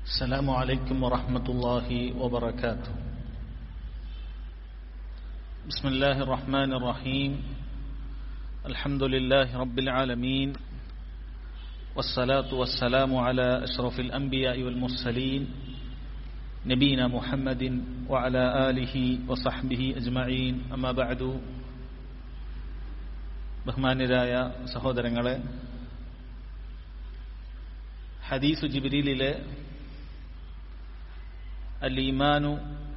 السلام عليكم ورحمة الله وبركاته بسم الله الرحمن الرحيم الحمد لله رب العالمين والصلاة والسلام على أشرف الأنبياء والمرسلين نبينا محمد وعلى آله وصحبه أجمعين أما بعد ബഹുമാന്യരായ സഹോദരങ്ങളെ ഹദീസു ജിബിരിയിലെ അൽ ഈമാനു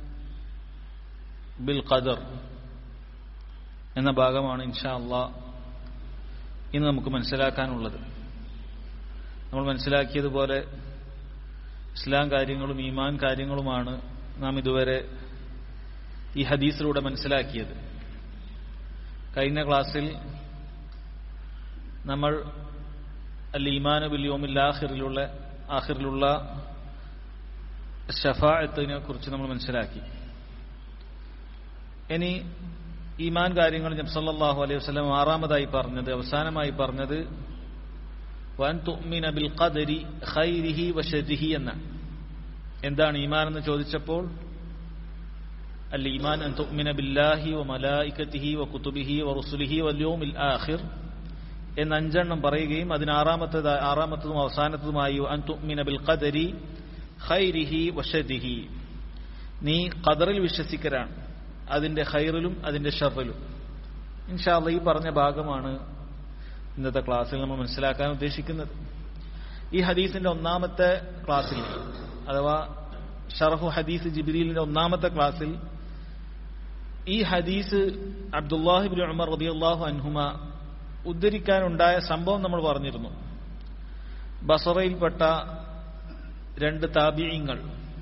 ബിൽ ഖദർ എന്ന ഭാഗമാണ് ഇൻഷാ അള്ളാ ഇന്ന് നമുക്ക് മനസ്സിലാക്കാനുള്ളത് നമ്മൾ മനസ്സിലാക്കിയതുപോലെ ഇസ്ലാം കാര്യങ്ങളും ഈമാൻ കാര്യങ്ങളുമാണ് നാം ഇതുവരെ ഈ ഹദീസിലൂടെ മനസ്സിലാക്കിയത് കഴിഞ്ഞ ക്ലാസ്സിൽ നമ്മൾ അൽ ഈമാനു ബിൽ യോമിൽ ആഖിറിലുള്ള ആഖിറിലുള്ള ഷഫായത്തിനെ കുറിച്ച് നമ്മൾ മനസ്സിലാക്കി ഇനി ഈമാൻ കാര്യങ്ങൾ നബ്സല്ലാഹു അലൈഹി വസ്ലം ആറാമതായി പറഞ്ഞത് അവസാനമായി പറഞ്ഞത് വൻ തുഅ്മിന ബിൽ ഖദരി ഖൈരിഹി വശരിഹി എന്ന എന്താണ് ഈമാൻ എന്ന് ചോദിച്ചപ്പോൾ അൽ ഈമാൻ അൻ തുഅ്മിന ബില്ലാഹി വ മലായികതിഹി വ കുതുബിഹി വ റുസുലിഹി വൽ യൗമിൽ ആഖിർ എന്ന് അഞ്ചെണ്ണം പറയുകയും അതിന് ആറാമത്തത് ആറാമത്തതും അവസാനത്തതുമായി അൻ തുഅ്മിന ബിൽ ഖദരി ഖൈരിഹി വഷദിഹി നീ ഖദറിൽ വിശ്വസിക്കലാണ് അതിന്റെ ഖൈറിലും അതിന്റെ ഷറിലും ഇൻഷാല്ല ഈ പറഞ്ഞ ഭാഗമാണ് ഇന്നത്തെ ക്ലാസ്സിൽ നമ്മൾ മനസ്സിലാക്കാൻ ഉദ്ദേശിക്കുന്നത് ഈ ഹദീസിന്റെ ഒന്നാമത്തെ ക്ലാസ്സിൽ അഥവാ ഷറഹു ഹദീസ് ജിബിരിലിന്റെ ഒന്നാമത്തെ ക്ലാസ്സിൽ ഈ ഹദീസ് അബ്ദുല്ലാഹിബിൻ ഉമർ റബിയുല്ലാഹു അൻഹുമ ഉദ്ധരിക്കാനുണ്ടായ സംഭവം നമ്മൾ പറഞ്ഞിരുന്നു ബസറയിൽപ്പെട്ട രണ്ട് താബിയങ്ങൾ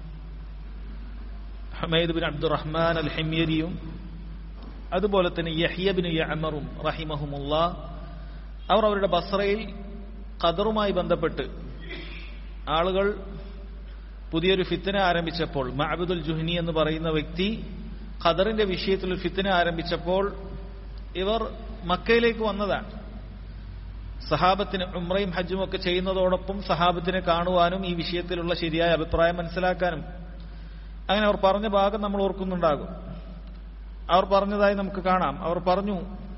ഹമീദ് ബിൻ അബ്ദുറഹ്മാൻ അൽ ഹെമ്യരിയും അതുപോലെ തന്നെ യഹിയബിൻ യഅമറും റഹിമഹുമുള്ള അവർ അവരുടെ ബസ്രയിൽ ഖദറുമായി ബന്ധപ്പെട്ട് ആളുകൾ പുതിയൊരു ഫിത്തിന ആരംഭിച്ചപ്പോൾ മഅബുദുൽ ജുഹ്നി എന്ന് പറയുന്ന വ്യക്തി ഖദറിന്റെ വിഷയത്തിൽ ഒരു ഫിത്തിന ആരംഭിച്ചപ്പോൾ ഇവർ മക്കയിലേക്ക് വന്നതാണ് സഹാബത്തിന് ഉമ്രയും ഹജ്ജും ഒക്കെ ചെയ്യുന്നതോടൊപ്പം സഹാബത്തിനെ കാണുവാനും ഈ വിഷയത്തിലുള്ള ശരിയായ അഭിപ്രായം മനസ്സിലാക്കാനും അങ്ങനെ അവർ പറഞ്ഞ ഭാഗം നമ്മൾ ഓർക്കുന്നുണ്ടാകും അവർ പറഞ്ഞതായി നമുക്ക് കാണാം അവർ പറഞ്ഞു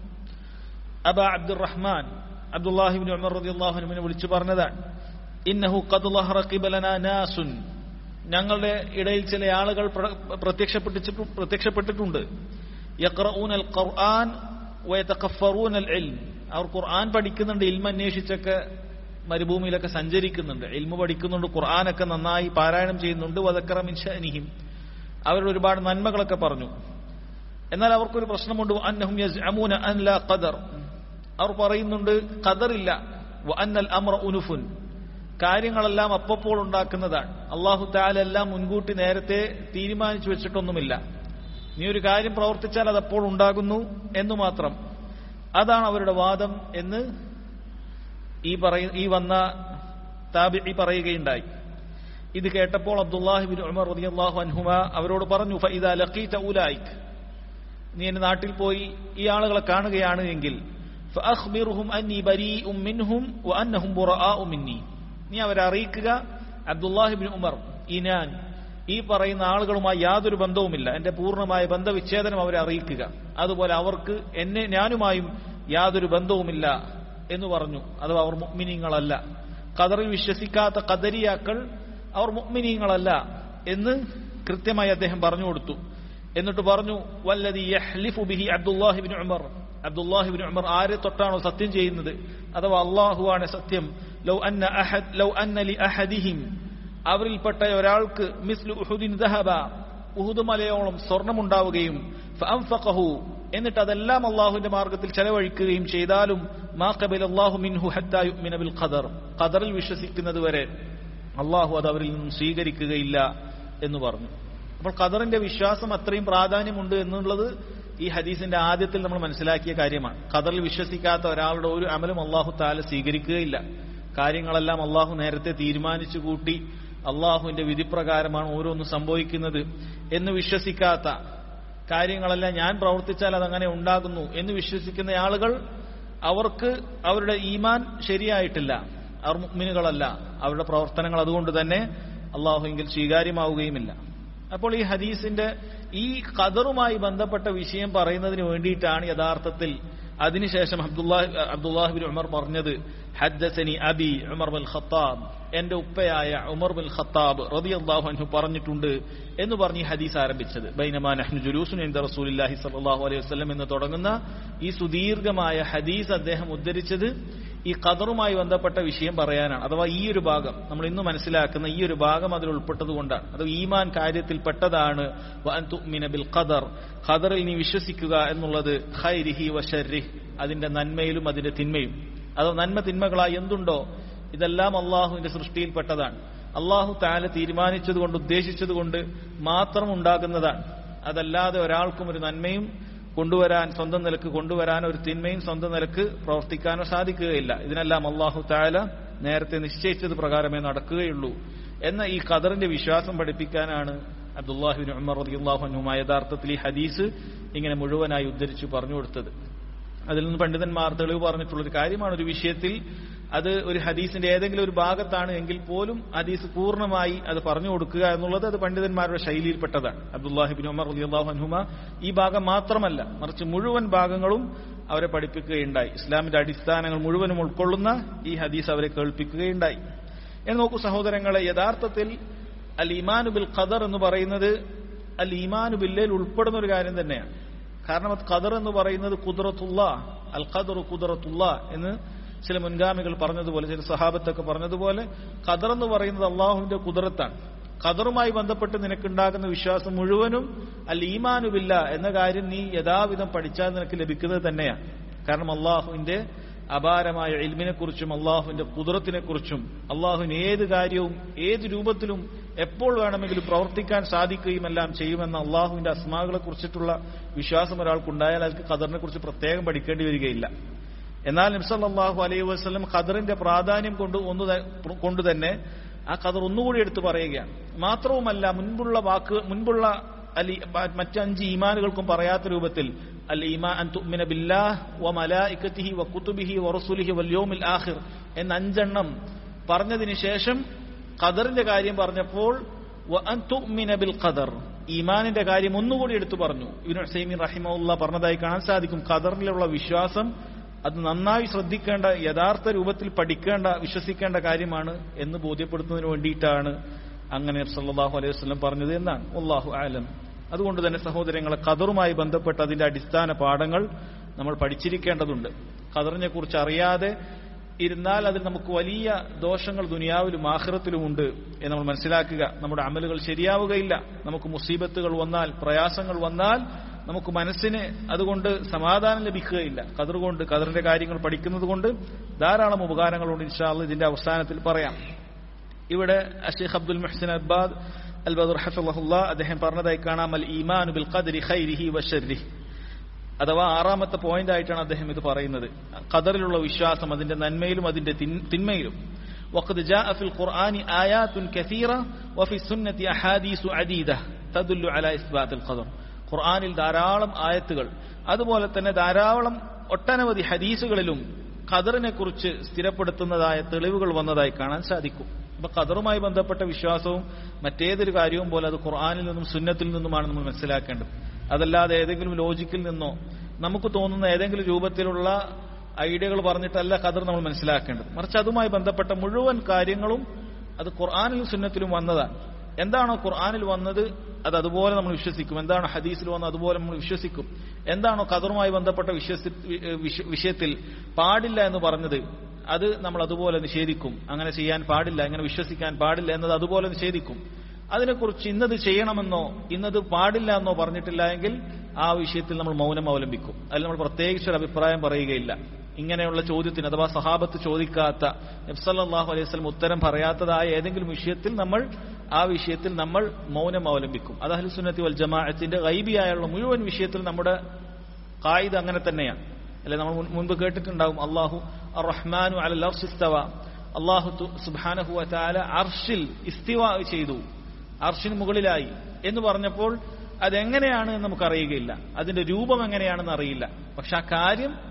അബ അബ്ദുറഹ്മാൻ അബ്ദുല്ലാഹിബിൻ ഉമർ റളിയല്ലാഹുവിനെ വിളിച്ചു പറഞ്ഞതാണ് ഇന്നഹു ഖദ് ലഹറ ഖിബലനാ നാസുൻ ഞങ്ങളുടെ ഇടയിൽ ചില ആളുകൾ പ്രത്യക്ഷപ്പെട്ടിട്ട് പ്രത്യക്ഷപ്പെട്ടിട്ടുണ്ട് യഖറഊന അൽ ഖുർആൻ വയതഖഫറൂന അൽ ഇൽം അവർ ഖുർആൻ പഠിക്കുന്നുണ്ട് ഇൽമ അന്വേഷിച്ചൊക്കെ മരുഭൂമിയിലൊക്കെ സഞ്ചരിക്കുന്നുണ്ട് ഇൽമ പഠിക്കുന്നുണ്ട് ഖുർആനൊക്കെ നന്നായി പാരായണം ചെയ്യുന്നുണ്ട് വദക്കറമിൻഷനിഹിം അവരുടെ ഒരുപാട് നന്മകളൊക്കെ പറഞ്ഞു എന്നാൽ അവർക്കൊരു പ്രശ്നമുണ്ട് അന്നഹും യസ്അമൂന അൻ ലാ ഖദർ അവർ പറയുന്നുണ്ട് ഖദറില്ല വ അന്നൽ അംറ ഉനുഫുൻ കാര്യങ്ങളെല്ലാം അപ്പപ്പോൾ ഉണ്ടാക്കുന്നതാണ് അള്ളാഹു താല എല്ലാം മുൻകൂട്ടി നേരത്തെ തീരുമാനിച്ചു വെച്ചിട്ടൊന്നുമില്ല നീ ഒരു കാര്യം പ്രവർത്തിച്ചാൽ അത് അപ്പോൾ ഉണ്ടാകുന്നു എന്ന് മാത്രം അതാണ് അവരുടെ വാദം എന്ന് ഈ പറയ ഈ വന്ന താബി പറയുകയുണ്ടായി ഇത് കേട്ടപ്പോൾ അബ്ദുല്ലാഹിബിൻ ഉമർ റളിയല്ലാഹു അൻഹുമ അവരോട് പറഞ്ഞു ഫഇദാ ലഖീത ഉലൈക് നീ എന്റെ നാട്ടിൽ പോയി ഈ ആളുകളെ കാണുകയാണ് എങ്കിൽ ഫഅഖ്ബിർഹും അന്നി ബരീഉം മിൻഹും വഅന്നഹും ബുറാഉ മിന്നി നീ അവരെ അറിയിക്കുക അബ്ദുല്ലാഹിബിൻ ഉമർ ഈ ഞാൻ ഈ പറയുന്ന ആളുകളുമായി യാതൊരു ബന്ധവുമില്ല എന്റെ പൂർണ്ണമായ ബന്ധവിച്ഛേദനം അവരെ അറിയിക്കുക അതുപോലെ അവർക്ക് എന്നെ ഞാനുമായും യാതൊരു ബന്ധവുമില്ല എന്ന് പറഞ്ഞു അഥവാ അവർ മുഗ്മിനീങ്ങളല്ല ഖദറിൽ വിശ്വസിക്കാത്ത ഖദരിയാക്കൾ അവർ മുഗ്മിനീങ്ങളല്ല എന്ന് കൃത്യമായി അദ്ദേഹം പറഞ്ഞു കൊടുത്തു എന്നിട്ട് പറഞ്ഞു വല്ലതി യഹ്ലിഫു ബിഹി അബ്ദുല്ലാഹിബിൻ ഉമർ അബ്ദുല്ലാഹിബിൻ ഉമർ ആരെ തൊട്ടാണോ സത്യം ചെയ്യുന്നത് അഥവാ അള്ളാഹുവാണ് സത്യം ലൗ അന്ന അഹദ് ലൗ അന്ന ലി അഹദിഹിം അവരിൽപ്പെട്ട ഒരാൾക്ക് മിസ്ലു ഉഹുദിൻ ദഹബ ഉഹുദ് മലയോളം സ്വർണമുണ്ടാവുകയും ഫഅൻഫഖഹു എന്നിട്ട് അതെല്ലാം അള്ളാഹുവിന്റെ മാർഗത്തിൽ ചെലവഴിക്കുകയും ചെയ്താലും മാ ഖബല അല്ലാഹു മിൻഹു ഹത്താ യുഅ്മിന ബിൽ ഖദർ ഖദറിൽ വിശ്വസിക്കുന്നത് വരെ അള്ളാഹു അത് അവരിൽ നിന്നും സ്വീകരിക്കുകയില്ല എന്ന് പറഞ്ഞു അപ്പോൾ ഖദറിന്റെ വിശ്വാസം അത്രയും പ്രാധാന്യമുണ്ട് എന്നുള്ളത് ഈ ഹദീസിന്റെ ആദ്യത്തിൽ നമ്മൾ മനസ്സിലാക്കിയ കാര്യമാണ് ഖദറിൽ വിശ്വസിക്കാത്ത ഒരാളുടെ ഒരു അമലും അള്ളാഹു താല സ്വീകരിക്കുകയില്ല കാര്യങ്ങളെല്ലാം അള്ളാഹു നേരത്തെ തീരുമാനിച്ചു കൂട്ടി അള്ളാഹുവിന്റെ വിധിപ്രകാരമാണ് ഓരോന്നും സംഭവിക്കുന്നത് എന്ന് വിശ്വസിക്കാത്ത കാര്യങ്ങളെല്ലാം ഞാൻ പ്രവർത്തിച്ചാൽ അതങ്ങനെ ഉണ്ടാകുന്നു എന്ന് വിശ്വസിക്കുന്ന ആളുകൾ അവർക്ക് അവരുടെ ഈമാൻ ശരിയായിട്ടില്ല അവർ മുഗ്മിനുകളല്ല അവരുടെ പ്രവർത്തനങ്ങൾ അതുകൊണ്ട് തന്നെ അള്ളാഹുവിൽ സ്വീകാര്യമാവുകയുമില്ല അപ്പോൾ ഈ ഹദീസിന്റെ ഈ ഖദറുമായി ബന്ധപ്പെട്ട വിഷയം പറയുന്നതിന് വേണ്ടിയിട്ടാണ് യഥാർത്ഥത്തിൽ അതിനുശേഷം അബ്ദുല്ലാഹ് അബ്ദുല്ലാഹിബിൻ ഉമർ പറഞ്ഞത് ഹദ്ദസനി അബി ഉമർ ബിൻ ഖത്താബ് എന്റെ ഉപ്പയായ ഉമർ ബിൻ ഖത്താബ് റളിയല്ലാഹു അൻഹു പറഞ്ഞിട്ടുണ്ട് എന്ന് പറഞ്ഞ് ഈ ഹദീസ് ആരംഭിച്ചത് ബൈനമാ നഹ്നു ജുലൂസുൻ ഇൻദ റസൂലില്ലാഹി സ്വല്ലല്ലാഹു അലൈഹി വസല്ലം എന്ന് തുടങ്ങുന്ന ഈ സുദീർഘമായ ഹദീസ് അദ്ദേഹം ഉദ്ധരിച്ചത് ഈ ഖദറുമായി ബന്ധപ്പെട്ട വിഷയം പറയാനാണ് അഥവാ ഈ ഒരു ഭാഗം നമ്മൾ ഇന്ന് മനസ്സിലാക്കുന്ന ഈ ഒരു ഭാഗം അതിൽ ഉൾപ്പെട്ടത് കൊണ്ടാണ് അത് ഈമാൻ കാര്യത്തിൽ പെട്ടതാണ് വഅൻ തുഅ്മിന ബിൽ ഖദർ ഖദറിൽ നീ വിശ്വസിക്കുക എന്നുള്ളത് ഖൈരിഹി വശർരിഹ് അതിന്റെ നന്മയിലും അതിന്റെ തിന്മയും അതോ നന്മ തിന്മകളായി എന്തുണ്ടോ ഇതെല്ലാം അള്ളാഹുവിന്റെ സൃഷ്ടിയിൽപ്പെട്ടതാണ് അള്ളാഹു താല തീരുമാനിച്ചതുകൊണ്ട് ഉദ്ദേശിച്ചതുകൊണ്ട് മാത്രം ഉണ്ടാകുന്നതാണ് അതല്ലാതെ ഒരാൾക്കും ഒരു നന്മയും കൊണ്ടുവരാൻ സ്വന്തം നിലക്ക് കൊണ്ടുവരാനോ ഒരു തിന്മയും സ്വന്തം നിലക്ക് പ്രവർത്തിക്കാനോ സാധിക്കുകയില്ല ഇതിനെല്ലാം അള്ളാഹു താല നേരത്തെ നിശ്ചയിച്ചത് പ്രകാരമേ നടക്കുകയുള്ളൂ എന്ന ഈ ഖദറിന്റെ വിശ്വാസം പഠിപ്പിക്കാനാണ് അബ്ദുല്ലാഹിബിൻ ഉമർ റളിയല്ലാഹു അൻഹുമായ യഥാർത്ഥത്തിൽ ഈ ഹദീസ് ഇങ്ങനെ മുഴുവനായി ഉദ്ധരിച്ചു പറഞ്ഞു കൊടുത്തത് അതിൽ നിന്ന് പണ്ഡിതന്മാർ തെളിവ് പറഞ്ഞിട്ടുള്ള ഒരു കാര്യമാണ് ഒരു വിഷയത്തിൽ അത് ഒരു ഹദീസിന്റെ ഏതെങ്കിലും ഒരു ഭാഗത്താണ് എങ്കിൽ പോലും ഹദീസ് പൂർണ്ണമായി അത് പറഞ്ഞു കൊടുക്കുക എന്നുള്ളത് അത് പണ്ഡിതന്മാരുടെ ശൈലിയിൽപ്പെട്ടതാണ് അബ്ദുല്ലാഹിബിൻ ഉമർ അലിയാഹു അൻഹുമ ഈ ഭാഗം മാത്രമല്ല മറിച്ച് മുഴുവൻ ഭാഗങ്ങളും അവരെ പഠിപ്പിക്കുകയുണ്ടായി ഇസ്ലാമിന്റെ അടിസ്ഥാനങ്ങൾ മുഴുവനും ഉൾക്കൊള്ളുന്ന ഈ ഹദീസ് അവരെ കേൾപ്പിക്കുകയുണ്ടായി എന്ന് നോക്കൂ സഹോദരങ്ങളെ യഥാർത്ഥത്തിൽ അൽ ഈമാനു ബിൽ ഖദർ എന്ന് പറയുന്നത് അൽ ഈമാനു ബില്ലയിൽ ഉൾപ്പെടുന്ന ഒരു കാര്യം തന്നെയാണ് കാരണം അത് ഖദർ എന്ന് പറയുന്നത് കുദറത്തുള്ള അൽ ഖദർ കുദറത്തുള്ള എന്ന് ചില മുൻഗാമികൾ പറഞ്ഞതുപോലെ ചില സഹാബത്തൊക്കെ പറഞ്ഞതുപോലെ ഖദർ എന്ന് പറയുന്നത് അള്ളാഹുവിന്റെ കുതിരത്താണ് ഖദറുമായി ബന്ധപ്പെട്ട് നിനക്കുണ്ടാകുന്ന വിശ്വാസം മുഴുവനും അൽ ഈമാനുബില്ല എന്ന കാര്യം നീ യഥാവിധം പഠിച്ചാൽ നിനക്ക് ലഭിക്കുന്നത് തന്നെയാണ് കാരണം അള്ളാഹുവിന്റെ അപാരമായ ഇൽമിനെ കുറിച്ചും അള്ളാഹുവിന്റെ കുതിരത്തിനെ കുറിച്ചും അള്ളാഹുവിന് ഏത് കാര്യവും ഏത് രൂപത്തിലും എപ്പോൾ വേണമെങ്കിലും പ്രവർത്തിക്കാൻ സാധിക്കുകയും എല്ലാം ചെയ്യുമെന്ന അള്ളാഹുവിന്റെ അസ്മാകളെ കുറിച്ചിട്ടുള്ള വിശ്വാസം ഒരാൾക്കുണ്ടായാൽ അയാൾക്ക് ഖദറിനെ കുറിച്ച് പ്രത്യേകം പഠിക്കേണ്ടി വരികയില്ല എന്നാൽ നിംസല്ലാഹു അലൈഹി വസ്ലം ഖദറിന്റെ പ്രാധാന്യം കൊണ്ട് ഒന്ന് കൊണ്ട് തന്നെ ആ ഖദർ ഒന്നുകൂടി എടുത്തു പറയുകയാണ് മാത്രവുമല്ല മുൻപുള്ള വാക്ക് മുൻപുള്ള അലി മറ്റഞ്ച് ഈമാനുകൾക്കും പറയാത്ത രൂപത്തിൽ അൽ ഈമാൻ അൻ തുഅ്മിന ബില്ലാഹ് വ മലായികതിഹി വ കുതുബിഹി വ റസൂലിഹി വൽ യൗമിൽ ആഖിർ എന്ന അഞ്ചെണ്ണം പറഞ്ഞതിന് ശേഷം ഖദറിന്റെ കാര്യം പറഞ്ഞപ്പോൾ വ അൻ തുഅ്മിന ബിൽ ഖദർ ഈമാനിന്റെ കാര്യം ഒന്നുകൂടി എടുത്തു പറഞ്ഞു ഇബ്നു ഹുസൈമീൻ റഹിമഹുല്ല പറഞ്ഞതായി കാണാൻ സാധിക്കും ഖദറിലുള്ള വിശ്വാസം അത് നന്നായി ശ്രദ്ധിക്കേണ്ട യഥാർത്ഥ രൂപത്തിൽ പഠിക്കേണ്ട വിശ്വസിക്കേണ്ട കാര്യമാണ് എന്ന് ബോധ്യപ്പെടുത്തുന്നതിന് വേണ്ടിയിട്ടാണ് അങ്ങനെ സല്ലാഹു അലൈഹി വസ്ലം പറഞ്ഞത് എന്നാണ് അള്ളാഹു ആലം അതുകൊണ്ട് തന്നെ സഹോദരങ്ങളെ ഖദറുമായി ബന്ധപ്പെട്ട അതിന്റെ അടിസ്ഥാന പാഠങ്ങൾ നമ്മൾ പഠിച്ചിരിക്കേണ്ടതുണ്ട് ഖദറിനെ കുറിച്ച് അറിയാതെ ഇരുന്നാൽ അതിൽ നമുക്ക് വലിയ ദോഷങ്ങൾ ദുനിയാവിലും ആഹ്റത്തിലുമുണ്ട് എന്ന് നമ്മൾ മനസ്സിലാക്കുക നമ്മുടെ അമലുകൾ ശരിയാവുകയില്ല നമുക്ക് മുസീബത്തുകൾ വന്നാൽ പ്രയാസങ്ങൾ വന്നാൽ നമുക്ക് മനസ്സിന് അതുകൊണ്ട് സമാധാനം ലഭിക്കുകയില്ല കതിർ കൊണ്ട് കതിറിന്റെ കാര്യങ്ങൾ പഠിക്കുന്നത് കൊണ്ട് ധാരാളം ഉപകാരങ്ങളുണ്ട് ഇൻഷാല് ഇതിന്റെ അവസാനത്തിൽ പറയാം ഇവിടെ അഷേഖ് അബ്ദുൽ മുഹ്സിൻ അബ്ബാദ് അൽ ബദർ ഹഫുല്ല അദ്ദേഹം പറഞ്ഞതായി കാണാം അൽ ഈമാനു ബിൽ ഖദരി ഖൈരിഹി വശർരിഹി അഥവാ ആറാമത്തെ പോയിന്റ് ആയിട്ടാണ് അദ്ദേഹം ഇത് പറയുന്നത് ഖദറിലുള്ള വിശ്വാസം അതിന്റെ നന്മയിലും അതിന്റെ തിന്മയിലും وقد جاء في القرآن آيات كثيرة وفي السنة أحاديث عديدة تدل على إثبات القدر ഖുർആാനിൽ ധാരാളം ആയത്തുകൾ അതുപോലെ തന്നെ ധാരാളം ഒട്ടനവധി ഹദീസുകളിലും ഖദറിനെ കുറിച്ച് സ്ഥിരപ്പെടുത്തുന്നതായ തെളിവുകൾ വന്നതായി കാണാൻ സാധിക്കും അപ്പൊ ഖദറുമായി ബന്ധപ്പെട്ട വിശ്വാസവും മറ്റേതൊരു കാര്യവും പോലെ അത് ഖുർആാനിൽ നിന്നും സുന്നത്തിൽ നിന്നുമാണ് നമ്മൾ മനസ്സിലാക്കേണ്ടത് അതല്ലാതെ ഏതെങ്കിലും ലോജിക്കിൽ നിന്നോ നമുക്ക് തോന്നുന്ന ഏതെങ്കിലും രൂപത്തിലുള്ള ഐഡിയകൾ പറഞ്ഞിട്ടല്ല ഖദർ നമ്മൾ മനസ്സിലാക്കേണ്ടത് മറിച്ച് അതുമായി ബന്ധപ്പെട്ട മുഴുവൻ കാര്യങ്ങളും അത് ഖുർആാനിലും സുന്നത്തിലും വന്നതാണ് എന്താണോ ഖുർആാനിൽ വന്നത് അത് അതുപോലെ നമ്മൾ വിശ്വസിക്കും എന്താണോ ഹദീസിൽ വന്നത് അതുപോലെ നമ്മൾ വിശ്വസിക്കും എന്താണോ ഖദറുമായി ബന്ധപ്പെട്ട വിശ്വസി വിഷയത്തിൽ പാടില്ല എന്ന് പറഞ്ഞത് അത് നമ്മൾ അതുപോലെ നിഷേധിക്കും അങ്ങനെ ചെയ്യാൻ പാടില്ല ഇങ്ങനെ വിശ്വസിക്കാൻ പാടില്ല എന്നത് അതുപോലെ നിഷേധിക്കും അതിനെക്കുറിച്ച് ഇന്നത് ചെയ്യണമെന്നോ ഇന്നത് പാടില്ല എന്നോ പറഞ്ഞിട്ടില്ല എങ്കിൽ ആ വിഷയത്തിൽ നമ്മൾ മൗനം അവലംബിക്കും അതിൽ നമ്മൾ പ്രത്യേകിച്ച് ഒരു അഭിപ്രായം പറയുകയില്ല ഇങ്ങനെയുള്ള ചോദ്യത്തിന് അഥവാ സഹാബത്ത് ചോദിക്കാത്ത നബ്സല്ലാഹു അലൈഹി സ്വലം ഉത്തരം പറയാത്തതായ ഏതെങ്കിലും വിഷയത്തിൽ നമ്മൾ ആ വിഷയത്തിൽ നമ്മൾ മൗനം അവലംബിക്കും അത് അഹ്ലുസുന്നത്തി വൽ ജമാഅത്തിന്റെ ഗൈബിയായുള്ള മുഴുവൻ വിഷയത്തിൽ നമ്മുടെ കായിദ് അങ്ങനെ തന്നെയാണ് അല്ലെ നമ്മൾ മുൻപ് കേട്ടിട്ടുണ്ടാവും അള്ളാഹു റഹ്മാനു അൽ അർഷിസ്തവ അള്ളാഹു സുബാനഹു താല അർഷിൽ ഇസ്തിവ ചെയ്തു അർഷിന് മുകളിലായി എന്ന് പറഞ്ഞപ്പോൾ അതെങ്ങനെയാണ് എന്ന് നമുക്കറിയുകയില്ല അതിന്റെ രൂപം എങ്ങനെയാണെന്ന് അറിയില്ല പക്ഷെ ആ കാര്യം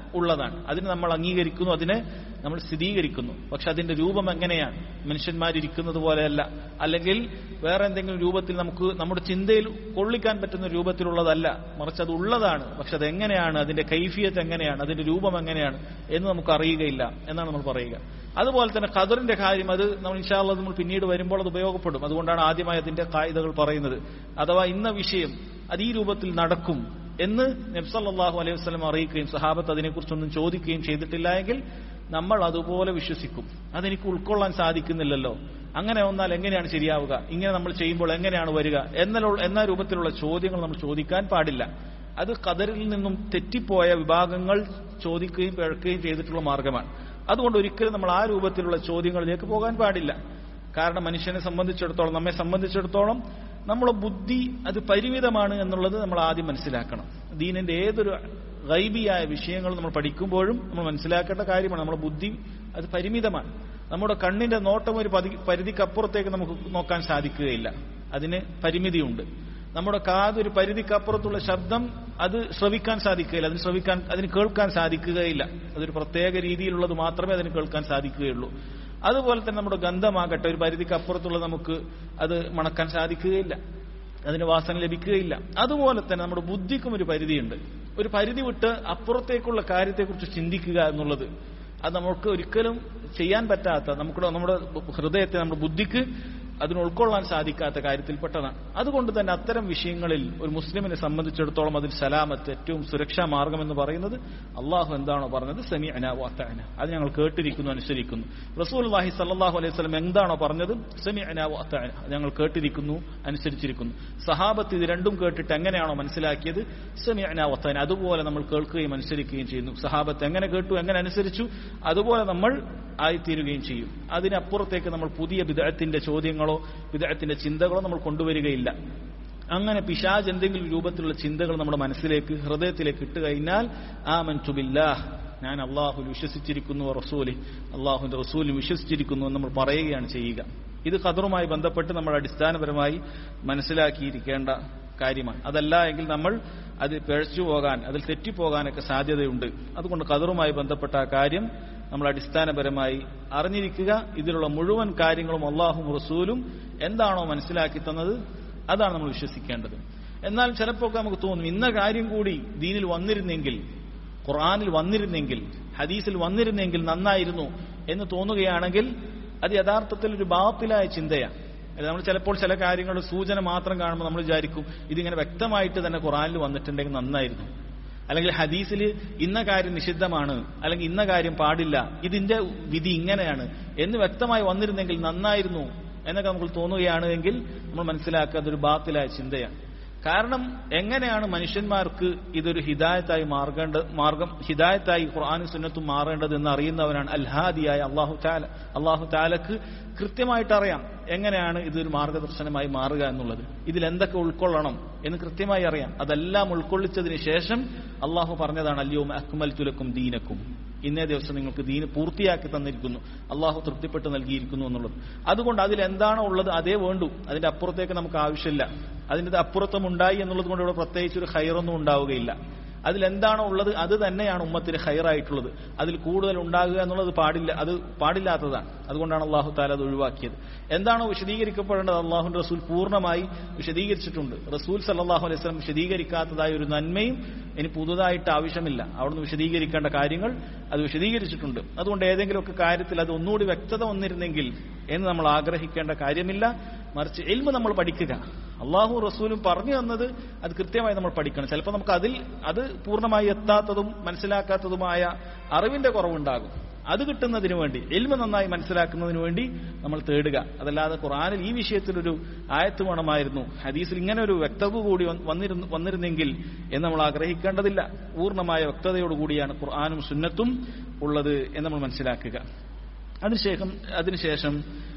ഉള്ളതാണ് അതിന് നമ്മൾ അംഗീകരിക്കുന്നു അതിനെ നമ്മൾ സ്ഥിരീകരിക്കുന്നു പക്ഷെ അതിന്റെ രൂപം എങ്ങനെയാണ് മനുഷ്യന്മാരിരിക്കുന്നത് പോലെയല്ല അല്ലെങ്കിൽ വേറെ എന്തെങ്കിലും രൂപത്തിൽ നമുക്ക് നമ്മുടെ ചിന്തയിൽ കൊള്ളിക്കാൻ പറ്റുന്ന രൂപത്തിലുള്ളതല്ല മറിച്ച് അത് ഉള്ളതാണ് പക്ഷെ അത് എങ്ങനെയാണ് അതിന്റെ കൈഫിയത്ത് എങ്ങനെയാണ് അതിന്റെ രൂപം എങ്ങനെയാണ് എന്ന് നമുക്ക് അറിയുകയില്ല എന്നാണ് നമ്മൾ പറയുക അതുപോലെ തന്നെ ഖദറിന്റെ കാര്യം അത് നമ്മൾ ഇൻഷാല്ല നമ്മൾ പിന്നീട് വരുമ്പോൾ അത് ഉപയോഗപ്പെടും അതുകൊണ്ടാണ് ആദ്യമായി അതിന്റെ കായികകൾ പറയുന്നത് അഥവാ ഇന്ന വിഷയം അത് ഈ രൂപത്തിൽ നടക്കും എന്ന് നബ്സല്ലാഹു അലൈഹി വസ്ലം അറിയിക്കുകയും സഹാബത്ത് അതിനെക്കുറിച്ചൊന്നും ചോദിക്കുകയും ചെയ്തിട്ടില്ല എങ്കിൽ നമ്മൾ അതുപോലെ വിശ്വസിക്കും അതെനിക്ക് ഉൾക്കൊള്ളാൻ സാധിക്കുന്നില്ലല്ലോ അങ്ങനെ വന്നാൽ എങ്ങനെയാണ് ശരിയാവുക ഇങ്ങനെ നമ്മൾ ചെയ്യുമ്പോൾ എങ്ങനെയാണ് വരിക എന്നുള്ള എന്ന രൂപത്തിലുള്ള ചോദ്യങ്ങൾ നമ്മൾ ചോദിക്കാൻ പാടില്ല അത് കതറിൽ നിന്നും തെറ്റിപ്പോയ വിഭാഗങ്ങൾ ചോദിക്കുകയും പിഴക്കുകയും ചെയ്തിട്ടുള്ള മാർഗമാണ് അതുകൊണ്ട് ഒരിക്കലും നമ്മൾ ആ രൂപത്തിലുള്ള ചോദ്യങ്ങളിലേക്ക് പോകാൻ പാടില്ല കാരണം മനുഷ്യനെ സംബന്ധിച്ചിടത്തോളം നമ്മെ സംബന്ധിച്ചിടത്തോളം നമ്മുടെ ബുദ്ധി അത് പരിമിതമാണ് എന്നുള്ളത് നമ്മൾ ആദ്യം മനസ്സിലാക്കണം ദീനിന്റെ ഏതൊരു ഗൈബിയായ വിഷയങ്ങൾ നമ്മൾ പഠിക്കുമ്പോഴും നമ്മൾ മനസ്സിലാക്കേണ്ട കാര്യമാണ് നമ്മുടെ ബുദ്ധി അത് പരിമിതമാണ് നമ്മുടെ കണ്ണിന്റെ നോട്ടം ഒരു പതി പരിധിക്കപ്പുറത്തേക്ക് നമുക്ക് നോക്കാൻ സാധിക്കുകയില്ല അതിന് പരിമിതിയുണ്ട് നമ്മുടെ കാത് ഒരു പരിധിക്കപ്പുറത്തുള്ള ശബ്ദം അത് ശ്രവിക്കാൻ സാധിക്കുകയില്ല അതിന് ശ്രവിക്കാൻ അതിന് കേൾക്കാൻ സാധിക്കുകയില്ല അതൊരു പ്രത്യേക രീതിയിലുള്ളത് മാത്രമേ അതിന് കേൾക്കാൻ സാധിക്കുകയുള്ളൂ അതുപോലെ തന്നെ നമ്മുടെ ഗന്ധമാകട്ടെ ഒരു പരിധിക്ക് അപ്പുറത്തുള്ള നമുക്ക് അത് മണക്കാൻ സാധിക്കുകയില്ല അതിന് വാസന ലഭിക്കുകയില്ല അതുപോലെ തന്നെ നമ്മുടെ ബുദ്ധിക്കും ഒരു പരിധിയുണ്ട് ഒരു പരിധി വിട്ട് അപ്പുറത്തേക്കുള്ള കാര്യത്തെക്കുറിച്ച് ചിന്തിക്കുക എന്നുള്ളത് അത് നമുക്ക് ഒരിക്കലും ചെയ്യാൻ പറ്റാത്ത നമുക്ക് നമ്മുടെ ഹൃദയത്തെ നമ്മുടെ ബുദ്ധിക്ക് അതിന് ഉൾക്കൊള്ളാൻ സാധിക്കാത്ത കാര്യത്തിൽപ്പെട്ടതാണ് അതുകൊണ്ട് തന്നെ അത്തരം വിഷയങ്ങളിൽ ഒരു മുസ്ലിമിനെ സംബന്ധിച്ചിടത്തോളം അതിൽ സലാമത്ത് ഏറ്റവും സുരക്ഷാ മാർഗം എന്ന് പറയുന്നത് അള്ളാഹു എന്താണോ പറഞ്ഞത് സെമി അന വാത്തന അത് ഞങ്ങൾ കേട്ടിരിക്കുന്നു അനുസരിക്കുന്നു റസൂൽ അള്ളാഹി സല്ലാഹു അലൈഹി സ്വലം എന്താണോ പറഞ്ഞത് സെമി അന വാത്തന ഞങ്ങൾ കേട്ടിരിക്കുന്നു അനുസരിച്ചിരിക്കുന്നു സഹാബത്ത് ഇത് രണ്ടും കേട്ടിട്ട് എങ്ങനെയാണോ മനസ്സിലാക്കിയത് സെമി അന വാത്തന അതുപോലെ നമ്മൾ കേൾക്കുകയും അനുസരിക്കുകയും ചെയ്യുന്നു സഹാബത്ത് എങ്ങനെ കേട്ടു എങ്ങനെ അനുസരിച്ചു അതുപോലെ നമ്മൾ ആയിത്തീരുകയും ചെയ്യും അതിനപ്പുറത്തേക്ക് നമ്മൾ പുതിയ വിദഗ്ധത്തിന്റെ ചോദ്യങ്ങളോ വിദഗ്ധത്തിന്റെ ചിന്തകളോ നമ്മൾ കൊണ്ടുവരികയില്ല അങ്ങനെ പിശാജ് എന്തെങ്കിലും രൂപത്തിലുള്ള ചിന്തകൾ നമ്മുടെ മനസ്സിലേക്ക് ഹൃദയത്തിലേക്ക് ഇട്ട് കഴിഞ്ഞാൽ ആ മൻസുബില്ലാഹ് ഞാൻ അള്ളാഹുൽ വിശ്വസിച്ചിരിക്കുന്നു റസൂലി അള്ളാഹുന്റെ റസൂലിൽ വിശ്വസിച്ചിരിക്കുന്നു എന്ന് നമ്മൾ പറയുകയാണ് ചെയ്യുക ഇത് ഖദറുമായി ബന്ധപ്പെട്ട് നമ്മൾ അടിസ്ഥാനപരമായി മനസ്സിലാക്കിയിരിക്കേണ്ട കാര്യമാണ് അതല്ല എങ്കിൽ നമ്മൾ അത് പിഴച്ചു പോകാൻ അതിൽ തെറ്റിപ്പോകാനൊക്കെ സാധ്യതയുണ്ട് അതുകൊണ്ട് ഖദറുമായി ബന്ധപ്പെട്ട ആ കാര്യം നമ്മൾ അടിസ്ഥാനപരമായി അറിഞ്ഞിരിക്കുക ഇതിലുള്ള മുഴുവൻ കാര്യങ്ങളും അള്ളാഹും റസൂലും എന്താണോ മനസ്സിലാക്കി തന്നത് അതാണ് നമ്മൾ വിശ്വസിക്കേണ്ടത് എന്നാൽ ചിലപ്പോൾ നമുക്ക് തോന്നും ഇന്ന കാര്യം കൂടി ദീനിൽ വന്നിരുന്നെങ്കിൽ ഖുർആാനിൽ വന്നിരുന്നെങ്കിൽ ഹദീസിൽ വന്നിരുന്നെങ്കിൽ നന്നായിരുന്നു എന്ന് തോന്നുകയാണെങ്കിൽ അത് യഥാർത്ഥത്തിൽ ഒരു ബാത്തിലായ ചിന്തയാണ് നമ്മൾ ചിലപ്പോൾ ചില കാര്യങ്ങളുടെ സൂചന മാത്രം കാണുമ്പോൾ നമ്മൾ വിചാരിക്കും ഇതിങ്ങനെ വ്യക്തമായിട്ട് തന്നെ ഖുറാനിൽ വന്നിട്ടുണ്ടെങ്കിൽ നന്നായിരുന്നു അല്ലെങ്കിൽ ഹദീസിൽ ഇന്ന കാര്യം നിഷിദ്ധമാണ് അല്ലെങ്കിൽ ഇന്ന കാര്യം പാടില്ല ഇതിന്റെ വിധി ഇങ്ങനെയാണ് എന്ന് വ്യക്തമായി വന്നിരുന്നെങ്കിൽ നന്നായിരുന്നു എന്നൊക്കെ നമുക്ക് തോന്നുകയാണ് എങ്കിൽ നമ്മൾ മനസ്സിലാക്കുക അതൊരു ബാത്തിലായ ചിന്തയാണ് കാരണം എങ്ങനെയാണ് മനുഷ്യന്മാർക്ക് ഇതൊരു ഹിദായത്തായി മാർഗേണ്ട മാർഗം ഹിദായത്തായി ഖുർആാനും സുന്നത്തും മാറേണ്ടത് എന്ന് അറിയുന്നവരാണ് അൽഹാദിയായ അള്ളാഹു താല അള്ളാഹു താലക്ക് കൃത്യമായിട്ട് അറിയാം എങ്ങനെയാണ് ഇതൊരു മാർഗദർശനമായി മാറുക എന്നുള്ളത് ഇതിൽ എന്തൊക്കെ ഉൾക്കൊള്ളണം എന്ന് കൃത്യമായി അറിയാം അതെല്ലാം ഉൾക്കൊള്ളിച്ചതിന് ശേഷം അള്ളാഹു പറഞ്ഞതാണ് അല്ലയോ അക്മൽ തുലക്കും ദീനക്കും ഇന്നേ ദിവസം നിങ്ങൾക്ക് ദീന് പൂർത്തിയാക്കി തന്നിരിക്കുന്നു അള്ളാഹു തൃപ്തിപ്പെട്ട് നൽകിയിരിക്കുന്നു എന്നുള്ളത് അതുകൊണ്ട് അതിൽ എന്താണോ ഉള്ളത് അതേ വേണ്ടു അതിന്റെ അപ്പുറത്തേക്ക് നമുക്ക് ആവശ്യമില്ല അതിന്റെ അപ്പുറത്തും ഉണ്ടായി എന്നുള്ളത് കൊണ്ട് ഇവിടെ പ്രത്യേകിച്ച് ഒരു ഹൈറൊന്നും ഉണ്ടാവുകയില്ല അതിൽ എന്താണോ ഉള്ളത് അത് തന്നെയാണ് ഉമ്മത്തിന് ഹൈറായിട്ടുള്ളത് അതിൽ കൂടുതൽ ഉണ്ടാകുക എന്നുള്ളത് പാടില്ല അത് പാടില്ലാത്തതാണ് അതുകൊണ്ടാണ് അള്ളാഹു താല അത് ഒഴിവാക്കിയത് എന്താണോ വിശദീകരിക്കപ്പെടേണ്ടത് അള്ളാഹുന്റെ റസൂൽ പൂർണ്ണമായി വിശദീകരിച്ചിട്ടുണ്ട് റസൂൽ സല്ലാഹു അലൈഹി സ്വലം വിശദീകരിക്കാത്തതായ ഒരു നന്മയും ഇനി പുതുതായിട്ട് ആവശ്യമില്ല അവിടുന്ന് വിശദീകരിക്കേണ്ട കാര്യങ്ങൾ അത് വിശദീകരിച്ചിട്ടുണ്ട് അതുകൊണ്ട് ഏതെങ്കിലുമൊക്കെ കാര്യത്തിൽ അത് ഒന്നുകൂടി വ്യക്തത വന്നിരുന്നെങ്കിൽ എന്ന് നമ്മൾ ആഗ്രഹിക്കേണ്ട കാര്യമില്ല മറിച്ച് എൽമ നമ്മൾ പഠിക്കുക അള്ളാഹു റസൂലും പറഞ്ഞു തന്നത് അത് കൃത്യമായി നമ്മൾ പഠിക്കണം ചിലപ്പോൾ നമുക്ക് അതിൽ അത് പൂർണ്ണമായി എത്താത്തതും മനസ്സിലാക്കാത്തതുമായ അറിവിന്റെ കുറവുണ്ടാകും അത് കിട്ടുന്നതിന് വേണ്ടി എൽമ നന്നായി മനസ്സിലാക്കുന്നതിന് വേണ്ടി നമ്മൾ തേടുക അതല്ലാതെ ഖുറാനിൽ ഈ വിഷയത്തിലൊരു ആയത്ത് വേണമായിരുന്നു ഹദീസിൽ ഇങ്ങനെ ഒരു വ്യക്തത കൂടി വന്നിരുന്നു വന്നിരുന്നെങ്കിൽ എന്ന് നമ്മൾ ആഗ്രഹിക്കേണ്ടതില്ല പൂർണ്ണമായ വ്യക്തതയോടുകൂടിയാണ് ഖുർആാനും സുന്നത്തും ഉള്ളത് എന്ന് നമ്മൾ മനസ്സിലാക്കുക അതിനുശേഷം അതിനുശേഷം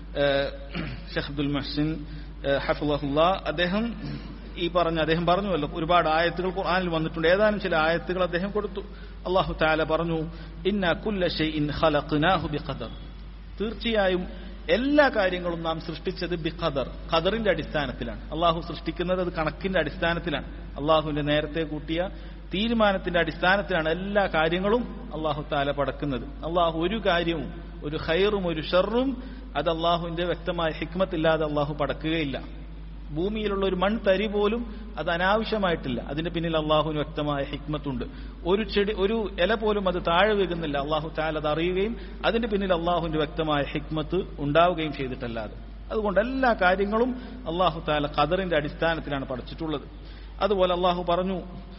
ഷെഖ് അബ്ദുൽ മഹ്സിൻ ഹഫുല്ല അദ്ദേഹം ഈ പറഞ്ഞ അദ്ദേഹം പറഞ്ഞുവല്ലോ ഒരുപാട് ആയത്തുകൾ ഖുർആനിൽ വന്നിട്ടുണ്ട് ഏതാനും ചില ആയത്തുകൾ അദ്ദേഹം കൊടുത്തു അള്ളാഹു താല പറഞ്ഞു ഇന്ന കുല്ല ഷൈഇൻ ഖലഖ്നാഹു ബിഖദർ തീർച്ചയായും എല്ലാ കാര്യങ്ങളും നാം സൃഷ്ടിച്ചത് ബി ഖദർ ഖദറിന്റെ അടിസ്ഥാനത്തിലാണ് അള്ളാഹു സൃഷ്ടിക്കുന്നത് അത് കണക്കിന്റെ അടിസ്ഥാനത്തിലാണ് അള്ളാഹുവിന്റെ നേരത്തെ കൂട്ടിയ തീരുമാനത്തിന്റെ അടിസ്ഥാനത്തിലാണ് എല്ലാ കാര്യങ്ങളും അള്ളാഹു താല പടക്കുന്നത് അള്ളാഹു ഒരു കാര്യവും ഒരു ഹൈറും ഒരു ഷെറും അത് അള്ളാഹുവിന്റെ വ്യക്തമായ ഹിക്മത്തില്ലാതെ അള്ളാഹു പടക്കുകയില്ല ഭൂമിയിലുള്ള ഒരു മൺതരി പോലും അത് അനാവശ്യമായിട്ടില്ല അതിന്റെ പിന്നിൽ അള്ളാഹുവിന് വ്യക്തമായ ഹിക്മത്തുണ്ട് ഒരു ചെടി ഒരു ഇല പോലും അത് താഴെ വീകുന്നില്ല അള്ളാഹു താല അത് അറിയുകയും അതിന്റെ പിന്നിൽ അള്ളാഹുവിന്റെ വ്യക്തമായ ഹിക്മത്ത് ഉണ്ടാവുകയും ചെയ്തിട്ടല്ലാതെ അതുകൊണ്ട് എല്ലാ കാര്യങ്ങളും അള്ളാഹു താല ഖദറിന്റെ അടിസ്ഥാനത്തിലാണ് പഠിച്ചിട്ടുള്ളത് അതുപോലെ അള്ളാഹു പറഞ്ഞു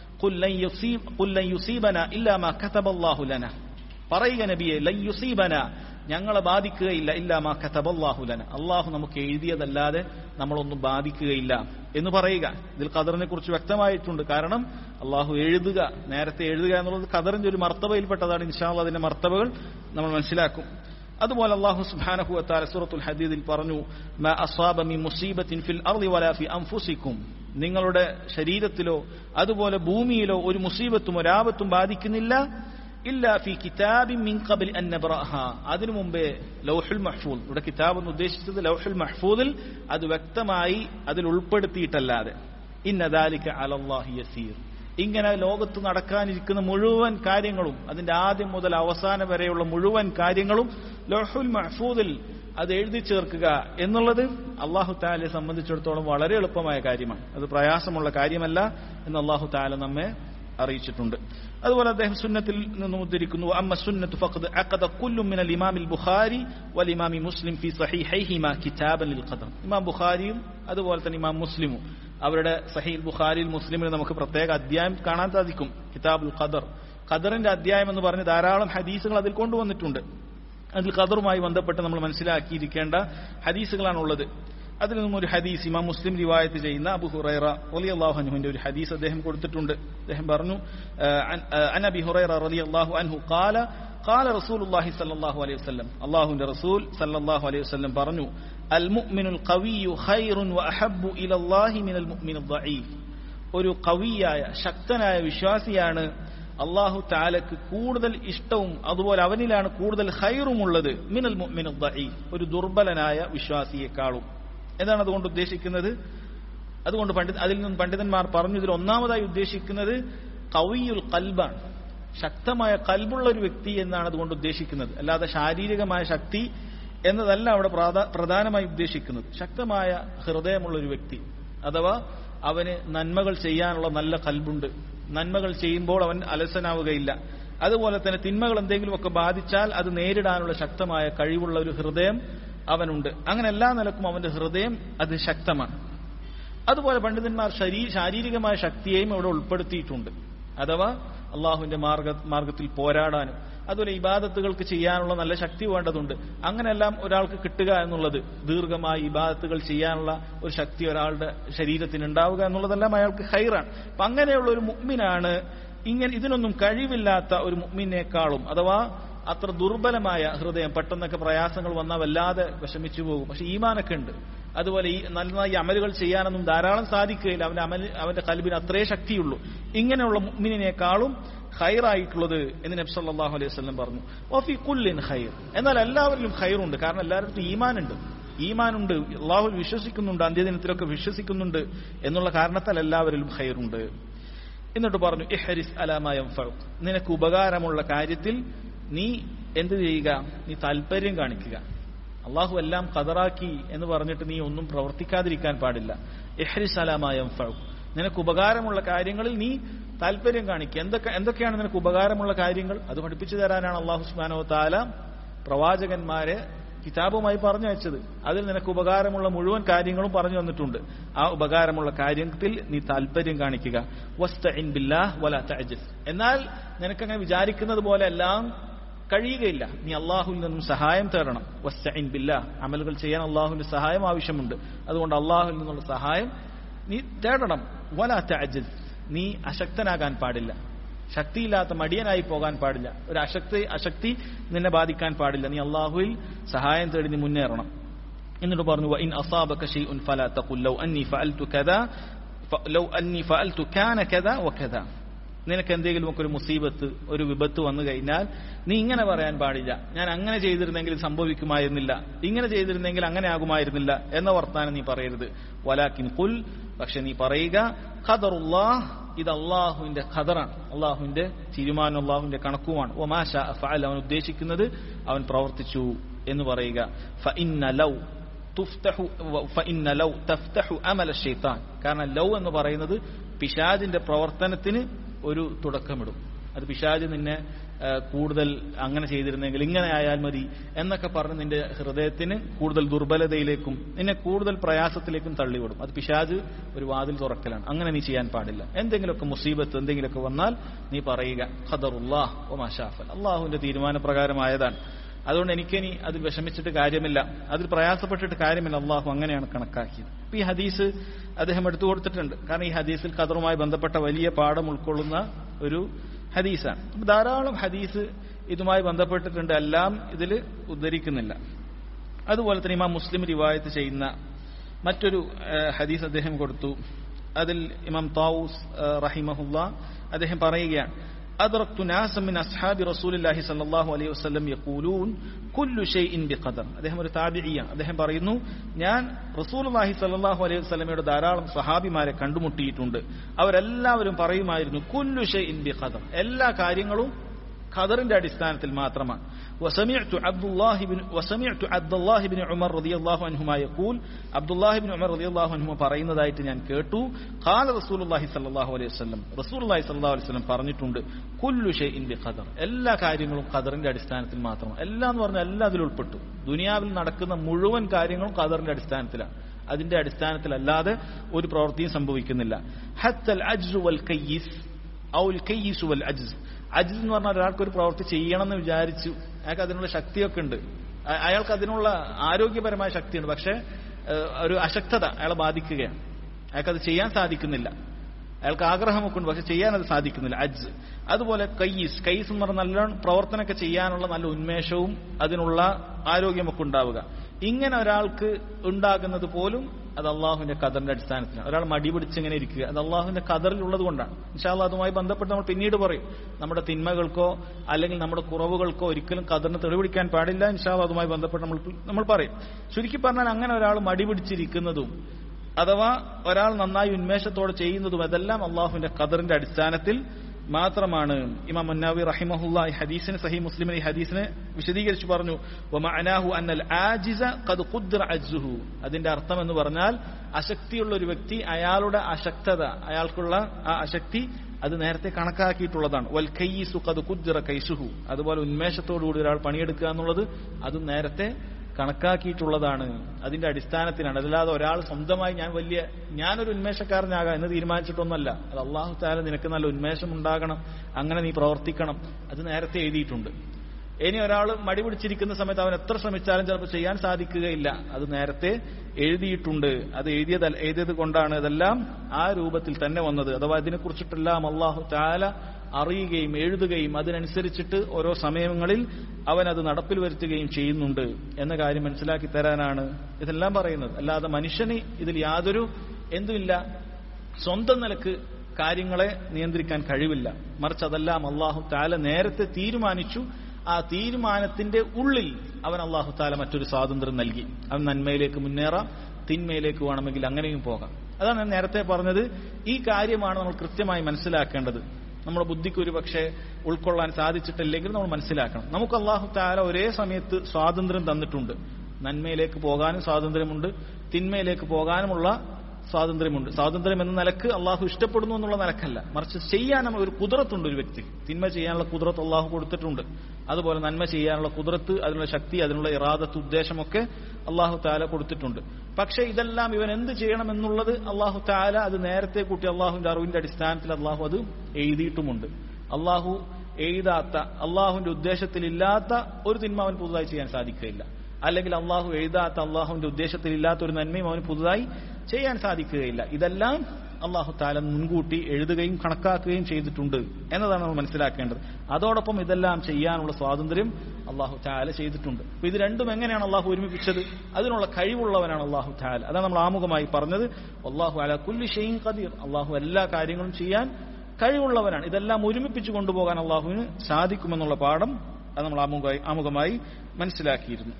പറയുക നബിയെ ലൻ യുസീബന ഞങ്ങളെ ബാധിക്കുകയില്ല ഇല്ലാമാ കതബല്ലാഹുലന അള്ളാഹു നമുക്ക് എഴുതിയതല്ലാതെ നമ്മളൊന്നും ബാധിക്കുകയില്ല എന്ന് പറയുക ഇതിൽ ഖദറിനെ കുറിച്ച് വ്യക്തമായിട്ടുണ്ട് കാരണം അള്ളാഹു എഴുതുക നേരത്തെ എഴുതുക എന്നുള്ളത് ഖദറിന്റെ ഒരു മർത്തബയിൽപ്പെട്ടതാണ് ഇൻഷാല്ല അതിന്റെ മർത്തബകൾ നമ്മൾ മനസ്സിലാക്കും അതുപോലെ അള്ളാഹു സുബ്ഹാനഹു വതആല സൂറത്തുൽ ഹദീദിൽ പറഞ്ഞു മാ അസ്വാബ മിൻ മുസീബത്തിൻ ഫിൽ അർളി വലാ ഫി അൻഫുസിക്കും നിങ്ങളുടെ ശരീരത്തിലോ അതുപോലെ ഭൂമിയിലോ ഒരു മുസീബത്തും ഒരാപത്തും ബാധിക്കുന്നില്ല ഇല്ല ഫി കിതാബിൻ മിൻ ഖബൽ അൻ നബ്റഹ അതിനു മുമ്പേ ലൗഹുൽ മഹ്ഫൂദ് ഇവിടെ കിതാബ് എന്ന് ഉദ്ദേശിച്ചത് ലൗഹുൽ മഹ്ഫൂദിൽ അത് വ്യക്തമായി അതിൽ ഉൾപ്പെടുത്തിയിട്ടല്ലാതെ ഇന്ന ദാലിക അലല്ലാഹി യസീർ ഇങ്ങനെ ലോകത്ത് നടക്കാനിരിക്കുന്ന മുഴുവൻ കാര്യങ്ങളും അതിന്റെ ആദ്യം മുതൽ അവസാനം വരെയുള്ള മുഴുവൻ കാര്യങ്ങളും ലൗഹുൽ മഹ്ഫൂദിൽ അത് എഴുതി ചേർക്കുക എന്നുള്ളത് അള്ളാഹു താലയെ സംബന്ധിച്ചിടത്തോളം വളരെ എളുപ്പമായ കാര്യമാണ് അത് പ്രയാസമുള്ള കാര്യമല്ല എന്ന് അള്ളാഹു താല നമ്മെ അറിയിച്ചിട്ടുണ്ട് അതുപോലെ അദ്ദേഹം സുന്നത്തിൽ നിന്നും ഉദ്ധരിക്കുന്നു അമ്മ സുന്നത്ത് ഫഖദ് അഖദ കുല്ലു മിനൽ ഇമാമിൽ ബുഖാരി വൽ ഇമാമി മുസ്ലിം ഫി സഹീഹൈഹിമ കിതാബൻ ലിൽ ഖദർ ഇമാം ബുഖാരിയും അതുപോലെ തന്നെ ഇമാം മുസ്ലിമും അവരുടെ സഹീൽ ബുഖാരിയിൽ മുസ്ലിമിൽ നമുക്ക് പ്രത്യേക അധ്യായം കാണാൻ സാധിക്കും കിതാബുൽ ഖദർ ഖദറിന്റെ അധ്യായം എന്ന് പറഞ്ഞ് ധാരാളം ഹദീസുകൾ അതിൽ കൊണ്ടുവന്നിട്ടുണ്ട് അതിൽ ഖദറുമായി ബന്ധപ്പെട്ട് നമ്മൾ മനസ്സിലാക്കിയിരിക്കേണ്ട ഹദീസുകളാണുള്ളത് അതിൽ നിന്നും ഒരു ഹദീസ് ഇമാം മുസ്ലിം റിവായത്ത് ചെയ്യുന്ന അബു ഹുറൈറ റളിയല്ലാഹു അൻഹുവിന്റെ ഒരു ഹദീസ് അദ്ദേഹം കൊടുത്തിട്ടുണ്ട് അദ്ദേഹം പറഞ്ഞു അനബി ഹുറൈറ റളിയല്ലാഹു അൻഹു ഖാല ഖാല റസൂലുള്ളാഹി സ്വല്ലല്ലാഹു അലൈഹി വസല്ലം അല്ലാഹുവിന്റെ റസൂൽ സല്ലല്ലാഹു അലൈഹി വസല്ലം പറഞ്ഞു അൽ മുഅ്മിനുൽ ഖവിയ്യു ഖൈറുൻ വഅഹബ്ബു ഇലല്ലാഹി മിനൽ മുഅ്മിനിൽ ദഈഫ് ഒരു കവിയായ ശക്തനായ വിശ്വാസിയാണ് അള്ളാഹു താലക്ക് കൂടുതൽ ഇഷ്ടവും അതുപോലെ അവനിലാണ് കൂടുതൽ ഹൈറുമുള്ളത് മിനൽ മുഅ്മിനിൽ ദഈഫ് ഒരു ദുർബലനായ വിശ്വാസിയെക്കാളും എന്താണ് അതുകൊണ്ട് ഉദ്ദേശിക്കുന്നത് അതുകൊണ്ട് പണ്ഡിത അതിൽ നിന്നും പണ്ഡിതന്മാർ പറഞ്ഞു ഇതിൽ ഒന്നാമതായി ഉദ്ദേശിക്കുന്നത് കവിയുൽ കൽബാണ് ശക്തമായ കൽബുള്ള ഒരു വ്യക്തി എന്നാണ് അതുകൊണ്ട് ഉദ്ദേശിക്കുന്നത് അല്ലാതെ ശാരീരികമായ ശക്തി എന്നതല്ല അവിടെ പ്രധാനമായി ഉദ്ദേശിക്കുന്നത് ശക്തമായ ഹൃദയമുള്ള ഒരു വ്യക്തി അഥവാ അവന് നന്മകൾ ചെയ്യാനുള്ള നല്ല കൽബുണ്ട് നന്മകൾ ചെയ്യുമ്പോൾ അവൻ അലസനാവുകയില്ല അതുപോലെ തന്നെ തിന്മകൾ എന്തെങ്കിലുമൊക്കെ ബാധിച്ചാൽ അത് നേരിടാനുള്ള ശക്തമായ കഴിവുള്ള ഒരു ഹൃദയം അവനുണ്ട് അങ്ങനെ എല്ലാ നിലക്കും അവന്റെ ഹൃദയം അത് ശക്തമാണ് അതുപോലെ പണ്ഡിതന്മാർ ശരീ ശാരീരികമായ ശക്തിയെയും അവിടെ ഉൾപ്പെടുത്തിയിട്ടുണ്ട് അഥവാ അള്ളാഹുവിന്റെ മാർഗ മാർഗത്തിൽ പോരാടാനും അതുപോലെ ഇബാദത്തുകൾക്ക് ചെയ്യാനുള്ള നല്ല ശക്തി വേണ്ടതുണ്ട് അങ്ങനെയെല്ലാം ഒരാൾക്ക് കിട്ടുക എന്നുള്ളത് ദീർഘമായി ഇബാദത്തുകൾ ചെയ്യാനുള്ള ഒരു ശക്തി ഒരാളുടെ ശരീരത്തിന് ഉണ്ടാവുക എന്നുള്ളതെല്ലാം അയാൾക്ക് ഹൈറാണ് അപ്പൊ അങ്ങനെയുള്ള ഒരു മുഗ്മിനാണ് ഇങ്ങനെ ഇതിനൊന്നും കഴിവില്ലാത്ത ഒരു മുഗ്മിനേക്കാളും അഥവാ അത്ര ദുർബലമായ ഹൃദയം പെട്ടെന്നൊക്കെ പ്രയാസങ്ങൾ വന്നാൽ വല്ലാതെ വിഷമിച്ചു പോകും പക്ഷെ ഈമാനൊക്കെ ഉണ്ട് അതുപോലെ ഈ നന്നായി അമലുകൾ ചെയ്യാനൊന്നും ധാരാളം സാധിക്കുകയില്ല അവന്റെ അമൽ അവന്റെ കൽബിന് അത്രേ ശക്തിയുള്ളൂ ഇങ്ങനെയുള്ള മുഅ്മിനിനേക്കാളും ഖൈറായിട്ടുള്ളത് എന്ന് നബി സല്ലല്ലാഹു അലൈഹി വസല്ലം പറഞ്ഞു ഓഫി കുല്ലിൻ ഖൈർ എന്നാൽ എല്ലാവരിലും ഖൈറുണ്ട് കാരണം എല്ലാവരും ഈമാനുണ്ട് ഈമാനുണ്ട് അള്ളാഹുൽ വിശ്വസിക്കുന്നുണ്ട് അന്ത്യദിനത്തിലൊക്കെ വിശ്വസിക്കുന്നുണ്ട് എന്നുള്ള കാരണത്താൽ എല്ലാവരിലും ഖൈറുണ്ട് എന്നിട്ട് പറഞ്ഞു ഇഹരിസ് അലാമയം നിനക്ക് ഉപകാരമുള്ള കാര്യത്തിൽ നീ എന്ത് ചെയ്യുക നീ താല്പര്യം കാണിക്കുക അള്ളാഹു എല്ലാം കതറാക്കി എന്ന് പറഞ്ഞിട്ട് നീ ഒന്നും പ്രവർത്തിക്കാതിരിക്കാൻ പാടില്ല ഇഹ്രിസ് അലാമയം നിനക്ക് ഉപകാരമുള്ള കാര്യങ്ങളിൽ നീ താല്പര്യം കാണിക്കുക എന്തൊക്കെ എന്തൊക്കെയാണ് നിനക്ക് ഉപകാരമുള്ള കാര്യങ്ങൾ അത് പഠിപ്പിച്ചു തരാനാണ് അള്ളാഹു സുബാനോ താല പ്രവാചകന്മാരെ കിതാബുമായി പറഞ്ഞു വെച്ചത് അതിൽ നിനക്ക് ഉപകാരമുള്ള മുഴുവൻ കാര്യങ്ങളും പറഞ്ഞു വന്നിട്ടുണ്ട് ആ ഉപകാരമുള്ള കാര്യത്തിൽ നീ താല്പര്യം കാണിക്കുക വസ്തഇൻ ബില്ലാഹ് വലാ തഅജിസ് എന്നാൽ നിനക്കങ്ങനെ വിചാരിക്കുന്നത് പോലെ എല്ലാം കഴിയുകയില്ല നീ അള്ളാഹുവിൽ നിന്നും സഹായം തേടണം വസ്തഇൻ ബില്ലാഹ് അമലുകൾ ചെയ്യാൻ അള്ളാഹുവിന്റെ സഹായം ആവശ്യമുണ്ട് അതുകൊണ്ട് അള്ളാഹുവിൽ നിന്നുള്ള സഹായം നീ തേടണം വലാ തഅജിസ് നീ അശക്തനാകാൻ പാടില്ല ശക്തിയില്ലാത്ത മടിയനായി പോകാൻ പാടില്ല ഒരു അശക്തി അശക്തി നിന്നെ ബാധിക്കാൻ പാടില്ല നീ അള്ളാഹുവിൽ സഹായം തേടി നീ മുന്നേറണം എന്നിട്ട് പറഞ്ഞു ഇൻ അസാബക ഷൈഉൻ ഫലാ തഖുൽ ലൗ അന്നി ഫഅൽതു കദാ ലൗ അന്നി ഫഅൽതു കാന കദാ വകദാ നിനക്ക് എന്തെങ്കിലും ഒക്കെ ഒരു മുസീബത്ത് ഒരു വിപത്ത് വന്നു കഴിഞ്ഞാൽ നീ ഇങ്ങനെ പറയാൻ പാടില്ല ഞാൻ അങ്ങനെ ചെയ്തിരുന്നെങ്കിൽ സംഭവിക്കുമായിരുന്നില്ല ഇങ്ങനെ ചെയ്തിരുന്നെങ്കിൽ അങ്ങനെ ആകുമായിരുന്നില്ല എന്ന വർത്താനം നീ പറയരുത് വലാക്കിൻ കുൽ പക്ഷെ നീ പറയുക ഖദറുല്ലാഹ് ഇത് അള്ളാഹുവിന്റെ ഖദറാണ് അള്ളാഹുവിന്റെ തീരുമാനം അള്ളാഹുവിന്റെ കണക്കുമാണ് ഒമാഷ ഫഅൽ അവൻ ഉദ്ദേശിക്കുന്നത് അവൻ പ്രവർത്തിച്ചു എന്ന് പറയുക ഫഇന്ന ലൗ തുഫ്തഹു ഫഇന്ന ലൗ തഫ്തഹു അമല ഷൈത്താൻ കാരണം ലൗ എന്ന് പറയുന്നത് പിശാജിന്റെ പ്രവർത്തനത്തിന് ഒരു തുടക്കമിടും അത് പിശാജ് നിന്നെ ആ, കൂടുതൽ അങ്ങനെ ചെയ്തിരുന്നെങ്കിൽ ഇങ്ങനെ ആയാൽ മതി എന്നൊക്കെ പറഞ്ഞ് നിന്റെ ഹൃദയത്തിന് കൂടുതൽ ദുർബലതയിലേക്കും നിന്നെ കൂടുതൽ പ്രയാസത്തിലേക്കും തള്ളിവിടും അത് പിശാജ് ഒരു വാതിൽ തുറക്കലാണ് അങ്ങനെ നീ ചെയ്യാൻ പാടില്ല എന്തെങ്കിലുമൊക്കെ മുസീബത്ത് എന്തെങ്കിലുമൊക്കെ വന്നാൽ നീ പറയുക ഖദറുല്ലാഹ് ഒ മാഷാഫൽ അള്ളാഹുവിന്റെ തീരുമാനപ്രകാരമായതാണ് അതുകൊണ്ട് എനിക്കിനി അതിൽ വിഷമിച്ചിട്ട് കാര്യമില്ല അതിൽ പ്രയാസപ്പെട്ടിട്ട് കാര്യമില്ല അള്ളാഹു അങ്ങനെയാണ് കണക്കാക്കിയത് അപ്പൊ ഈ ഹദീസ് അദ്ദേഹം എടുത്തു കൊടുത്തിട്ടുണ്ട് കാരണം ഈ ഹദീസിൽ ഖദറുമായി ബന്ധപ്പെട്ട വലിയ പാഠം ഉൾക്കൊള്ളുന്ന ഒരു ഹദീസാണ് അപ്പൊ ധാരാളം ഹദീസ് ഇതുമായി ബന്ധപ്പെട്ടിട്ടുണ്ട് എല്ലാം ഇതിൽ ഉദ്ധരിക്കുന്നില്ല അതുപോലെ തന്നെ ഇമാം മുസ്ലിം റിവായത്ത് ചെയ്യുന്ന മറ്റൊരു ആ, ഹദീസ് അദ്ദേഹം കൊടുത്തു അതിൽ ഇമാം താവൂസ് ആ, റഹിമഹുല്ല അദ്ദേഹം പറയുകയാണ് أدركت ناسا من أصحاب رسول الله صلى الله عليه وسلم يقولون كل شيء بقدر അദ്ദേഹം ഒരു താബിഇയാണ് അദ്ദേഹം പറയുന്നു ഞാൻ റസൂലുള്ളാഹി സ്വല്ലല്ലാഹു അലൈഹി വസല്ലമയുടെ ധാരാളം സഹാബിമാരെ കണ്ടുമുട്ടിയിട്ടുണ്ട് അവരെല്ലാവരും പറയുമായിരുന്നു കുല്ലു ഷൈഇൻ ബിഖദർ എല്ലാ കാര്യങ്ങളും ഖദറിന്റെ അടിസ്ഥാനത്തിൽ മാത്രമാണ് وسمعت عبد الله بن وسمعت عبد الله بن عمر رضي الله عنهما يقول عبد الله بن عمر رضي الله عنهما പറയുന്നതായിട്ട് ഞാൻ കേട്ടു قال رسول الله صلى الله عليه وسلم رسول الله صلى الله عليه وسلم പറഞ്ഞിട്ടുണ്ട് കുല്ലു ഷൈഇൻ ബിഖദർ എല്ലാ കാര്യങ്ങളും ഖദറിന്റെ അടിസ്ഥാനത്തിൽ മാത്രമാണ് എല്ലാം എന്ന് പറഞ്ഞാൽ എല്ലാം അതിൽ ഉൾപ്പെട്ടു ദുനിയാവിൽ നടക്കുന്ന മുഴുവൻ കാര്യങ്ങളും ഖദറിന്റെ അടിസ്ഥാനത്തിലാണ് അതിന്റെ അടിസ്ഥാനത്തിലല്ലാതെ ഒരു പ്രവൃത്തിയും സംഭവിക്കുന്നില്ല ഹത്തൽ അജ്സു വൽ കയ്യിസ് ഔൽ കയ്യിസു വൽ അജ്സ് അജ്സ് എന്ന് പറഞ്ഞാൽ ഒരാൾക്ക് ഒരു പ്രവൃത്തി ചെയ്യണം എന്ന് വിചാരിച്ചു അയാൾക്ക് അതിനുള്ള ശക്തിയൊക്കെ ഉണ്ട് അ- അയാൾക്ക് അതിനുള്ള ആരോഗ്യപരമായ ശക്തിയുണ്ട് പക്ഷേ ഏഹ്, ഒരു അശക്തത അയാളെ ബാധിക്കുകയാണ് അയാൾക്കത് ചെയ്യാൻ സാധിക്കുന്നില്ല അയാൾക്ക് ആഗ്രഹമൊക്കെ ഉണ്ട് പക്ഷെ ചെയ്യാൻ അത് സാധിക്കുന്നില്ല അജ്സ് അതുപോലെ കയ്യീസ് കയ്യീസ് എന്ന് പറഞ്ഞാൽ നല്ല പ്രവർത്തനമൊക്കെ ചെയ്യാനുള്ള നല്ല ഉന്മേഷവും അതിനുള്ള ആരോഗ്യമൊക്കെ ഉണ്ടാവുക ഇങ്ങനെ ഒരാൾക്ക് ഉണ്ടാകുന്നത് പോലും അത് അള്ളാഹുവിന്റെ കദറിന്റെ അടിസ്ഥാനത്തിലാണ് ഒരാൾ മടി പിടിച്ചിങ്ങനെ ഇരിക്കുക അത് അള്ളാഹുവിന്റെ കദറിലുള്ളത് കൊണ്ടാണ് ഇൻഷാല്ല അതുമായി ബന്ധപ്പെട്ട് നമ്മൾ പിന്നീട് പറയും നമ്മുടെ തിന്മകൾക്കോ അല്ലെങ്കിൽ നമ്മുടെ കുറവുകൾക്കോ ഒരിക്കലും കദറിന് തെളിപിടിക്കാൻ പാടില്ല ഇൻഷാല്ല അതുമായി ബന്ധപ്പെട്ട് നമ്മൾ നമ്മൾ പറയും ചുരുക്കി പറഞ്ഞാൽ അങ്ങനെ ഒരാൾ മടി പിടിച്ചിരിക്കുന്നതും അഥവാ ഒരാൾ നന്നായി ഉന്മേഷത്തോടെ ചെയ്യുന്നതും അതെല്ലാം അള്ളാഹുവിന്റെ ഖദറിന്റെ അടിസ്ഥാനത്തിൽ മാത്രമാണ് ഇമാം മുന്നാവി റഹിമഹുല്ല ഈ ഹദീസിന് സഹി മുസ്ലിമിന് ഈ ഹദീസിനെ വിശദീകരിച്ചു പറഞ്ഞു വമഅനാഹു അന്നൽ ആജിസ ഖദ് ഖുദ്റ അജ്സുഹു അതിന്റെ അർത്ഥം എന്ന് പറഞ്ഞാൽ അശക്തിയുള്ള ഒരു വ്യക്തി അയാളുടെ അശക്തത അയാൾക്കുള്ള ആ അശക്തി അത് നേരത്തെ കണക്കാക്കിയിട്ടുള്ളതാണ് വൽ കയ്യിസു ഖദ് ഖുദ്റ കൈസുഹു അതുപോലെ ഉന്മേഷത്തോടുകൂടി ഒരാൾ പണിയെടുക്കുക എന്നുള്ളത് അതും നേരത്തെ കണക്കാക്കിയിട്ടുള്ളതാണ് അതിന്റെ അടിസ്ഥാനത്തിലാണ് അതല്ലാതെ ഒരാൾ സ്വന്തമായി ഞാൻ വലിയ ഞാനൊരു ഉന്മേഷക്കാരനാകാം എന്ന് തീരുമാനിച്ചിട്ടൊന്നല്ല അത് അള്ളാഹു താല നിനക്ക് നല്ല ഉന്മേഷം ഉണ്ടാകണം അങ്ങനെ നീ പ്രവർത്തിക്കണം അത് നേരത്തെ എഴുതിയിട്ടുണ്ട് ഇനി ഒരാൾ മടി പിടിച്ചിരിക്കുന്ന സമയത്ത് അവൻ എത്ര ശ്രമിച്ചാലും ചിലപ്പോൾ ചെയ്യാൻ സാധിക്കുകയില്ല അത് നേരത്തെ എഴുതിയിട്ടുണ്ട് അത് എഴുതിയത് എഴുതിയത് കൊണ്ടാണ് ഇതെല്ലാം ആ രൂപത്തിൽ തന്നെ വന്നത് അഥവാ ഇതിനെക്കുറിച്ചിട്ടെല്ലാം അള്ളാഹു താല അറിയുകയും എഴുതുകയും അതിനനുസരിച്ചിട്ട് ഓരോ സമയങ്ങളിൽ അവൻ അത് നടപ്പിൽ വരുത്തുകയും ചെയ്യുന്നുണ്ട് എന്ന കാര്യം മനസ്സിലാക്കി തരാനാണ് ഇതെല്ലാം പറയുന്നത് അല്ലാതെ മനുഷ്യന് ഇതിൽ യാതൊരു എന്തുമില്ല സ്വന്തം നിലക്ക് കാര്യങ്ങളെ നിയന്ത്രിക്കാൻ കഴിവില്ല മറിച്ച് അതെല്ലാം അള്ളാഹു താല നേരത്തെ തീരുമാനിച്ചു ആ തീരുമാനത്തിന്റെ ഉള്ളിൽ അവൻ അള്ളാഹു താല മറ്റൊരു സ്വാതന്ത്ര്യം നൽകി അവൻ നന്മയിലേക്ക് മുന്നേറാം തിന്മയിലേക്ക് വേണമെങ്കിൽ അങ്ങനെയും പോകാം അതാണ് ഞാൻ നേരത്തെ പറഞ്ഞത് ഈ കാര്യമാണ് നമ്മൾ കൃത്യമായി മനസ്സിലാക്കേണ്ടത് നമ്മുടെ ബുദ്ധിക്ക് ഒരു പക്ഷേ ഉൾക്കൊള്ളാൻ സാധിച്ചിട്ടില്ലെങ്കിൽ നമ്മൾ മനസ്സിലാക്കണം നമുക്ക് അള്ളാഹു താല ഒരേ സമയത്ത് സ്വാതന്ത്ര്യം തന്നിട്ടുണ്ട് നന്മയിലേക്ക് പോകാനും സ്വാതന്ത്ര്യമുണ്ട് തിന്മയിലേക്ക് പോകാനുമുള്ള സ്വാതന്ത്ര്യമുണ്ട് സ്വാതന്ത്ര്യം എന്ന നിലക്ക് അള്ളാഹു ഇഷ്ടപ്പെടുന്നു എന്നുള്ള നിലക്കല്ല മറിച്ച് ചെയ്യാൻ നമ്മൾ ഒരു കുതിരത്തുണ്ട് ഒരു വ്യക്തി തിന്മ ചെയ്യാനുള്ള കുതിരത്ത് അള്ളാഹു കൊടുത്തിട്ടുണ്ട് അതുപോലെ നന്മ ചെയ്യാനുള്ള കുതിരത്ത് അതിനുള്ള ശക്തി അതിനുള്ള ഇറാദത്ത് ഉദ്ദേശമൊക്കെ അള്ളാഹു താല കൊടുത്തിട്ടുണ്ട് പക്ഷെ ഇതെല്ലാം ഇവൻ എന്ത് ചെയ്യണം എന്നുള്ളത് അള്ളാഹു താല അത് നേരത്തെ കൂട്ടി അള്ളാഹുവിന്റെ അറിവിന്റെ അടിസ്ഥാനത്തിൽ അള്ളാഹു അത് എഴുതിയിട്ടുമുണ്ട് അള്ളാഹു എഴുതാത്ത അള്ളാഹുവിന്റെ ഉദ്ദേശത്തിലില്ലാത്ത ഒരു തിന്മ അവൻ പുതുതായി ചെയ്യാൻ സാധിക്കുകയില്ല അല്ലെങ്കിൽ അള്ളാഹു എഴുതാത്ത അള്ളാഹുവിന്റെ ഉദ്ദേശത്തിലില്ലാത്ത ഒരു നന്മയും അവന് പുതുതായി ചെയ്യാൻ സാധിക്കുകയില്ല ഇതെല്ലാം അള്ളാഹു താല മുൻകൂട്ടി എഴുതുകയും കണക്കാക്കുകയും ചെയ്തിട്ടുണ്ട് എന്നതാണ് നമ്മൾ മനസ്സിലാക്കേണ്ടത് അതോടൊപ്പം ഇതെല്ലാം ചെയ്യാനുള്ള സ്വാതന്ത്ര്യം അള്ളാഹു താല ചെയ്തിട്ടുണ്ട് അപ്പൊ ഇത് രണ്ടും എങ്ങനെയാണ് അള്ളാഹു ഒരുമിപ്പിച്ചത് അതിനുള്ള കഴിവുള്ളവനാണ് അള്ളാഹു താല അതാണ് നമ്മൾ ആമുഖമായി പറഞ്ഞത് അള്ളാഹു അല കുല്ലി ഷെയ്ൻ ഖദീർ അള്ളാഹു എല്ലാ കാര്യങ്ങളും ചെയ്യാൻ കഴിവുള്ളവനാണ് ഇതെല്ലാം ഒരുമിപ്പിച്ചു കൊണ്ടുപോകാൻ അള്ളാഹുവിന് സാധിക്കുമെന്നുള്ള പാഠം അത് നമ്മൾ ആമുഖമായി ആമുഖമായി മനസ്സിലാക്കിയിരുന്നു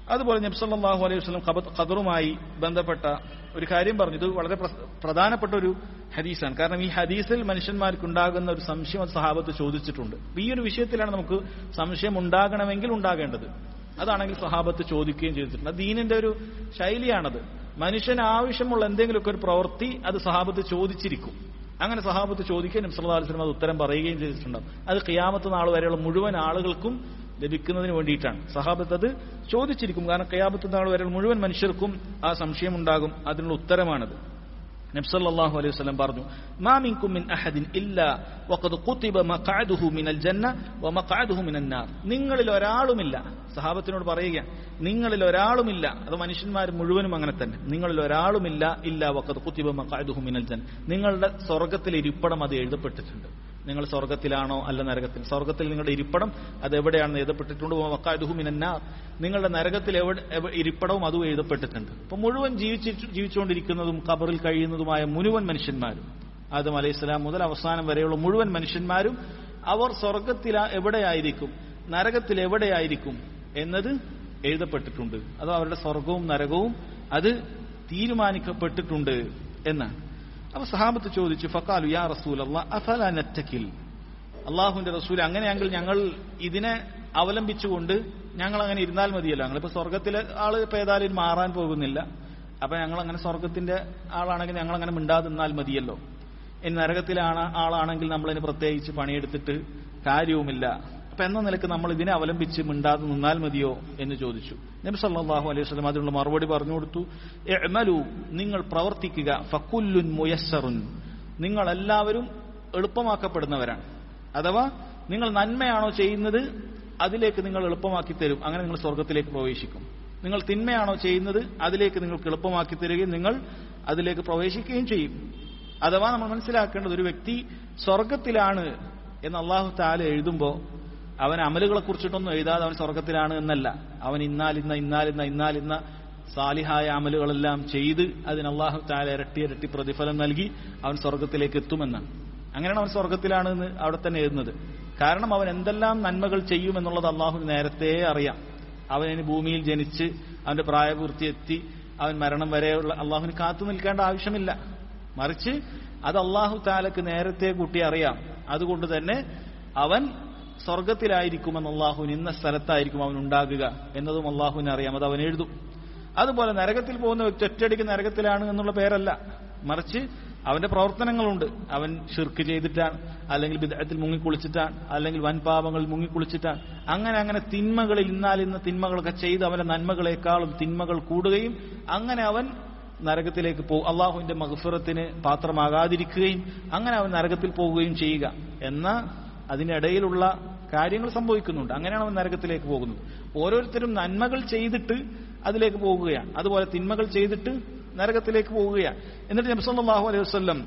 അതുപോലെ നബ്സല്ലാഹു അലൈഹി വസ്ലം ഖദറുമായി ബന്ധപ്പെട്ട ഒരു കാര്യം പറഞ്ഞു ഇത് വളരെ പ്രധാനപ്പെട്ട ഒരു ഹദീസാണ് കാരണം ഈ ഹദീസിൽ മനുഷ്യന്മാർക്കുണ്ടാകുന്ന ഒരു സംശയം അത് സഹാബത്ത് ചോദിച്ചിട്ടുണ്ട് ഈ ഒരു വിഷയത്തിലാണ് നമുക്ക് സംശയം ഉണ്ടാകണമെങ്കിൽ ഉണ്ടാകേണ്ടത് അതാണെങ്കിൽ സഹാബത്ത് ചോദിക്കുകയും ചെയ്തിട്ടുണ്ട് ദീനിന്റെ ഒരു ശൈലിയാണത് മനുഷ്യന് ആവശ്യമുള്ള എന്തെങ്കിലുമൊക്കെ ഒരു പ്രവൃത്തി അത് സഹാബത്ത് ചോദിച്ചിരിക്കും അങ്ങനെ സഹാബത്ത് ചോദിക്കുകയും നബ്സല്ലാ അലൈഹി അത് ഉത്തരം പറയുകയും ചെയ്തിട്ടുണ്ടാവും അത് ഖിയാമത്ത് നാൾ വരെയുള്ള മുഴുവൻ ആളുകൾക്കും ലഭിക്കുന്നതിന് വേണ്ടിയിട്ടാണ് സഹാബത്ത് അത് ചോദിച്ചിരിക്കും കാരണം ഖിയാമത്ത് നാൾ വരെയുള്ള മുഴുവൻ മനുഷ്യർക്കും ആ സംശയമുണ്ടാകും അതിനുള്ള ഉത്തരമാണത് നബ്സല്ലാഹു അലൈഹി വസല്ലം പറഞ്ഞു മാ മിൻകും മിൻ അഹദിൻ ഇല്ലാ വഖദ് ഖുതിബ മഖഅദുഹു മിനൽ ജന്ന വ മഖഅദുഹു മിനൻ നാർ നിങ്ങളിൽ ഒരാളുമില്ല സഹാബത്തിനോട് പറയുക നിങ്ങളിൽ ഒരാളുമില്ല അത് മനുഷ്യന്മാർ മുഴുവനും അങ്ങനെ തന്നെ നിങ്ങളിൽ ഒരാളുമില്ല ഇല്ല വഖദ് ഖുതിബ മഖഅദുഹു മിനൽ ജന്ന നിങ്ങളുടെ സ്വർഗ്ഗത്തിലെ ഇരിപ്പിടം അത് എഴുതപ്പെട്ടിട്ടുണ്ട് നിങ്ങൾ സ്വർഗത്തിലാണോ അല്ല നരകത്തിൽ സ്വർഗത്തിൽ നിങ്ങളുടെ ഇരിപ്പിടം അത് എവിടെയാണെന്ന് എഴുതപ്പെട്ടിട്ടുണ്ട് മക്കാദുഹു മിനന്നാർ നിങ്ങളുടെ നരകത്തിൽ എവിടെ ഇരിപ്പിടവും അതും എഴുതപ്പെട്ടിട്ടുണ്ട് അപ്പൊ മുഴുവൻ ജീവിച്ചു ജീവിച്ചുകൊണ്ടിരിക്കുന്നതും ഖബറിൽ കഴിയുന്നതുമായ മുഴുവൻ മനുഷ്യന്മാരും ആദം അലൈഹി സ്വലാം മുതൽ അവസാനം വരെയുള്ള മുഴുവൻ മനുഷ്യന്മാരും അവർ സ്വർഗത്തിൽ എവിടെയായിരിക്കും നരകത്തിൽ എവിടെയായിരിക്കും എന്നത് എഴുതപ്പെട്ടിട്ടുണ്ട് അത് അവരുടെ സ്വർഗവും നരകവും അത് തീരുമാനിക്കപ്പെട്ടിട്ടുണ്ട് എന്നാണ് അപ്പൊ സഹാബത്ത് ചോദിച്ചു ഫക്കാലു യാ റസൂൽ അഫല നറ്റക്കിൽ അള്ളാഹുവിന്റെ റസൂൽ അങ്ങനെയാണെങ്കിൽ ഞങ്ങൾ ഇതിനെ അവലംബിച്ചുകൊണ്ട് ഞങ്ങൾ അങ്ങനെ ഇരുന്നാൽ മതിയല്ലോ ഞങ്ങളിപ്പോ സ്വർഗത്തിലെ ആള് ഇപ്പൊ ഏതായാലും മാറാൻ പോകുന്നില്ല അപ്പൊ ഞങ്ങൾ അങ്ങനെ സ്വർഗത്തിന്റെ ആളാണെങ്കിൽ ഞങ്ങൾ അങ്ങനെ മിണ്ടാതെ നിന്നാൽ മതിയല്ലോ ഇനി നരകത്തിലാണ് ആളാണെങ്കിൽ നമ്മളതിന് പ്രത്യേകിച്ച് പണിയെടുത്തിട്ട് കാര്യവുമില്ല അപ്പൊ എന്ന നിലക്ക് നമ്മൾ ഇതിനെ അവലംബിച്ച് മിണ്ടാതെ നിന്നാൽ മതിയോ എന്ന് ചോദിച്ചു നബി സല്ലല്ലാഹു അലൈഹി വസല്ലം അതിനുള്ള മറുപടി പറഞ്ഞു കൊടുത്തു എഅ്മലു നിങ്ങൾ പ്രവർത്തിക്കുക ഫക്കുല്ലുൻ മുയസ്സറുൻ നിങ്ങൾ എല്ലാവരും എളുപ്പമാക്കപ്പെടുന്നവരാണ് അഥവാ നിങ്ങൾ നന്മയാണോ ചെയ്യുന്നത് അതിലേക്ക് നിങ്ങൾ എളുപ്പമാക്കി തരും അങ്ങനെ നിങ്ങൾ സ്വർഗത്തിലേക്ക് പ്രവേശിക്കും നിങ്ങൾ തിന്മയാണോ ചെയ്യുന്നത് അതിലേക്ക് നിങ്ങൾക്ക് എളുപ്പമാക്കി തരികയും നിങ്ങൾ അതിലേക്ക് പ്രവേശിക്കുകയും ചെയ്യും അഥവാ നമ്മൾ മനസ്സിലാക്കേണ്ടത് ഒരു വ്യക്തി സ്വർഗത്തിലാണ് എന്ന് അള്ളാഹു താല എഴുതുമ്പോൾ അവൻ അമലുകളെ കുറിച്ചിട്ടൊന്നും എഴുതാതെ അവൻ സ്വർഗത്തിലാണ് എന്നല്ല അവൻ ഇന്നാലിന്ന ഇന്നാലിന്ന ഇന്നാലിന്ന സാലിഹായ അമലുകളെല്ലാം ചെയ്ത് അതിന് അള്ളാഹു താല ഇരട്ടി ഇരട്ടി പ്രതിഫലം നൽകി അവൻ സ്വർഗത്തിലേക്ക് എത്തുമെന്നാണ് അങ്ങനെയാണ് അവൻ സ്വർഗത്തിലാണ് എന്ന് അവിടെ തന്നെ എഴുതുന്നത് കാരണം അവൻ എന്തെല്ലാം നന്മകൾ ചെയ്യുമെന്നുള്ളത് അള്ളാഹുവിന് നേരത്തെ അറിയാം അവനിന് ഭൂമിയിൽ ജനിച്ച് അവന്റെ പ്രായപൂർത്തി എത്തി അവൻ മരണം വരെയുള്ള അള്ളാഹുവിന് കാത്തു നിൽക്കേണ്ട ആവശ്യമില്ല മറിച്ച് അത് അള്ളാഹു താലക്ക് നേരത്തെ കൂട്ടി അറിയാം അതുകൊണ്ട് തന്നെ അവൻ സ്വർഗത്തിലായിരിക്കുമെന്ന് അള്ളാഹുവിന് ഇന്ന സ്ഥലത്തായിരിക്കും അവൻ ഉണ്ടാകുക എന്നതും അള്ളാഹുവിന് അറിയാം അത് അവൻ എഴുതും അതുപോലെ നരകത്തിൽ പോകുന്ന വ്യക്തി ഒറ്റയടിക്ക് നരകത്തിലാണ് എന്നുള്ള പേരല്ല മറിച്ച് അവന്റെ പ്രവർത്തനങ്ങളുണ്ട് അവൻ ഷിർക്ക് ചെയ്തിട്ടാണ് അല്ലെങ്കിൽ വിദഗ്ധത്തിൽ മുങ്ങിക്കുളിച്ചിട്ടാണ് അല്ലെങ്കിൽ വൻപാപങ്ങളിൽ മുങ്ങിക്കുളിച്ചിട്ടാണ് അങ്ങനെ അങ്ങനെ തിന്മകളിൽ ഇന്നാൽ ഇന്ന് തിന്മകളൊക്കെ ചെയ്ത് അവന്റെ നന്മകളെക്കാളും തിന്മകൾ കൂടുകയും അങ്ങനെ അവൻ നരകത്തിലേക്ക് പോകും അള്ളാഹുവിന്റെ മഹഫിറത്തിന് പാത്രമാകാതിരിക്കുകയും അങ്ങനെ അവൻ നരകത്തിൽ പോവുകയും ചെയ്യുക എന്ന അതിനിടയിലുള്ള കാര്യങ്ങൾ സംഭവിക്കുന്നുണ്ട് അങ്ങനെയാണ് അവൻ നരകത്തിലേക്ക് പോകുന്നത് ഓരോരുത്തരും നന്മകൾ ചെയ്തിട്ട് അതിലേക്ക് പോകുകയാണ് അതുപോലെ തിന്മകൾ ചെയ്തിട്ട് നരകത്തിലേക്ക് പോവുകയാണ് എന്നിട്ട് നബ്സല്ലാഹു അലൈഹി വസ്ലം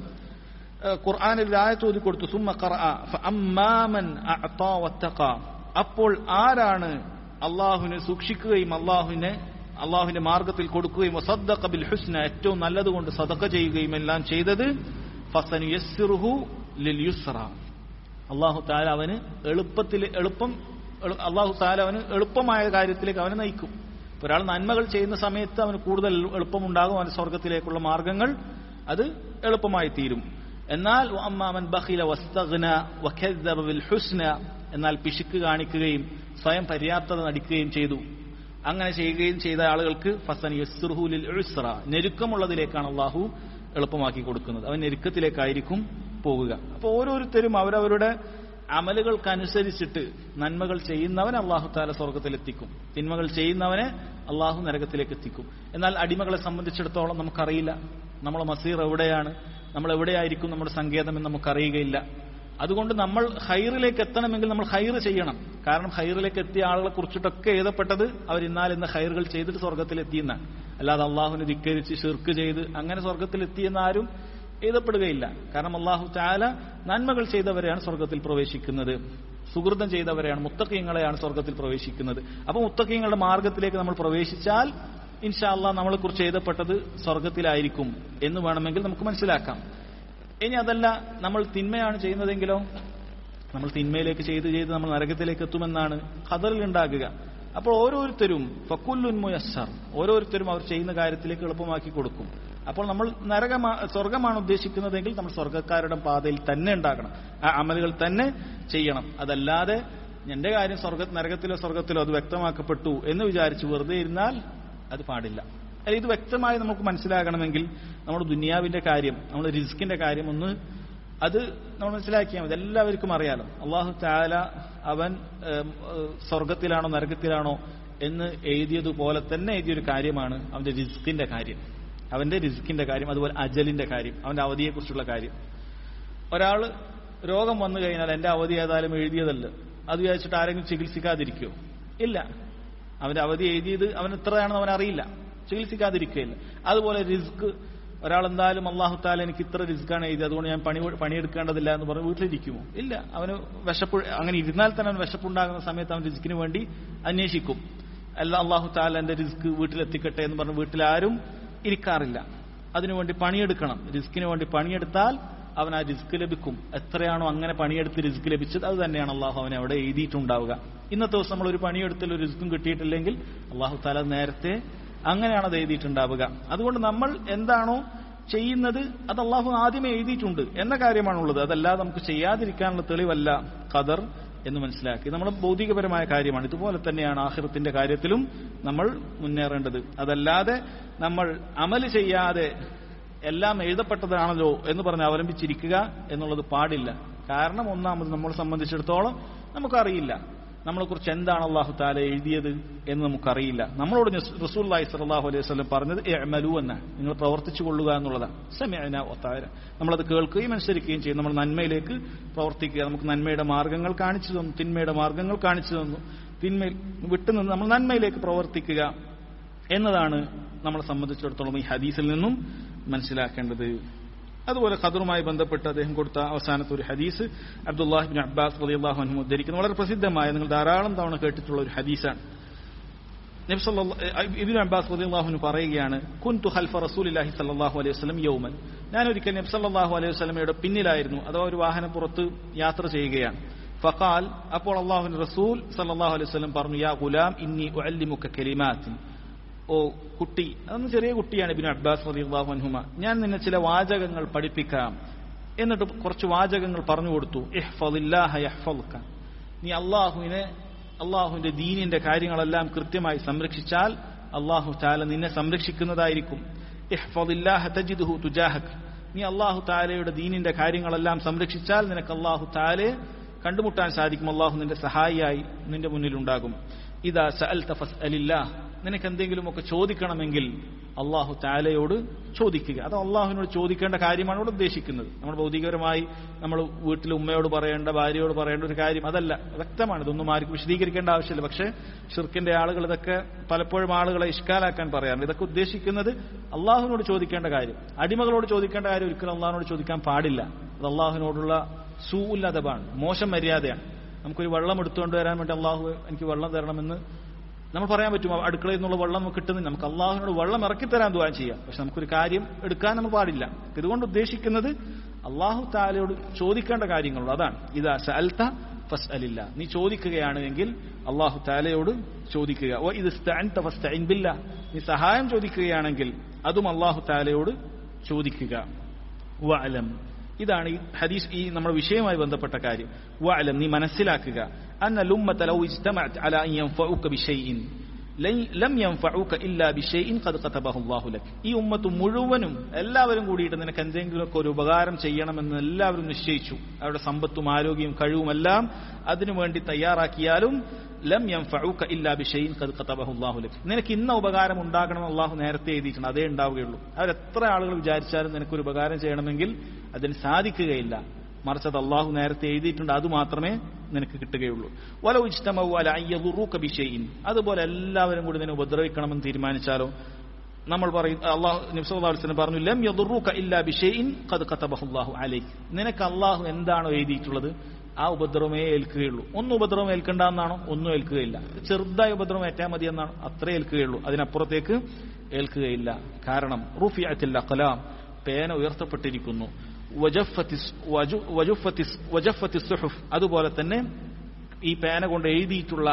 ഖുർആാനിൽ ആയത്ത് ഓതി കൊടുത്തു സുമ്മ അപ്പോൾ ആരാണ് അള്ളാഹുവിനെ സൂക്ഷിക്കുകയും അള്ളാഹുവിനെ അള്ളാഹുവിന്റെ മാർഗത്തിൽ കൊടുക്കുകയും സദ്ദഖ ബിൽ ഹുസ്ന ഏറ്റവും നല്ലതുകൊണ്ട് സദക്ക ചെയ്യുകയും എല്ലാം ചെയ്തത് ഫസൻ യസ്സിറുഹു ലിൽ യുസ്റ അള്ളാഹു താല അവന് എളുപ്പത്തിൽ എളുപ്പം അള്ളാഹു താല അവന് എളുപ്പമായ കാര്യത്തിലേക്ക് അവനെ നയിക്കും ഒരാൾ നന്മകൾ ചെയ്യുന്ന സമയത്ത് അവന് കൂടുതൽ എളുപ്പമുണ്ടാകും അവന് സ്വർഗത്തിലേക്കുള്ള മാർഗങ്ങൾ അത് എളുപ്പമായി തീരും എന്നാൽ അമ്മാമൻ ബഖില വസ്തഗ്ന വഖദ്ദബ ബിൽ ഹുസ്ന എന്നാൽ പിശുക്ക് കാണിക്കുകയും സ്വയം പര്യാപ്തത നടിക്കുകയും ചെയ്തു അങ്ങനെ ചെയ്യുകയും ചെയ്ത ആളുകൾക്ക് ഫസൻ യസ്റുഹുലിൽ ഉസ്ര ഞെരുക്കമുള്ളതിലേക്കാണ് അള്ളാഹു എളുപ്പമാക്കി കൊടുക്കുന്നത് അവൻ ഞെരുക്കത്തിലേക്കായിരിക്കും പോവുക അപ്പോൾ ഓരോരുത്തരും അവരവരുടെ അമലുകൾക്കനുസരിച്ചിട്ട് നന്മകൾ ചെയ്യുന്നവൻ അള്ളാഹു താല സ്വർഗത്തിലെത്തിക്കും തിന്മകൾ ചെയ്യുന്നവനെ അള്ളാഹു നരകത്തിലേക്ക് എത്തിക്കും എന്നാൽ അടിമകളെ സംബന്ധിച്ചിടത്തോളം നമുക്കറിയില്ല നമ്മളെ മസീർ എവിടെയാണ് നമ്മൾ എവിടെയായിരിക്കും നമ്മുടെ സങ്കേതം എന്ന് നമുക്കറിയുകയില്ല അതുകൊണ്ട് നമ്മൾ ഹൈറിലേക്ക് എത്തണമെങ്കിൽ നമ്മൾ ഹൈർ ചെയ്യണം കാരണം ഹൈറിലേക്ക് എത്തിയ ആളുകളെ കുറിച്ചിട്ടൊക്കെ എഴുതപ്പെട്ടത് അവർ ഇന്നാൽ ഇന്ന് ഹൈറുകൾ ചെയ്തിട്ട് സ്വർഗത്തിലെത്തിയെന്നാണ് അല്ലാതെ അള്ളാഹുവിനെ ധിക്കരിച്ച് ഷിർക്ക് ചെയ്ത് അങ്ങനെ സ്വർഗത്തിലെത്തിയെന്ന് ആരും എഴുതപ്പെടുകയില്ല കാരണം അള്ളാഹു ചാല നന്മകൾ ചെയ്തവരെയാണ് സ്വർഗത്തിൽ പ്രവേശിക്കുന്നത് സുഹൃതം ചെയ്തവരെയാണ് മുത്തക്കീങ്ങളെയാണ് സ്വർഗത്തിൽ പ്രവേശിക്കുന്നത് അപ്പൊ മുത്തക്കീങ്ങളുടെ മാർഗത്തിലേക്ക് നമ്മൾ പ്രവേശിച്ചാൽ ഇൻഷാ അള്ളാഹ് നമ്മളെ കുറിച്ച് എഴുതപ്പെട്ടത് സ്വർഗത്തിലായിരിക്കും എന്ന് വേണമെങ്കിൽ നമുക്ക് മനസ്സിലാക്കാം ഇനി അതല്ല നമ്മൾ തിന്മയാണ് ചെയ്യുന്നതെങ്കിലോ നമ്മൾ തിന്മയിലേക്ക് ചെയ്ത് ചെയ്ത് നമ്മൾ നരകത്തിലേക്ക് എത്തുമെന്നാണ് ഖദറിൽ ഉണ്ടാകുക അപ്പോൾ ഓരോരുത്തരും ഫക്കുല്ലുൻ മുയസ്സർ ഓരോരുത്തരും അവർ ചെയ്യുന്ന കാര്യത്തിലേക്ക് എളുപ്പമാക്കി കൊടുക്കും അപ്പോൾ നമ്മൾ നരകമാ സ്വർഗമാണ് ഉദ്ദേശിക്കുന്നതെങ്കിൽ നമ്മൾ സ്വർഗക്കാരുടെ പാതയിൽ തന്നെ ഉണ്ടാകണം ആ അമലുകൾ തന്നെ ചെയ്യണം അതല്ലാതെ എന്റെ കാര്യം സ്വർഗ നരകത്തിലോ സ്വർഗത്തിലോ അത് വ്യക്തമാക്കപ്പെട്ടു എന്ന് വിചാരിച്ച് വെറുതെ ഇരുന്നാൽ അത് പാടില്ല അല്ല ഇത് വ്യക്തമായി നമുക്ക് മനസ്സിലാകണമെങ്കിൽ നമ്മുടെ ദുനിയാവിന്റെ കാര്യം നമ്മുടെ റിസ്കിന്റെ കാര്യം ഒന്ന് അത് നമ്മൾ മനസ്സിലാക്കിയാൽ മതി എല്ലാവർക്കും അറിയാലോ അള്ളാഹു താല അവൻ ഏം, ഏഹ്, സ്വർഗത്തിലാണോ നരകത്തിലാണോ എന്ന് എഴുതിയതുപോലെ തന്നെ എഴുതിയൊരു കാര്യമാണ് അവന്റെ റിസ്കിന്റെ കാര്യം അവന്റെ റിസ്കിന്റെ കാര്യം അതുപോലെ അജലിന്റെ കാര്യം അവന്റെ അവധിയെക്കുറിച്ചുള്ള കാര്യം ഒരാൾ രോഗം വന്നു കഴിഞ്ഞാൽ എന്റെ അവധി ഏതായാലും എഴുതിയതല്ല അത് വിചാരിച്ചിട്ട് ആരെങ്കിലും ചികിത്സിക്കാതിരിക്കുമോ ഇല്ല അവന്റെ അവധി എഴുതിയത് അവൻ എത്രയാണെന്ന് അവൻ അറിയില്ല ചികിത്സിക്കാതിരിക്കുകയില്ല അതുപോലെ റിസ്ക് ഒരാൾ എന്തായാലും അള്ളാഹു താല എനിക്ക് ഇത്ര റിസ്ക്കാണ് എഴുതി അതുകൊണ്ട് ഞാൻ പണി പണിയെടുക്കേണ്ടതില്ല എന്ന് പറഞ്ഞ് വീട്ടിലിരിക്കുമോ ഇല്ല അവന് വിശപ്പ് അങ്ങനെ ഇരുന്നാൽ തന്നെ അവന് വിശപ്പുണ്ടാകുന്ന സമയത്ത് അവൻ റിസ്കിന് വേണ്ടി അന്വേഷിക്കും അല്ല അള്ളാഹു താല എന്റെ റിസ്ക് വീട്ടിലെത്തിക്കട്ടെ എന്ന് പറഞ്ഞ് വീട്ടിലാരും ഇരിക്കാറില്ല അതിനുവേണ്ടി പണിയെടുക്കണം റിസ്കിന് വേണ്ടി പണിയെടുത്താൽ അവൻ ആ റിസ്ക് ലഭിക്കും എത്രയാണോ അങ്ങനെ പണിയെടുത്ത് റിസ്ക് ലഭിച്ചത് അത് തന്നെയാണ് അള്ളാഹു അവനെ അവിടെ എഴുതിയിട്ടുണ്ടാവുക ഇന്നത്തെ ദിവസം നമ്മൾ ഒരു പണിയെടുത്തിൽ ഒരു റിസ്ക്കും കിട്ടിയിട്ടില്ലെങ്കിൽ അള്ളാഹു താല നേരത്തെ അങ്ങനെയാണ് അത് എഴുതിയിട്ടുണ്ടാവുക അതുകൊണ്ട് നമ്മൾ എന്താണോ ചെയ്യുന്നത് അത് അള്ളാഹു ആദ്യമേ എഴുതിയിട്ടുണ്ട് എന്ന കാര്യമാണുള്ളത് അതല്ലാതെ നമുക്ക് ചെയ്യാതിരിക്കാനുള്ള തെളിവല്ല ഖദർ എന്ന് മനസ്സിലാക്കി നമ്മുടെ ഭൗതികപരമായ കാര്യമാണ് ഇതുപോലെ തന്നെയാണ് ആഹൃത്തിന്റെ കാര്യത്തിലും നമ്മൾ മുന്നേറേണ്ടത് അതല്ലാതെ നമ്മൾ അമല് ചെയ്യാതെ എല്ലാം എഴുതപ്പെട്ടതാണല്ലോ എന്ന് പറഞ്ഞ് അവലംബിച്ചിരിക്കുക എന്നുള്ളത് പാടില്ല കാരണം ഒന്നാമത് നമ്മളെ സംബന്ധിച്ചിടത്തോളം നമുക്കറിയില്ല നമ്മളെക്കുറിച്ച് എന്താണ് അള്ളാഹു താല എഴുതിയത് എന്ന് നമുക്കറിയില്ല നമ്മളോട് റസൂൽ സലാഹു അലൈഹി വസ്ലം പറഞ്ഞത് എമലു എന്നാണ് നിങ്ങൾ പ്രവർത്തിച്ചു കൊള്ളുക എന്നുള്ളതാണ് സമയന ഒത്താര നമ്മളത് കേൾക്കുകയും അനുസരിക്കുകയും ചെയ്യും നമ്മൾ നന്മയിലേക്ക് പ്രവർത്തിക്കുക നമുക്ക് നന്മയുടെ മാർഗങ്ങൾ കാണിച്ചു തന്നു തിന്മയുടെ മാർഗങ്ങൾ കാണിച്ചു തന്നു തിന്മയിൽ വിട്ടുനിന്ന് നമ്മൾ നന്മയിലേക്ക് പ്രവർത്തിക്കുക എന്നതാണ് നമ്മളെ സംബന്ധിച്ചിടത്തോളം ഈ ഹദീസിൽ നിന്നും മനസ്സിലാക്കേണ്ടത് അതുപോലെ ഖദറുമായി ബന്ധപ്പെട്ട് അദ്ദേഹം കൊടുത്ത അവസാനത്തെ ഒരു ഹദീസ് അബ്ദുല്ലാഹിബിൻ അബ്ബാസ് റളിയല്ലാഹു അൻഹു ഉദ്ധരിക്കുന്ന വളരെ പ്രസിദ്ധമായ നിങ്ങൾ ധാരാളം തവണ കേട്ടിട്ടുള്ള ഒരു ഹദീസാണ് നബി സല്ലല്ലാഹു ഇബ്നു അബ്ബാസ് റളിയല്ലാഹു അൻഹു പറയുകയാണ് കുൻതു ഖൽഫ റസൂലില്ലാഹി സല്ലല്ലാഹു അലൈഹി വസല്ലം യൗമൻ ഞാൻ ഒരിക്കൽ നബി സല്ലല്ലാഹു അലൈഹി വസല്ലമയുടെ പിന്നിലായിരുന്നു അഥവാ ഒരു വാഹനം പുറത്ത് യാത്ര ചെയ്യുകയാണ് ഫഖാൽ അപ്പോൾ അള്ളാഹുവിന്റെ റസൂൽ സല്ലല്ലാഹു അലൈഹി വസല്ലം പറഞ്ഞു യാ ഗുലാം ഇന്നി ഉഅല്ലിമുക കലിമാത്തിൻ ഓ കുട്ടി അതൊന്ന് ചെറിയ കുട്ടിയാണ് ഇബിൻ അബ്ബാസ് റളിയല്ലാഹു അൻഹുമ ഞാൻ നിന്നെ ചില വാചകങ്ങൾ പഠിപ്പിക്കാം എന്നിട്ട് കുറച്ച് വാചകങ്ങൾ പറഞ്ഞു കൊടുത്തു ഇഹ്ഫദില്ലാഹ യഹ്ഫദുക നീ അള്ളാഹുവിനെ അള്ളാഹുവിന്റെ ദീനിന്റെ കാര്യങ്ങളെല്ലാം കൃത്യമായി സംരക്ഷിച്ചാൽ അള്ളാഹു താല നിന്നെ സംരക്ഷിക്കുന്നതായിരിക്കും ഇഹ്ഫദില്ലാഹ തജിദുഹു തുജാഹക് നീ അള്ളാഹു താലയുടെ ദീനിന്റെ കാര്യങ്ങളെല്ലാം സംരക്ഷിച്ചാൽ നിനക്ക് അള്ളാഹു താലെ കണ്ടുമുട്ടാൻ സാധിക്കും അള്ളാഹു നിന്റെ സഹായിയായി നിന്റെ മുന്നിലുണ്ടാകും ഇതാ സഅൽ തഫസ് അലില്ലാഹ് നിനക്ക് എന്തെങ്കിലുമൊക്കെ ചോദിക്കണമെങ്കിൽ അള്ളാഹു താലയോട് ചോദിക്കുക അത് അള്ളാഹുവിനോട് ചോദിക്കേണ്ട കാര്യമാണ് ഇവിടെ ഉദ്ദേശിക്കുന്നത് നമ്മൾ ഭൗതികപരമായി നമ്മൾ വീട്ടിൽ ഉമ്മയോട് പറയേണ്ട ഭാര്യയോട് പറയേണ്ട ഒരു കാര്യം അതല്ല വ്യക്തമാണ് ഇതൊന്നും ആർക്കും വിശദീകരിക്കേണ്ട ആവശ്യമില്ല പക്ഷേ ഷിർക്കിന്റെ ആളുകൾ ഇതൊക്കെ പലപ്പോഴും ആളുകളെ ഇഷ്കാലാക്കാൻ പറയാറുണ്ട് ഇതൊക്കെ ഉദ്ദേശിക്കുന്നത് അള്ളാഹുവിനോട് ചോദിക്കേണ്ട കാര്യം അടിമകളോട് ചോദിക്കേണ്ട കാര്യം ഒരിക്കലും അള്ളാഹിനോട് ചോദിക്കാൻ പാടില്ല അത് അള്ളാഹുവിനോടുള്ള സൂല്ലാതപാണ് മോശം മര്യാദയാണ് നമുക്കൊരു വെള്ളം എടുത്തുകൊണ്ട് വരാൻ വേണ്ടി അള്ളാഹു എനിക്ക് വെള്ളം തരണമെന്ന് നമ്മൾ പറയാൻ പറ്റും അടുക്കളയിൽ നിന്നുള്ള വെള്ളം നമുക്ക് കിട്ടുന്നില്ല നമുക്ക് അള്ളാഹുവിനോട് വെള്ളം ഇറക്കി തരാൻ ദുവാൻ ചെയ്യാം പക്ഷെ നമുക്കൊരു കാര്യം എടുക്കാൻ നമ്മൾ പാടില്ല ഇതുകൊണ്ട് ഉദ്ദേശിക്കുന്നത് അള്ളാഹു താലയോട് ചോദിക്കേണ്ട കാര്യങ്ങളുള്ളൂ അതാണ് ഇതാ സഅൽത്ത ഫസ് അലില്ല നീ ചോദിക്കുകയാണെങ്കിൽ അള്ളാഹു താലയോട് ചോദിക്കുക ഓ ഇത് ഫസ്തഇൻ ബില്ല നീ സഹായം ചോദിക്കുകയാണെങ്കിൽ അതും അള്ളാഹു താലയോട് ചോദിക്കുക വഅലം ഇതാണ് ഈ ഹദീസ് ഈ നമ്മുടെ വിഷയവുമായി ബന്ധപ്പെട്ട കാര്യം വഅലം നീ മനസ്സിലാക്കുക അന്ന ലുമ്മത ലൗ ഇജ്തമഅത് അലാ അൻ യൻഫഉക ബിശൈഇൻ ലം യൻഫഉക ഇല്ലാ ബിശൈഇൻ ഖദ് ഖതബഹു അല്ലാഹു ലക് ഈ ഉമ്മത്ത് മുഴുവനും എല്ലാവരും കൂടിയിട്ട് നിനക്ക് എന്തെങ്കിലുമൊക്കെ ഒരു ഉപകാരം ചെയ്യണമെന്ന് എല്ലാവരും നിശ്ചയിച്ചു അവരുടെ സമ്പത്തും ആരോഗ്യവും കഴിവും എല്ലാം അതിനുവേണ്ടി തയ്യാറാക്കിയാലും ലം യൻഫഉക ഇല്ലാ ബിശൈഇൻ ഖദ് ഖതബഹു അല്ലാഹു ലക് നിനക്ക് ഇന്ന ഉപകാരം ഉണ്ടാകണമെന്ന് അള്ളാഹു നേരത്തെ എഴുതിയിട്ടുണ്ട് അതേ ഉണ്ടാവുകയുള്ളൂ അവരെത്ര ആളുകൾ വിചാരിച്ചാലും നിനക്കൊരു ഉപകാരം ചെയ്യണമെങ്കിൽ അതിന് സാധിക്കുകയില്ല മറിച്ച് അത് അള്ളാഹു നേരത്തെ എഴുതിയിട്ടുണ്ട് അത് മാത്രമേ നിനക്ക് കിട്ടുകയുള്ളൂ വല ബിഷയിൻ അതുപോലെ എല്ലാവരും കൂടി നിന്നെ ഉപദ്രവിക്കണമെന്ന് തീരുമാനിച്ചാലോ നമ്മൾ പറയും അള്ളാഹു നിബ്സുല്ലാസ്ലം പറഞ്ഞു ലം യദുറൂക ഇല്ലാ ബിഷയിൻ ഖദ് ഖതബഹുല്ലാഹു അലൈക് നിനക്ക് അള്ളാഹു എന്താണോ എഴുതിയിട്ടുള്ളത് ആ ഉപദ്രവമേ ഏൽക്കുകയുള്ളൂ ഒന്നും ഉപദ്രവം ഏൽക്കണ്ട എന്നാണോ ഒന്നും ഏൽക്കുകയില്ല ചെറുതായ ഉപദ്രവം ഏറ്റാൽ മതി എന്നാണ് അത്രേ ഏൽക്കുകയുള്ളൂ അതിനപ്പുറത്തേക്ക് ഏൽക്കുകയില്ല കാരണം റുഫിയത്തില്ല കലാം പേന ഉയർത്തപ്പെട്ടിരിക്കുന്നു അതുപോലെ തന്നെ ഈ പേന കൊണ്ട് എഴുതിയിട്ടുള്ള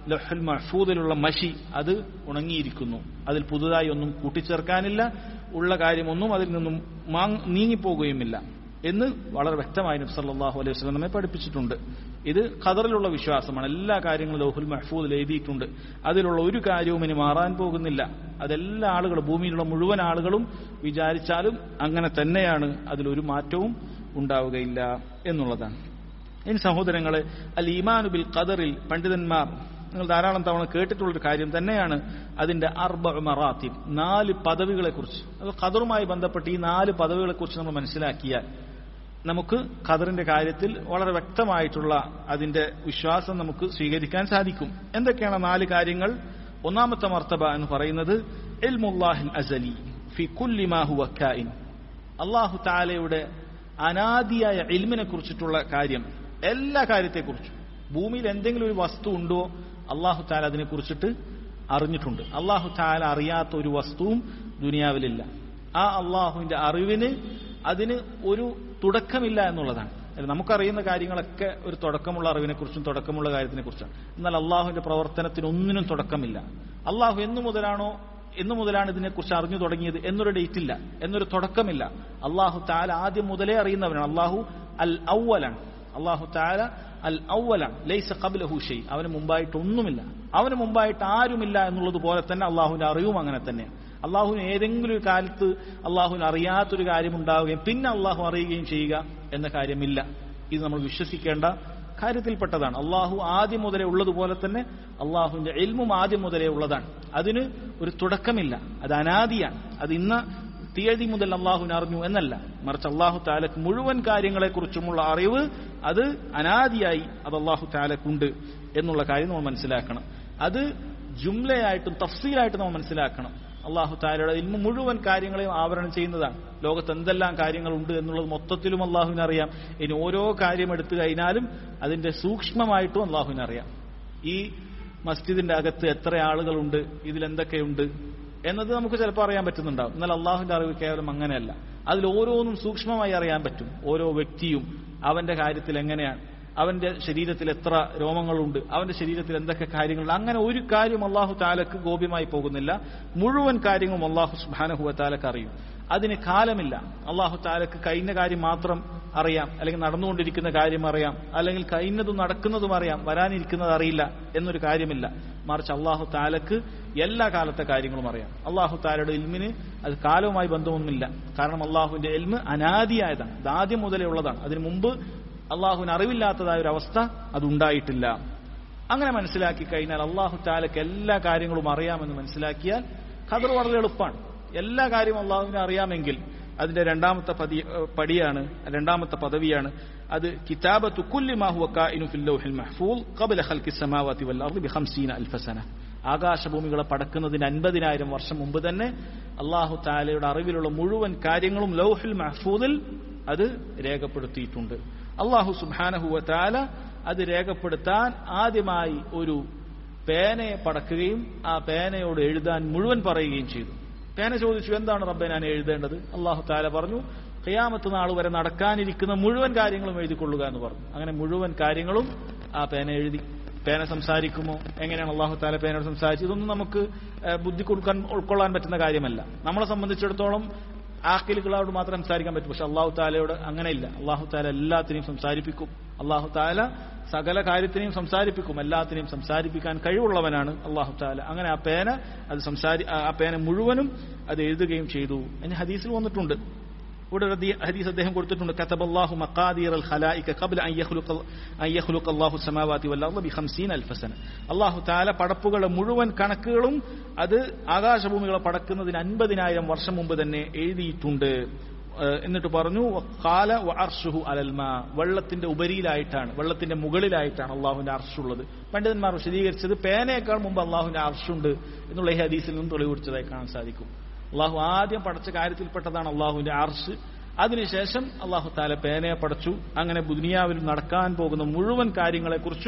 ലഹുൽ മഹ്ഫൂദിലുള്ള മഷി അത് ഉണങ്ങിയിരിക്കുന്നു അതിൽ പുതുതായി ഒന്നും കൂട്ടിച്ചേർക്കാനില്ല ഉള്ള കാര്യമൊന്നും അതിൽ നിന്നും മാങ് നീങ്ങിപ്പോകുകയുമില്ല എന്ന് വളരെ വ്യക്തമായി നബി സല്ലല്ലാഹു അലൈഹി വസല്ലം നമ്മെ പഠിപ്പിച്ചിട്ടുണ്ട് ഇത് ഖദറിലുള്ള വിശ്വാസമാണ് എല്ലാ കാര്യങ്ങളും ലൗഹുൽ മഹ്ഫൂദിൽ എഴുതിയിട്ടുണ്ട് അതിലുള്ള ഒരു കാര്യവും ഇനി മാറാൻ പോകുന്നില്ല അതെല്ലാ ആളുകളും ഭൂമിയിലുള്ള മുഴുവൻ ആളുകളും വിചാരിച്ചാലും അങ്ങനെ തന്നെയാണ് അതിലൊരു മാറ്റവും ഉണ്ടാവുകയില്ല എന്നുള്ളതാണ് ഇനി സഹോദരങ്ങളെ അൽ ഈമാനു ബിൽ ഖദറിൽ പണ്ഡിതന്മാർ നിങ്ങൾ ധാരാളം തവണ കേട്ടിട്ടുള്ളൊരു കാര്യം തന്നെയാണ് അതിന്റെ അർബ മറാത്തിബ് നാല് പദവികളെക്കുറിച്ച് അത് ഖദറുമായി ബന്ധപ്പെട്ട് ഈ നാല് പദവികളെക്കുറിച്ച് നമ്മൾ മനസ്സിലാക്കിയാൽ നമുക്ക് ഖദറിന്റെ കാര്യത്തിൽ വളരെ വ്യക്തമായിട്ടുള്ള അതിന്റെ വിശ്വാസം നമുക്ക് സ്വീകരിക്കാൻ സാധിക്കും എന്തൊക്കെയാണ് ആ നാല് കാര്യങ്ങൾ ഒന്നാമത്തെ മർത്തബ എന്ന് പറയുന്നത് ഇൽമുല്ലാഹിൽ അസലി ഫി കുല്ലി മാ ഹുവ കായിൻ അള്ളാഹു താലയുടെ അനാദിയായ ഇൽമിനെ കുറിച്ചിട്ടുള്ള കാര്യം എല്ലാ കാര്യത്തെക്കുറിച്ചും ഭൂമിയിൽ എന്തെങ്കിലും ഒരു വസ്തു ഉണ്ടോ അള്ളാഹു താല അതിനെ കുറിച്ചിട്ട് അറിഞ്ഞിട്ടുണ്ട് അള്ളാഹു താല അറിയാത്ത ഒരു വസ്തുവും ദുനിയാവിലില്ല ആ അള്ളാഹുവിന്റെ അറിവിന് അതിന് ഒരു തുടക്കമില്ല എന്നുള്ളതാണ് അല്ല, നമുക്കറിയുന്ന കാര്യങ്ങളൊക്കെ ഒരു തുടക്കമുള്ള അറിവിനെ കുറിച്ചും തുടക്കമുള്ള കാര്യത്തിനെ കുറിച്ചാണ് എന്നാൽ അള്ളാഹുവിന്റെ പ്രവർത്തനത്തിന് ഒന്നിനും തുടക്കമില്ല അള്ളാഹു എന്നു മുതലാണോ എന്നു മുതലാണ് ഇതിനെക്കുറിച്ച് അറിഞ്ഞു തുടങ്ങിയത് എന്നൊരു ഡേറ്റ് ഇല്ല എന്നൊരു തുടക്കമില്ല അള്ളാഹു താല ആദ്യം മുതലേ അറിയുന്നവനാണ് അള്ളാഹു അൽ ഔവലാണ് അള്ളാഹു താല അൽ ഔവലാണ് ലൈസ ഖബ്ലഹു ഷൈ അവന് മുമ്പായിട്ട് ഒന്നുമില്ല അവന് മുമ്പായിട്ട് ആരുമില്ല എന്നുള്ളത് പോലെ തന്നെ അള്ളാഹുവിന്റെ അറിവും അങ്ങനെ തന്നെയാണ് അള്ളാഹുവിന് ഏതെങ്കിലും ഒരു കാലത്ത് അള്ളാഹുവിന് അറിയാത്തൊരു കാര്യം ഉണ്ടാവുകയും പിന്നെ അള്ളാഹു അറിയുകയും ചെയ്യുക എന്ന കാര്യമില്ല ഇത് നമ്മൾ വിശ്വസിക്കേണ്ട കാര്യത്തിൽപ്പെട്ടതാണ് അള്ളാഹു ആദ്യം മുതലേ ഉള്ളതുപോലെ തന്നെ അള്ളാഹുവിന്റെ എൽമും ആദ്യം മുതലേ ഉള്ളതാണ് അതിന് ഒരു തുടക്കമില്ല അത് അനാദിയാണ് അത് ഇന്ന് തീയതി മുതൽ അള്ളാഹുവിനെ അറിഞ്ഞു എന്നല്ല മറിച്ച് അള്ളാഹു താലക്ക് മുഴുവൻ കാര്യങ്ങളെക്കുറിച്ചുമുള്ള അറിവ് അത് അനാദിയായി അത് അള്ളാഹു താലക്കുണ്ട് എന്നുള്ള കാര്യം നമ്മൾ മനസ്സിലാക്കണം അത് ജുംലയായിട്ടും തഫ്സീലായിട്ടും നമ്മൾ മനസ്സിലാക്കണം അള്ളാഹു താലയുടെ ഇൽമ മുഴുവൻ കാര്യങ്ങളെയും ആവരണം ചെയ്യുന്നതാണ് ലോകത്ത് എന്തെല്ലാം കാര്യങ്ങളുണ്ട് എന്നുള്ളത് മൊത്തത്തിലും അള്ളാഹുവിന് അറിയാം ഇനി ഓരോ കാര്യം എടുത്തു കഴിഞ്ഞാലും അതിന്റെ സൂക്ഷ്മമായിട്ടും അള്ളാഹുവിന് അറിയാം ഈ മസ്ജിദിന്റെ അകത്ത് എത്ര ആളുകളുണ്ട് ഇതിൽ എന്തൊക്കെയുണ്ട് എന്നത് നമുക്ക് ചിലപ്പോൾ അറിയാൻ പറ്റുന്നുണ്ടാവും എന്നാൽ അള്ളാഹുവിന്റെ അറിവ് കേവലം അങ്ങനെയല്ല അതിൽ ഓരോന്നും സൂക്ഷ്മമായി അറിയാൻ പറ്റും ഓരോ വ്യക്തിയും അവന്റെ കാര്യത്തിൽ എങ്ങനെയാണ് അവന്റെ ശരീരത്തിൽ എത്ര രോമങ്ങളുണ്ട് അവന്റെ ശരീരത്തിൽ എന്തൊക്കെ കാര്യങ്ങളുണ്ട് അങ്ങനെ ഒരു കാര്യം അള്ളാഹു താലക്ക് ഗോപ്യമായി പോകുന്നില്ല മുഴുവൻ കാര്യങ്ങളും അള്ളാഹു സുബാനഹുവ താലക്ക് അറിയും അതിന് കാലമില്ല അള്ളാഹു താലക്ക് കഴിഞ്ഞ കാര്യം മാത്രം അറിയാം അല്ലെങ്കിൽ നടന്നുകൊണ്ടിരിക്കുന്ന കാര്യം അറിയാം അല്ലെങ്കിൽ കഴിഞ്ഞതും നടക്കുന്നതും അറിയാം വരാനിരിക്കുന്നത് അറിയില്ല എന്നൊരു കാര്യമില്ല മറിച്ച് അള്ളാഹു താലക്ക് എല്ലാ കാലത്തെ കാര്യങ്ങളും അറിയാം അള്ളാഹു താലയുടെ ഇൽമിന് അത് കാലവുമായി ബന്ധമൊന്നുമില്ല കാരണം അള്ളാഹുവിന്റെ എൽമ് അനാദിയായതാണ് അത് ആദ്യം മുതലേ ഉള്ളതാണ് അതിനു മുമ്പ് അള്ളാഹുവിന് അറിവില്ലാത്തതായ ഒരു അവസ്ഥ അതുണ്ടായിട്ടില്ല അങ്ങനെ മനസ്സിലാക്കി കഴിഞ്ഞാൽ അള്ളാഹു താലക്ക് എല്ലാ കാര്യങ്ങളും അറിയാമെന്ന് മനസ്സിലാക്കിയാൽ ഖദർ വളരെ എളുപ്പമാണ് എല്ലാ കാര്യവും അള്ളാഹുവിനെ അറിയാമെങ്കിൽ അതിന്റെ രണ്ടാമത്തെ പതി പടിയാണ് രണ്ടാമത്തെ പദവിയാണ് അത് കിതാബത്തു കുല്ലി മാഹുവ കാഇനു ഫിൽ ലൗഹിൽ മഹ്ഫൂൽ ഖബ്ല ഖൽഖി സമാവാതി വൽ അർദി ബി 50 അൽഫ സന ആകാശഭൂമികളെ പടക്കുന്നതിന് അൻപതിനായിരം വർഷം മുമ്പ് തന്നെ അള്ളാഹു താലയുടെ അറിവിലുള്ള മുഴുവൻ കാര്യങ്ങളും ലൗഹിൽ മഹ്ഫൂദിൽ അത് രേഖപ്പെടുത്തിയിട്ടുണ്ട് അള്ളാഹു സുബാനഹുവ താല അത് രേഖപ്പെടുത്താൻ ആദ്യമായി ഒരു പേനയെ പടക്കുകയും ആ പേനയോട് എഴുതാൻ മുഴുവൻ പറയുകയും ചെയ്തു പേന ചോദിച്ചു എന്താണ് റബ്ബെ ഞാൻ എഴുതേണ്ടത് അള്ളാഹു താല പറഞ്ഞു ഖിയാമത്ത് നാൾ വരെ നടക്കാനിരിക്കുന്ന മുഴുവൻ കാര്യങ്ങളും എഴുതിക്കൊള്ളുക എന്ന് പറഞ്ഞു അങ്ങനെ മുഴുവൻ കാര്യങ്ങളും ആ പേന എഴുതി പേന സംസാരിക്കുമോ എങ്ങനെയാണ് അള്ളാഹു താല പേനയോട് സംസാരിച്ചത് ഇതൊന്നും നമുക്ക് ഏഹ്, ബുദ്ധി കൊടുക്കാൻ ഉൾക്കൊള്ളാൻ പറ്റുന്ന കാര്യമല്ല നമ്മളെ സംബന്ധിച്ചിടത്തോളം ആക്കിലുകളോട് മാത്രം സംസാരിക്കാൻ പറ്റും പക്ഷെ അള്ളാഹു താലയോട് അങ്ങനെയില്ല അള്ളാഹു താല എല്ലാത്തിനെയും സംസാരിപ്പിക്കും അള്ളാഹു താല സകല കാര്യത്തിനെയും സംസാരിപ്പിക്കും എല്ലാത്തിനെയും സംസാരിപ്പിക്കാൻ കഴിവുള്ളവനാണ് അള്ളാഹു താല അങ്ങനെ ആ പേന അത് സംസാരി ആ ആ പേന മുഴുവനും അത് എഴുതുകയും ചെയ്തു എന്ന് ഹദീസിൽ വന്നിട്ടുണ്ട് ഇവിടെ ഒരു ഹദീ- ഹദീസ് അദ്ദേഹം കൊടുത്തിട്ടുണ്ട് കതബല്ലാഹു മഖാദീർ അൽ ഖലായിക ഖബ്ല അൻ യഖ്ലുഖ അൻ യഖ്ലുഖ അല്ലാഹു സമാവാതി വൽ അർദ ബി 50 അൽഫ സന അല്ലാഹു തആല പടപ്പുകളുടെ മുഴുവൻ കണക്കുകളും അത് ആകാശഭൂമികളെ പടക്കുന്നതിന് അൻപതിനായിരം വർഷം മുമ്പ് തന്നെ എഴുതിയിട്ടുണ്ട് ഏഹ് എന്നിട്ട് പറഞ്ഞു കാല അർഷുഹു അലൽമാ വെള്ളത്തിന്റെ ഉപരിയിലായിട്ടാണ് വെള്ളത്തിന്റെ മുകളിലായിട്ടാണ് അള്ളാഹുവിന്റെ അർഷുള്ളത് പണ്ഡിതന്മാർ വിശദീകരിച്ചത് പേനയേക്കാൾ മുമ്പ് അള്ളാഹുവിന്റെ അർഷുണ്ട് എന്നുള്ള ഈ ഹദീസിൽ നിന്നും തെളിവുപിടിച്ചതായി കാണാൻ സാധിക്കും അള്ളാഹു ആദ്യം പടച്ച കാര്യത്തിൽപ്പെട്ടതാണ് അള്ളാഹുവിന്റെ അർഷ് അതിനുശേഷം അള്ളാഹു താല പേനയെ പടച്ചു അങ്ങനെ ദുനിയാവിൽ നടക്കാൻ പോകുന്ന മുഴുവൻ കാര്യങ്ങളെക്കുറിച്ചും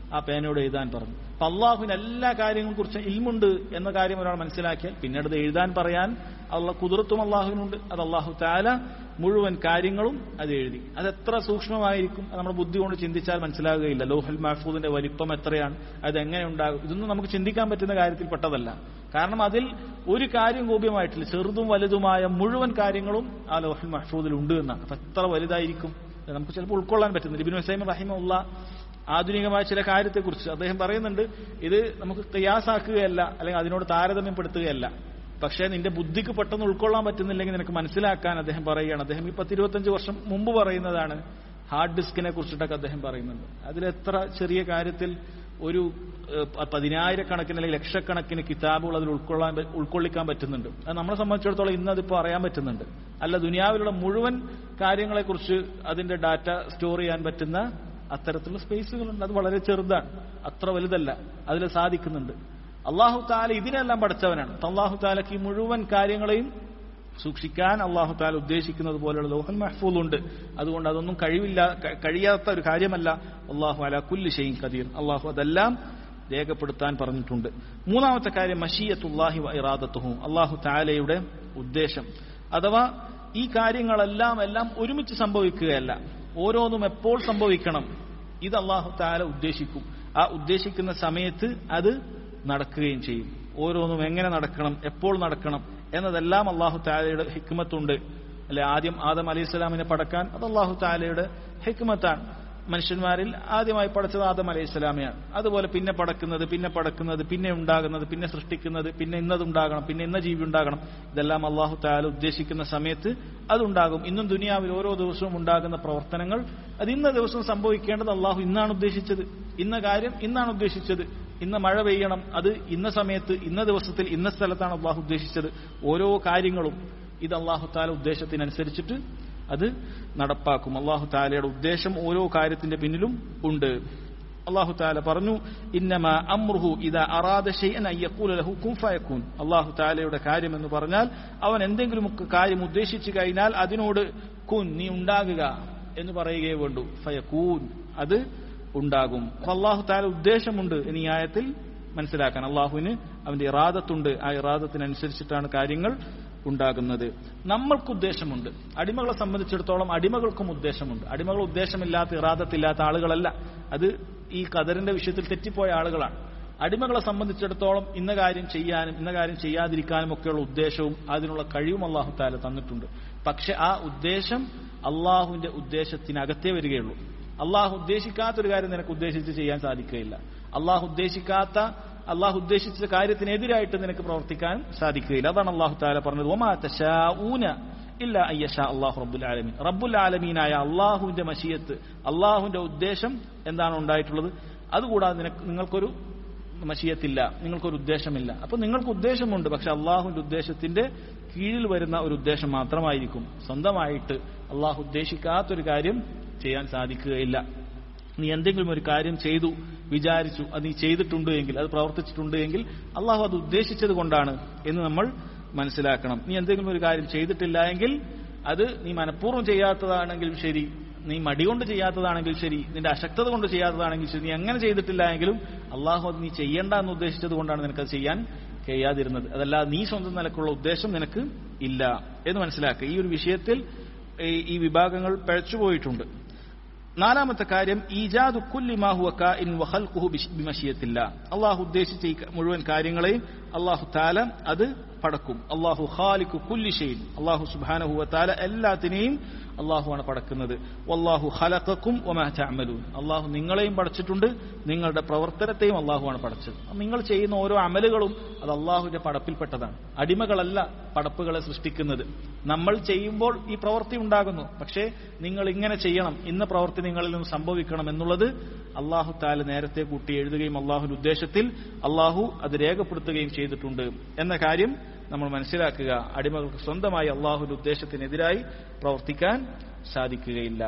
ആ പേനയോട് എഴുതാൻ പറഞ്ഞു അപ്പൊ അള്ളാഹുവിന് എല്ലാ കാര്യങ്ങളെ കുറിച്ച് ഇൽമുണ്ട് എന്ന കാര്യം ഒരാൾ മനസ്സിലാക്കിയാൽ പിന്നീട് ഇത് എഴുതാൻ പറയാൻ അള്ള കുതിർത്തും അള്ളാഹുവിനുണ്ട് അത് അള്ളാഹു താല മുഴുവൻ കാര്യങ്ങളും അത് എഴുതി അത് എത്ര സൂക്ഷ്മമായിരിക്കും അത് നമ്മുടെ ബുദ്ധി കൊണ്ട് ചിന്തിച്ചാൽ മനസ്സിലാകുകയില്ല ലോഹൽ മഹഫൂദിന്റെ വലിപ്പം എത്രയാണ് അത് എങ്ങനെ ഉണ്ടാകും ഇതൊന്നും നമുക്ക് ചിന്തിക്കാൻ പറ്റുന്ന കാര്യത്തിൽ പെട്ടതല്ല കാരണം അതിൽ ഒരു കാര്യം ഗോപ്യമായിട്ടില്ല ചെറുതും വലുതുമായ മുഴുവൻ കാര്യങ്ങളും ആ ലോഹൽ മഹഫൂദിൽ ഉണ്ട് എന്നാണ് അപ്പൊ എത്ര വലുതായിരിക്കും അത് നമുക്ക് ചിലപ്പോൾ ഉൾക്കൊള്ളാൻ പറ്റുന്നില്ല ഇബിൻ ഹുസൈം റഹിമുള്ള ആധുനികമായ ചില കാര്യത്തെക്കുറിച്ച് അദ്ദേഹം പറയുന്നുണ്ട് ഇത് നമുക്ക് കയാസാക്കുകയല്ല അല്ലെങ്കിൽ അതിനോട് താരതമ്യപ്പെടുത്തുകയല്ല പക്ഷേ നിന്റെ ബുദ്ധിക്ക് പെട്ടെന്ന് ഉൾക്കൊള്ളാൻ പറ്റുന്നില്ലെങ്കിൽ നിനക്ക് മനസ്സിലാക്കാൻ അദ്ദേഹം പറയുകയാണ് അദ്ദേഹം ഈ പത്തിരുപത്തഞ്ച് വർഷം മുമ്പ് പറയുന്നതാണ് ഹാർഡ് ഡിസ്കിനെ കുറിച്ചിട്ടൊക്കെ അദ്ദേഹം പറയുന്നുണ്ട് അതിലെത്ര ചെറിയ കാര്യത്തിൽ ഒരു ഏഹ്, പതിനായിരക്കണക്കിന് അല്ലെങ്കിൽ ലക്ഷക്കണക്കിന് കിതാബുകൾ അതിൽ ഉൾക്കൊള്ളാൻ പ- ഉൾക്കൊള്ളിക്കാൻ പറ്റുന്നുണ്ട് അത് നമ്മളെ സംബന്ധിച്ചിടത്തോളം ഇന്ന് അതിപ്പോൾ അറിയാൻ പറ്റുന്നുണ്ട് അല്ല ദുനിയാവിലുള്ള മുഴുവൻ കാര്യങ്ങളെക്കുറിച്ച് അതിന്റെ ഡാറ്റ സ്റ്റോർ ചെയ്യാൻ പറ്റുന്ന അത്തരത്തിലുള്ള സ്പേസുകളുണ്ട് അത് വളരെ ചെറുതാണ് അത്ര വലുതല്ല അതിൽ സാധിക്കുന്നുണ്ട് അള്ളാഹു താല ഇതിനെല്ലാം പഠിച്ചവനാണ് അള്ളാഹു താലക്ക് ഈ മുഴുവൻ കാര്യങ്ങളെയും സൂക്ഷിക്കാൻ അള്ളാഹു താല ഉദ്ദേശിക്കുന്നത് പോലെയുള്ള ലോഹൽ മഹ്ഫൂൽ ഉണ്ട് അതുകൊണ്ട് അതൊന്നും കഴിവില്ല ക- കഴിയാത്ത ഒരു കാര്യമല്ല അള്ളാഹു അല കുല്ലി ഷെയ്ൻ കദീർ അള്ളാഹു അതെല്ലാം രേഖപ്പെടുത്താൻ പറഞ്ഞിട്ടുണ്ട് മൂന്നാമത്തെ കാര്യം മഷീയത്തുല്ലാഹി വ ഇറാദത്തുഹു അള്ളാഹു താലയുടെ ഉദ്ദേശം അഥവാ ഈ കാര്യങ്ങളെല്ലാം എല്ലാം ഒരുമിച്ച് സംഭവിക്കുകയല്ല ഓരോന്നും എപ്പോൾ സംഭവിക്കണം ഇത് അള്ളാഹു താല ഉദ്ദേശിക്കും ആ ഉദ്ദേശിക്കുന്ന സമയത്ത് അത് നടക്കുകയും ചെയ്യും ഓരോന്നും എങ്ങനെ നടക്കണം എപ്പോൾ നടക്കണം എന്നതെല്ലാം അള്ളാഹു താലയുടെ ഹിക്മത്തുണ്ട് അല്ലെ ആദ്യം ആദം അലൈഹി സ്വലാമിനെ പടക്കാൻ അത് അള്ളാഹു താലയുടെ ഹിക്മത്താണ് മനുഷ്യന്മാരിൽ ആദ്യമായി പടച്ചത് ആദം അലൈഹി സ്വലാമയാണ് അതുപോലെ പിന്നെ പടക്കുന്നത് പിന്നെ പടക്കുന്നത് പിന്നെ ഉണ്ടാകുന്നത് പിന്നെ സൃഷ്ടിക്കുന്നത് പിന്നെ ഇന്നതുണ്ടാകണം പിന്നെ ഇന്ന ജീവി ഉണ്ടാകണം ഇതെല്ലാം അള്ളാഹു താല ഉദ്ദേശിക്കുന്ന സമയത്ത് അതുണ്ടാകും ഇന്നും ദുനിയാവിൽ ഓരോ ദിവസവും ഉണ്ടാകുന്ന പ്രവർത്തനങ്ങൾ അത് ഇന്ന ദിവസം സംഭവിക്കേണ്ടത് അള്ളാഹു ഇന്നാണ് ഉദ്ദേശിച്ചത് ഇന്ന കാര്യം ഇന്നാണ് ഉദ്ദേശിച്ചത് ഇന്ന് മഴ പെയ്യണം അത് ഇന്ന സമയത്ത് ഇന്ന ദിവസത്തിൽ ഇന്ന സ്ഥലത്താണ് അള്ളാഹു ഉദ്ദേശിച്ചത് ഓരോ കാര്യങ്ങളും ഇത് അള്ളാഹു താല ഉദ്ദേശത്തിനനുസരിച്ചിട്ട് അത് നടപ്പാക്കും അള്ളാഹു താലയുടെ ഉദ്ദേശം ഓരോ കാര്യത്തിന്റെ പിന്നിലും ഉണ്ട് അള്ളാഹു താല പറഞ്ഞു ഇന്നമ അമ്രുഹു ഇതാ അറാദ ഷൈഅൻ അൻ യഖൂല ലഹു കുൻ ഫയകൂൻ അള്ളാഹു താലയുടെ കാര്യം എന്ന് പറഞ്ഞാൽ അവൻ എന്തെങ്കിലും ഒക്കെ കാര്യം ഉദ്ദേശിച്ചു കഴിഞ്ഞാൽ അതിനോട് കുൻ നീ ഉണ്ടാകുക എന്ന് പറയുകയേ വേണ്ടൂ ഫയക്കൂൻ അത് ഉണ്ടാകും അപ്പൊ അള്ളാഹു താല ഉദ്ദേശമുണ്ട് എന്ന് ഈ ആയത്തിൽ മനസ്സിലാക്കാൻ അള്ളാഹുവിന് അവന്റെ ഇറാദത്തുണ്ട് ആ ഇറാദത്തിനനുസരിച്ചിട്ടാണ് കാര്യങ്ങൾ ഉണ്ടാകുന്നത് നമ്മൾക്ക് ഉദ്ദേശമുണ്ട് അടിമകളെ സംബന്ധിച്ചിടത്തോളം അടിമകൾക്കും ഉദ്ദേശമുണ്ട് അടിമകൾ ഉദ്ദേശമില്ലാത്ത ഇറാദത്തില്ലാത്ത ആളുകളല്ല അത് ഈ കദറിന്റെ വിഷയത്തിൽ തെറ്റിപ്പോയ ആളുകളാണ് അടിമകളെ സംബന്ധിച്ചിടത്തോളം ഇന്ന കാര്യം ചെയ്യാനും ഇന്ന കാര്യം ചെയ്യാതിരിക്കാനും ഒക്കെയുള്ള ഉദ്ദേശവും അതിനുള്ള കഴിവും അള്ളാഹു താല തന്നിട്ടുണ്ട് പക്ഷെ ആ ഉദ്ദേശം അള്ളാഹുവിന്റെ ഉദ്ദേശത്തിനകത്തേ വരികയുള്ളൂ അള്ളാഹു ഉദ്ദേശിക്കാത്ത ഒരു കാര്യം നിനക്ക് ഉദ്ദേശിച്ച് ചെയ്യാൻ സാധിക്കുകയില്ല അള്ളാഹു ഉദ്ദേശിക്കാത്ത അള്ളാഹു ഉദ്ദേശിച്ച കാര്യത്തിനെതിരായിട്ട് നിനക്ക് പ്രവർത്തിക്കാൻ സാധിക്കുകയില്ല അതാണ് അള്ളാഹു താല പറഞ്ഞത് ഒമാ തശാഊന ഇല്ല അയ്യഷ അള്ളാഹു റബ്ബുൽ ആലമീൻ റബ്ബുൽ ആലമീനായ അള്ളാഹുവിന്റെ മഷിയത്ത് അള്ളാഹുവിന്റെ ഉദ്ദേശം എന്താണ് ഉണ്ടായിട്ടുള്ളത് അതുകൂടാതെ നിനക്ക് നിങ്ങൾക്കൊരു മഷിയത്തില്ല നിങ്ങൾക്കൊരു ഉദ്ദേശമില്ല അപ്പൊ നിങ്ങൾക്ക് ഉദ്ദേശമുണ്ട് പക്ഷെ അള്ളാഹുവിന്റെ ഉദ്ദേശത്തിന്റെ കീഴിൽ വരുന്ന ഒരു ഉദ്ദേശം മാത്രമായിരിക്കും സ്വന്തമായിട്ട് അള്ളാഹു ഉദ്ദേശിക്കാത്തൊരു കാര്യം ചെയ്യാൻ സാധിക്കുകയില്ല നീ എന്തെങ്കിലും ഒരു കാര്യം ചെയ്തു വിചാരിച്ചു അത് നീ ചെയ്തിട്ടുണ്ട് എങ്കിൽ അത് പ്രവർത്തിച്ചിട്ടുണ്ട് എങ്കിൽ അള്ളാഹു അത് ഉദ്ദേശിച്ചത് കൊണ്ടാണ് എന്ന് നമ്മൾ മനസ്സിലാക്കണം നീ എന്തെങ്കിലും ഒരു കാര്യം ചെയ്തിട്ടില്ല എങ്കിൽ അത് നീ മനഃപൂർവ്വം ചെയ്യാത്തതാണെങ്കിലും ശരി നീ മടികൊണ്ട് ചെയ്യാത്തതാണെങ്കിൽ ശരി നിന്റെ അശക്തത കൊണ്ട് ചെയ്യാത്തതാണെങ്കിൽ ശരി നീ എങ്ങനെ ചെയ്തിട്ടില്ല എങ്കിലും അള്ളാഹു അത് നീ ചെയ്യേണ്ട എന്ന് ഉദ്ദേശിച്ചത് കൊണ്ടാണ് നിനക്കത് ചെയ്യാൻ കഴിയാതിരുന്നത് അതല്ല നീ സ്വന്തം നിലക്കുള്ള ഉദ്ദേശം നിനക്ക് ഇല്ല എന്ന് മനസ്സിലാക്കുക ഈ ഒരു വിഷയത്തിൽ ഈ- ഈ വിഭാഗങ്ങൾ പഴച്ചുപോയിട്ടുണ്ട് നാലാമത്തെ കാര്യം ഈജാദു കുല്ലി മാ ഹുവ കാഇൻ വ ഖൽഖുഹു ബിശ്- ബിമശിയത്തില്ല അള്ളാഹു ഉദ്ദേശിച്ച ഈ ക- മുഴുവൻ കാര്യങ്ങളെയും അള്ളാഹു താല അത് പടക്കും അള്ളാഹു ഖാലിഖു കുല്ലി ഷൈൻ അള്ളാഹു സുബ്ഹാനഹു വ താല എല്ലാത്തിനെയും അള്ളാഹുവാണ് പടക്കുന്നത് വല്ലാഹു ഖലഖക്കും വമാ തഅമലൂൻ അള്ളാഹു നിങ്ങളെയും പടച്ചിട്ടുണ്ട് നിങ്ങളുടെ പ്രവർത്തനത്തെയും അള്ളാഹുവാണ് പടച്ചത് നിങ്ങൾ ചെയ്യുന്ന ഓരോ അമലുകളും അത് അള്ളാഹുവിന്റെ പടപ്പിൽപ്പെട്ടതാണ് അടിമകളല്ല പടപ്പുകളെ സൃഷ്ടിക്കുന്നത് നമ്മൾ ചെയ്യുമ്പോൾ ഈ പ്രവൃത്തി ഉണ്ടാകുന്നു പക്ഷേ നിങ്ങൾ ഇങ്ങനെ ചെയ്യണം ഇന്ന പ്രവൃത്തി നിങ്ങളിൽ നിന്ന് സംഭവിക്കണം എന്നുള്ളത് അള്ളാഹു താല നേരത്തെ കൂട്ടി എഴുതുകയും അള്ളാഹുവിന്റെ ഉദ്ദേശത്തിൽ അള്ളാഹു അത് രേഖപ്പെടുത്തുകയും ചെയ്തിട്ടുണ്ട് എന്ന കാര്യം നമ്മൾ മനസ്സിലാക്കുക അടിമകൾക്ക് സ്വന്തമായി അള്ളാഹുവിന്റെ ഉദ്ദേശത്തിനെതിരായി പ്രവർത്തിക്കാൻ സാധിക്കുകയില്ല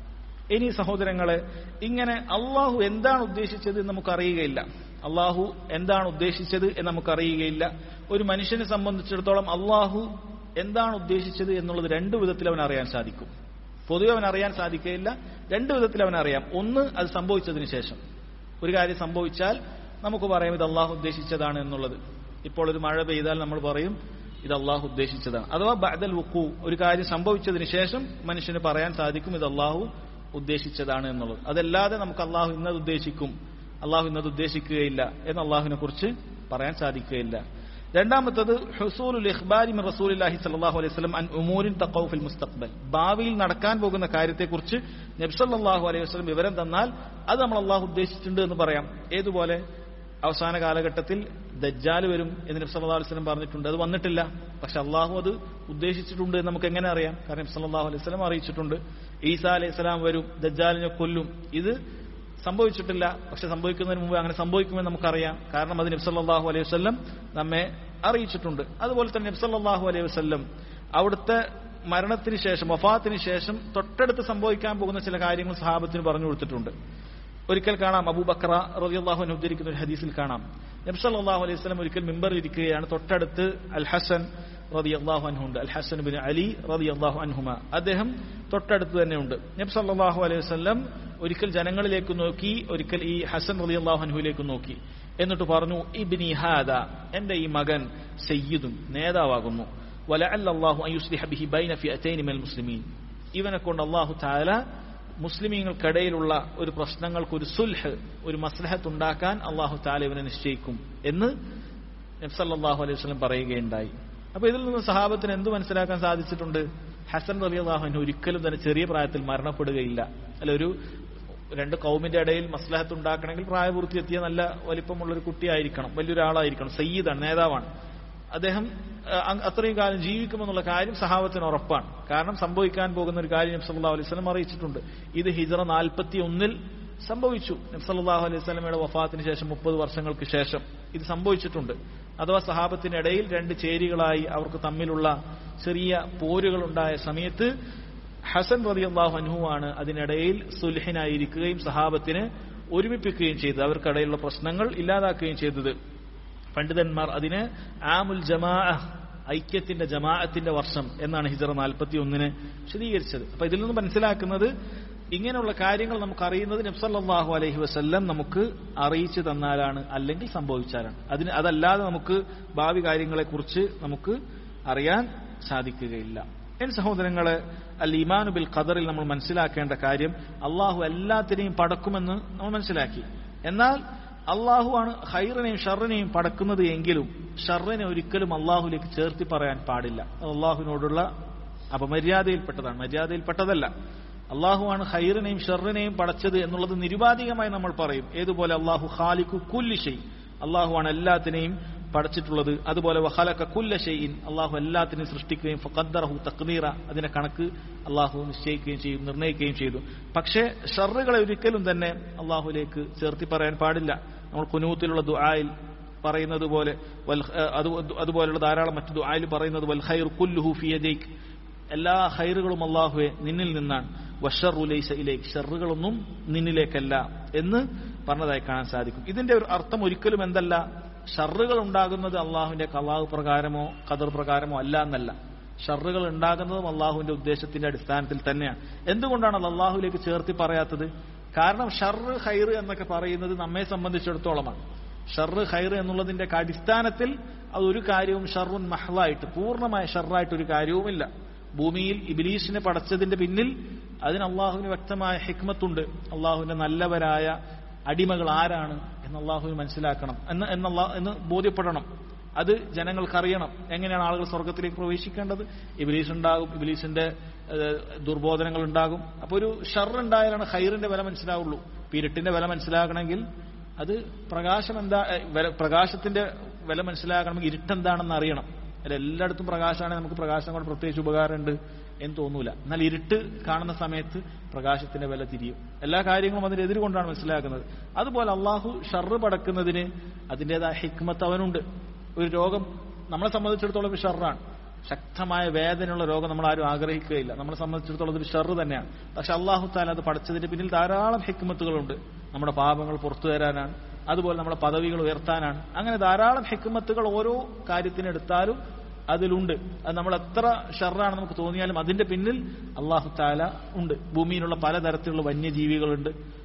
ഇനി സഹോദരങ്ങളെ ഇങ്ങനെ അള്ളാഹു എന്താണ് ഉദ്ദേശിച്ചത് എന്ന് നമുക്കറിയുകയില്ല അള്ളാഹു എന്താണ് ഉദ്ദേശിച്ചത് എന്ന് നമുക്കറിയുകയില്ല ഒരു മനുഷ്യനെ സംബന്ധിച്ചിടത്തോളം അള്ളാഹു എന്താണ് ഉദ്ദേശിച്ചത് എന്നുള്ളത് രണ്ടു വിധത്തിൽ അവൻ അറിയാൻ സാധിക്കും പൊതുവെ അവൻ അറിയാൻ സാധിക്കുകയില്ല രണ്ടു വിധത്തിൽ അവൻ അറിയാം ഒന്ന് അത് സംഭവിച്ചതിന് ശേഷം ഒരു കാര്യം സംഭവിച്ചാൽ നമുക്ക് പറയാം ഇത് അള്ളാഹു ഉദ്ദേശിച്ചതാണ് എന്നുള്ളത് ഇപ്പോൾ ഒരു മഴ പെയ്താൽ നമ്മൾ പറയും ഇത് അള്ളാഹു ഉദ്ദേശിച്ചതാണ് അഥവാ ബഅദൽ വുക്കു ഒരു കാര്യം സംഭവിച്ചതിന് ശേഷം മനുഷ്യന് പറയാൻ സാധിക്കും ഇത് അള്ളാഹു ഉദ്ദേശിച്ചതാണ് എന്നുള്ളത് അതല്ലാതെ നമുക്ക് അള്ളാഹു ഇന്നത് ഉദ്ദേശിക്കും അള്ളാഹു ഇന്നത് ഉദ്ദേശിക്കുകയില്ല എന്ന് അള്ളാഹുവിനെ കുറിച്ച് പറയാൻ സാധിക്കുകയില്ല രണ്ടാമത്തത് ഹുസൂലുൽ ഇഖ്ബാരി മിൻ റസൂലുള്ളാഹി സ്വല്ലല്ലാഹു അലൈഹി വസല്ലം അൻ ഉമൂരിൻ തഖൗ ഫിൽ മുസ്തഖ്ബൽ ഭാവിയിൽ നടക്കാൻ പോകുന്ന കാര്യത്തെക്കുറിച്ച് നബി സല്ലല്ലാഹു അലൈഹി വസല്ലം വിവരം തന്നാൽ അത് നമ്മൾ അള്ളാഹു ഉദ്ദേശിച്ചിട്ടുണ്ട് എന്ന് പറയാം ഏതുപോലെ അവസാന കാലഘട്ടത്തിൽ ദജ്ജാൽ വരും എന്ന് നബി സല്ലല്ലാഹു അലൈഹി വസല്ലം പറഞ്ഞിട്ടുണ്ട് അത് വന്നിട്ടില്ല പക്ഷെ അള്ളാഹു അത് ഉദ്ദേശിച്ചിട്ടുണ്ട് എന്ന് നമുക്ക് എങ്ങനെ അറിയാം കാരണം നബി സല്ലല്ലാഹു അലൈഹി വസല്ലം അറിയിച്ചിട്ടുണ്ട് ഈസാ അലൈഹി സ്വലാം വരും ദജ്ജാലിനെ കൊല്ലും ഇത് സംഭവിച്ചിട്ടില്ല പക്ഷെ സംഭവിക്കുന്നതിന് മുമ്പ് അങ്ങനെ സംഭവിക്കുമെന്ന് നമുക്കറിയാം കാരണം അത് നബ്സല്ലാഹു അലൈഹി വസ്ല്ലം നമ്മെ അറിയിച്ചിട്ടുണ്ട് അതുപോലെ തന്നെ നബ്സല്ലാഹു അലൈഹി വസ്ല്ലം അവിടുത്തെ മരണത്തിന് ശേഷം വഫാത്തിന് ശേഷം തൊട്ടടുത്ത് സംഭവിക്കാൻ പോകുന്ന ചില കാര്യങ്ങൾ സഹാബത്തിന് പറഞ്ഞു കൊടുത്തിട്ടുണ്ട് ഒരിക്കൽ കാണാം അബൂബക്ര റളിയല്ലാഹു ഉദ്ധരിക്കുന്ന ഒരു ഹദീസിൽ കാണാം നബ്സല്ലാഹു അലൈഹി വസ്ലം ഒരിക്കൽ മിമ്പറിൽ ഇരിക്കുകയാണ് തൊട്ടടുത്ത് അൽ ഹസൻ റതി അള്ളാഹു അൻഹുണ്ട് അൽ ഹസൻ ബിൻ അലി റതി അള്ളാഹു അൻഹുമ അദ്ദേഹം തൊട്ടടുത്ത് തന്നെയുണ്ട് നബ് സല്ലാഹു അലൈഹി വസ്ലം ഒരിക്കൽ ജനങ്ങളിലേക്ക് നോക്കി ഒരിക്കൽ ഈ ഹസൻ റതി അള്ളാഹു അൻഹുവിലേക്ക് നോക്കി എന്നിട്ട് പറഞ്ഞു ഇബ്നി ഹാദ എന്റെ ഈ മകൻ സയ്യിദും നേതാവാകുന്നു വലഅല്ലാഹു അൻ യുസ്ലിഹ ബിഹി ബൈന ഫിഅതൈനി മിനൽ മുസ്ലിമീൻ ഇവനെ കൊണ്ട് അല്ലാഹു തആല മുസ്ലിമീങ്ങൾക്കിടയിലുള്ള ഒരു പ്രശ്നങ്ങൾക്ക് ഒരു സുൽഹ് ഒരു മസ്ലഹത്ത് ഉണ്ടാക്കാൻ അള്ളാഹു താല ഇവനെ നിശ്ചയിക്കും എന്ന് നബ്സല്ലാഹു അലൈഹി വസ്ലം പറയുകയുണ്ടായി അപ്പൊ ഇതിൽ നിന്ന് സഹാബത്തിന് എന്ത് മനസ്സിലാക്കാൻ സാധിച്ചിട്ടുണ്ട് ഹസൻ റലി അള്ളാഹുവിന് ഒരിക്കലും തന്നെ ചെറിയ പ്രായത്തിൽ മരണപ്പെടുകയില്ല അല്ല ഒരു രണ്ട് കൗമിന്റെ ഇടയിൽ മസ്ലഹത്ത് ഉണ്ടാക്കണമെങ്കിൽ പ്രായപൂർത്തി എത്തിയ നല്ല വലിപ്പമുള്ള ഒരു കുട്ടിയായിരിക്കണം വലിയൊരാളായിരിക്കണം സയ്യിദാണ് നേതാവാണ് അദ്ദേഹം അത്രയും കാലം ജീവിക്കുമെന്നുള്ള കാര്യം സഹാബത്തിന് ഉറപ്പാണ് കാരണം സംഭവിക്കാൻ പോകുന്ന ഒരു കാര്യം നബ്സല്ലാ അലൈഹി സ്വലം അറിയിച്ചിട്ടുണ്ട് ഇത് ഹിജറ നാൽപ്പത്തി ഒന്നിൽ സംഭവിച്ചു നബ്സല്ലാഹു അലൈഹി സ്വലമയുടെ വഫാത്തിന് ശേഷം മുപ്പത് വർഷങ്ങൾക്ക് ശേഷം ഇത് സംഭവിച്ചിട്ടുണ്ട് അഥവാ സഹാബത്തിനിടയിൽ രണ്ട് ചേരികളായി അവർക്ക് തമ്മിലുള്ള ചെറിയ പോരുകൾ ഉണ്ടായ സമയത്ത് ഹസൻ റതി അള്ളാഹു അനുഹുവാണ് അതിനിടയിൽ സുൽഹിനായിരിക്കുകയും സഹാബത്തിന് ഒരുമിപ്പിക്കുകയും ചെയ്തത് അവർക്കിടയിലുള്ള പ്രശ്നങ്ങൾ ഇല്ലാതാക്കുകയും ചെയ്തത് പണ്ഡിതന്മാർ അതിന് ആമുൽ ജമാ ഐക്യത്തിന്റെ ജമാഅത്തിന്റെ വർഷം എന്നാണ് ഹിജറ നാൽപ്പത്തി ഒന്നിന് വിശദീകരിച്ചത് അപ്പൊ ഇതിൽ നിന്ന് മനസ്സിലാക്കുന്നത് ഇങ്ങനെയുള്ള കാര്യങ്ങൾ നമുക്ക് അറിയുന്നത് നബ്സല്ലാഹു അലൈഹി വസ്ല്ലം നമുക്ക് അറിയിച്ചു തന്നാലാണ് അല്ലെങ്കിൽ സംഭവിച്ചാലാണ് അതിന് അതല്ലാതെ നമുക്ക് ഭാവി കാര്യങ്ങളെക്കുറിച്ച് നമുക്ക് അറിയാൻ സാധിക്കുകയില്ല എൻ സഹോദരങ്ങളെ അൽ ഇമാനു ബിൽ ഖദറിൽ നമ്മൾ മനസ്സിലാക്കേണ്ട കാര്യം അള്ളാഹു എല്ലാത്തിനെയും പടക്കുമെന്ന് നമ്മൾ മനസ്സിലാക്കി എന്നാൽ അള്ളാഹു ആണ് ഹൈറിനെയും ഷറിനെയും പടക്കുന്നത് എങ്കിലും ഷറിനെ ഒരിക്കലും അള്ളാഹുലേക്ക് ചേർത്തി പറയാൻ പാടില്ല അത് അള്ളാഹുവിനോടുള്ള അപമര്യാദയിൽപ്പെട്ടതാണ് മര്യാദയിൽപ്പെട്ടതല്ല അള്ളാഹുവാണ് ഹൈറിനെയും ഷറിനെയും പടച്ചത് എന്നുള്ളത് നിരുപാധികമായി നമ്മൾ പറയും ഏതുപോലെ അള്ളാഹു ഖാലിഖു കുല്ലി ഷെയ് അള്ളാഹുവാണ് എല്ലാത്തിനെയും പടച്ചിട്ടുള്ളത് അതുപോലെ വഹലക്ക കുല്ല ഷെയ്ൻ അള്ളാഹു എല്ലാത്തിനെയും സൃഷ്ടിക്കുകയും ഫഖദ്ദറഹു തക്നീറ അതിന്റെ കണക്ക് അള്ളാഹു നിശ്ചയിക്കുകയും ചെയ്യും നിർണ്ണയിക്കുകയും ചെയ്തു പക്ഷേ ഷറുകളെ ഒരിക്കലും തന്നെ അള്ളാഹുലേക്ക് ചേർത്തി പറയാൻ പാടില്ല നമ്മൾ കുനൂത്തിലുള്ള ദുആയിൽ പറയുന്നത് പോലെ അതുപോലുള്ള ധാരാളം മറ്റു ദുആയിൽ പറയുന്നത് വൽ ഖൈർ കുല്ലുഹു ഫി യദൈക് എല്ലാ ഹൈറുകളും അള്ളാഹുവെ നിന്നിൽ നിന്നാണ് വഷറുലൈസ ഇലേക്ക് ഷറുകളൊന്നും നിന്നിലേക്കല്ല എന്ന് പറഞ്ഞതായി കാണാൻ സാധിക്കും ഇതിന്റെ ഒരു അർത്ഥം ഒരിക്കലും എന്തല്ല ഷറുകൾ ഉണ്ടാകുന്നത് അള്ളാഹുവിന്റെ കലാഹു പ്രകാരമോ ഖദർ പ്രകാരമോ അല്ല എന്നല്ല ഷറുകൾ ഉണ്ടാകുന്നതും അള്ളാഹുവിന്റെ ഉദ്ദേശത്തിന്റെ അടിസ്ഥാനത്തിൽ തന്നെയാണ് എന്തുകൊണ്ടാണ് അത് അള്ളാഹുലേക്ക് ചേർത്തി പറയാത്തത് കാരണം ഷർറ് ഹൈറ് എന്നൊക്കെ പറയുന്നത് നമ്മെ സംബന്ധിച്ചിടത്തോളമാണ് ഷർറ് ഹൈറ് എന്നുള്ളതിന്റെ അടിസ്ഥാനത്തിൽ അതൊരു കാര്യവും ഷർറുൻ മഹ്ലായിട്ട് പൂർണ്ണമായ ഷർറായിട്ട് ഒരു കാര്യവുമില്ല ഭൂമിയിൽ ഇബിലീഷിനെ പടച്ചതിന്റെ പിന്നിൽ അതിന് അള്ളാഹുവിന് വ്യക്തമായ ഹിക്മത്തുണ്ട് അള്ളാഹുവിന്റെ നല്ലവരായ അടിമകൾ ആരാണ് എന്ന് അള്ളാഹുവിന് മനസ്സിലാക്കണം എന്ന് എന്നുള്ള എന്ന് ബോധ്യപ്പെടണം അത് ജനങ്ങൾക്കറിയണം എങ്ങനെയാണ് ആളുകൾ സ്വർഗത്തിലേക്ക് പ്രവേശിക്കേണ്ടത് ഇബിലീസ് ഉണ്ടാകും ഇബിലീസിന്റെ ദുർബോധനങ്ങൾ ഉണ്ടാകും അപ്പൊ ഒരു ഷർ ഉണ്ടായാലാണ് ഹൈറിന്റെ വില മനസ്സിലാവുള്ളൂ ഇരുട്ടിന്റെ വില മനസ്സിലാക്കണമെങ്കിൽ അത് പ്രകാശം എന്താ പ്രകാശത്തിന്റെ വില മനസ്സിലാക്കണമെങ്കിൽ ഇരുട്ടെന്താണെന്ന് അറിയണം അല്ല എല്ലായിടത്തും പ്രകാശമാണെങ്കിൽ നമുക്ക് പ്രകാശം കൊണ്ട് പ്രത്യേകിച്ച് ഉപകാരമുണ്ട് എന്ന് തോന്നൂല എന്നാൽ ഇരുട്ട് കാണുന്ന സമയത്ത് പ്രകാശത്തിന്റെ വില തിരിയും എല്ലാ കാര്യങ്ങളും അതിനെതിരെ കൊണ്ടാണ് മനസ്സിലാക്കുന്നത് അതുപോലെ അള്ളാഹു ഷർറ് പടക്കുന്നതിന് അതിൻ്റെതായ ഹിക്മത്ത് അവനുണ്ട് ഒരു രോഗം നമ്മളെ സംബന്ധിച്ചിടത്തോളം ഒരു ഷർറാണ് ശക്തമായ വേദനയുള്ള രോഗം നമ്മൾ ആരും ആഗ്രഹിക്കുകയില്ല നമ്മളെ സംബന്ധിച്ചിടത്തോളം ഒരു ഷർറ് തന്നെയാണ് പക്ഷെ അള്ളാഹു താല അത് പഠിച്ചതിന്റെ പിന്നിൽ ധാരാളം ഹിക്മത്തുകളുണ്ട് നമ്മുടെ പാപങ്ങൾ പുറത്തു തരാനാണ് അതുപോലെ നമ്മുടെ പദവികൾ ഉയർത്താനാണ് അങ്ങനെ ധാരാളം ഹിക്മത്തുകൾ ഓരോ കാര്യത്തിനെടുത്താലും അതിലുണ്ട് അത് നമ്മൾ എത്ര ഷർറാണ് നമുക്ക് തോന്നിയാലും അതിന്റെ പിന്നിൽ അള്ളാഹു താല ഉണ്ട് ഭൂമിയിലുള്ള പലതരത്തിലുള്ള വന്യജീവികളുണ്ട്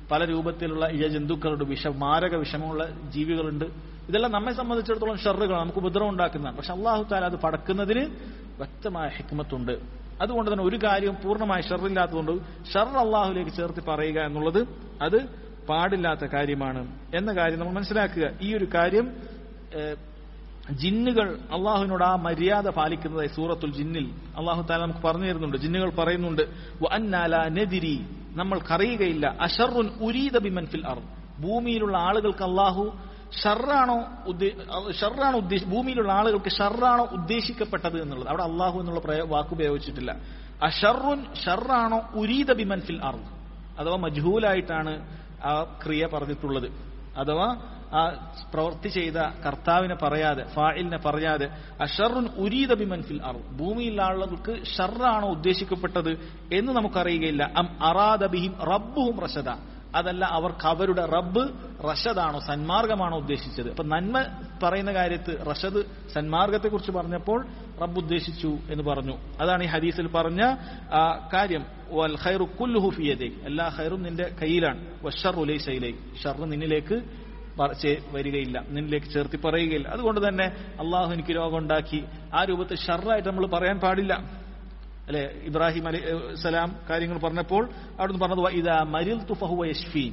പല രൂപത്തിലുള്ള ഇഴ ജന്തുക്കളുണ്ട് വിഷ മാരക വിഷമമുള്ള ജീവികളുണ്ട് ഇതെല്ലാം നമ്മെ സംബന്ധിച്ചിടത്തോളം ഷെറുകൾ നമുക്ക് ഉപദ്രവം ഉണ്ടാക്കുന്നതാണ് പക്ഷെ അള്ളാഹു താല അത് പടക്കുന്നതിന് വ്യക്തമായ ഹിക്മത്തുണ്ട് അതുകൊണ്ട് തന്നെ ഒരു കാര്യവും പൂർണ്ണമായി ഷെറില്ലാത്തതുകൊണ്ട് ഷർ അള്ളാഹുലേക്ക് ചേർത്ത് പറയുക എന്നുള്ളത് അത് പാടില്ലാത്ത കാര്യമാണ് എന്ന കാര്യം നമ്മൾ മനസ്സിലാക്കുക ഈ ഒരു കാര്യം ഏഹ്, ജിന്നുകൾ അള്ളാഹുവിനോട് ആ മര്യാദ പാലിക്കുന്നതായി സൂറത്തുൽ ജിന്നിൽ അള്ളാഹു താല നമുക്ക് പറഞ്ഞു തരുന്നുണ്ട് ജിന്നുകൾ പറയുന്നുണ്ട് വഅന്നാല നദിരി നമ്മൾക്കറിയുകയില്ല അഷറുൻ ഉരീദ ബിമൻ ഫിൽ അർ ഭൂമിയിലുള്ള ആളുകൾക്ക് അള്ളാഹു ഷർറാണോ ഉദ്ദേ- ഷർറാണോ ഉദ്ദേശി ഭൂമിയിലുള്ള ആളുകൾക്ക് ഷർറാണോ ഉദ്ദേശിക്കപ്പെട്ടത് എന്നുള്ളത് അവിടെ അള്ളാഹു എന്നുള്ള പ്രയോ- വാക്ക് ഉപയോഗിച്ചിട്ടില്ല അഷറുൻ ഷർറാണോ ഉരീദ ബിമൻ ഫിൽ അർ അഥവാ മജ്ഹൂലായിട്ടാണ് ആ ക്രിയ പറഞ്ഞിട്ടുള്ളത് അഥവാ ആ പ്രവൃത്തി ചെയ്ത കർത്താവിനെ പറയാതെ ഫായിലിനെ പറയാതെ അഷറുൻ ഉരീദ ബിമൻ ഫിൽ അർ ഭൂമിയിലുള്ള ആളുകൾക്ക് ഷർറാണോ ഉദ്ദേശിക്കപ്പെട്ടത് എന്ന് നമുക്കറിയുകയില്ല അം അറാദ ബിഹിം റബ്ബുഹും റഷദ അതല്ല അവർക്ക് അവരുടെ റബ്ബ് റഷദാണോ സന്മാർഗമാണോ ഉദ്ദേശിച്ചത് അപ്പൊ നന്മ പറയുന്ന കാര്യത്ത് റഷദ് സന്മാർഗത്തെ കുറിച്ച് പറഞ്ഞപ്പോൾ റബ്ബ് ഉദ്ദേശിച്ചു എന്ന് പറഞ്ഞു അതാണ് ഈ ഹദീസിൽ പറഞ്ഞ ആ, കാര്യം വൽ ഖൈറു കുല്ലുഹു ഫി യദൈക് എല്ലാ ഖൈറും നിന്റെ കയ്യിലാണ് വശറു ലൈസ ഇലൈക് ഷർറ് നിന്നിലേക്ക് പ- ചേ- വരികയില്ല നിന്നിലേക്ക് ചേർത്തി പറയുകയില്ല അതുകൊണ്ട് തന്നെ അള്ളാഹു എനിക്ക് രോഗം ഉണ്ടാക്കി ആ രൂപത്തിൽ ഷർറായിട്ട് നമ്മൾ പറയാൻ പാടില്ല അല്ലെ ഇബ്രാഹിം അലി സലാം കാര്യങ്ങൾ പറഞ്ഞപ്പോൾ അവിടുന്ന് പറഞ്ഞത് ഇതാ മരിൽ തുഫഹു യഷ്ഫീൻ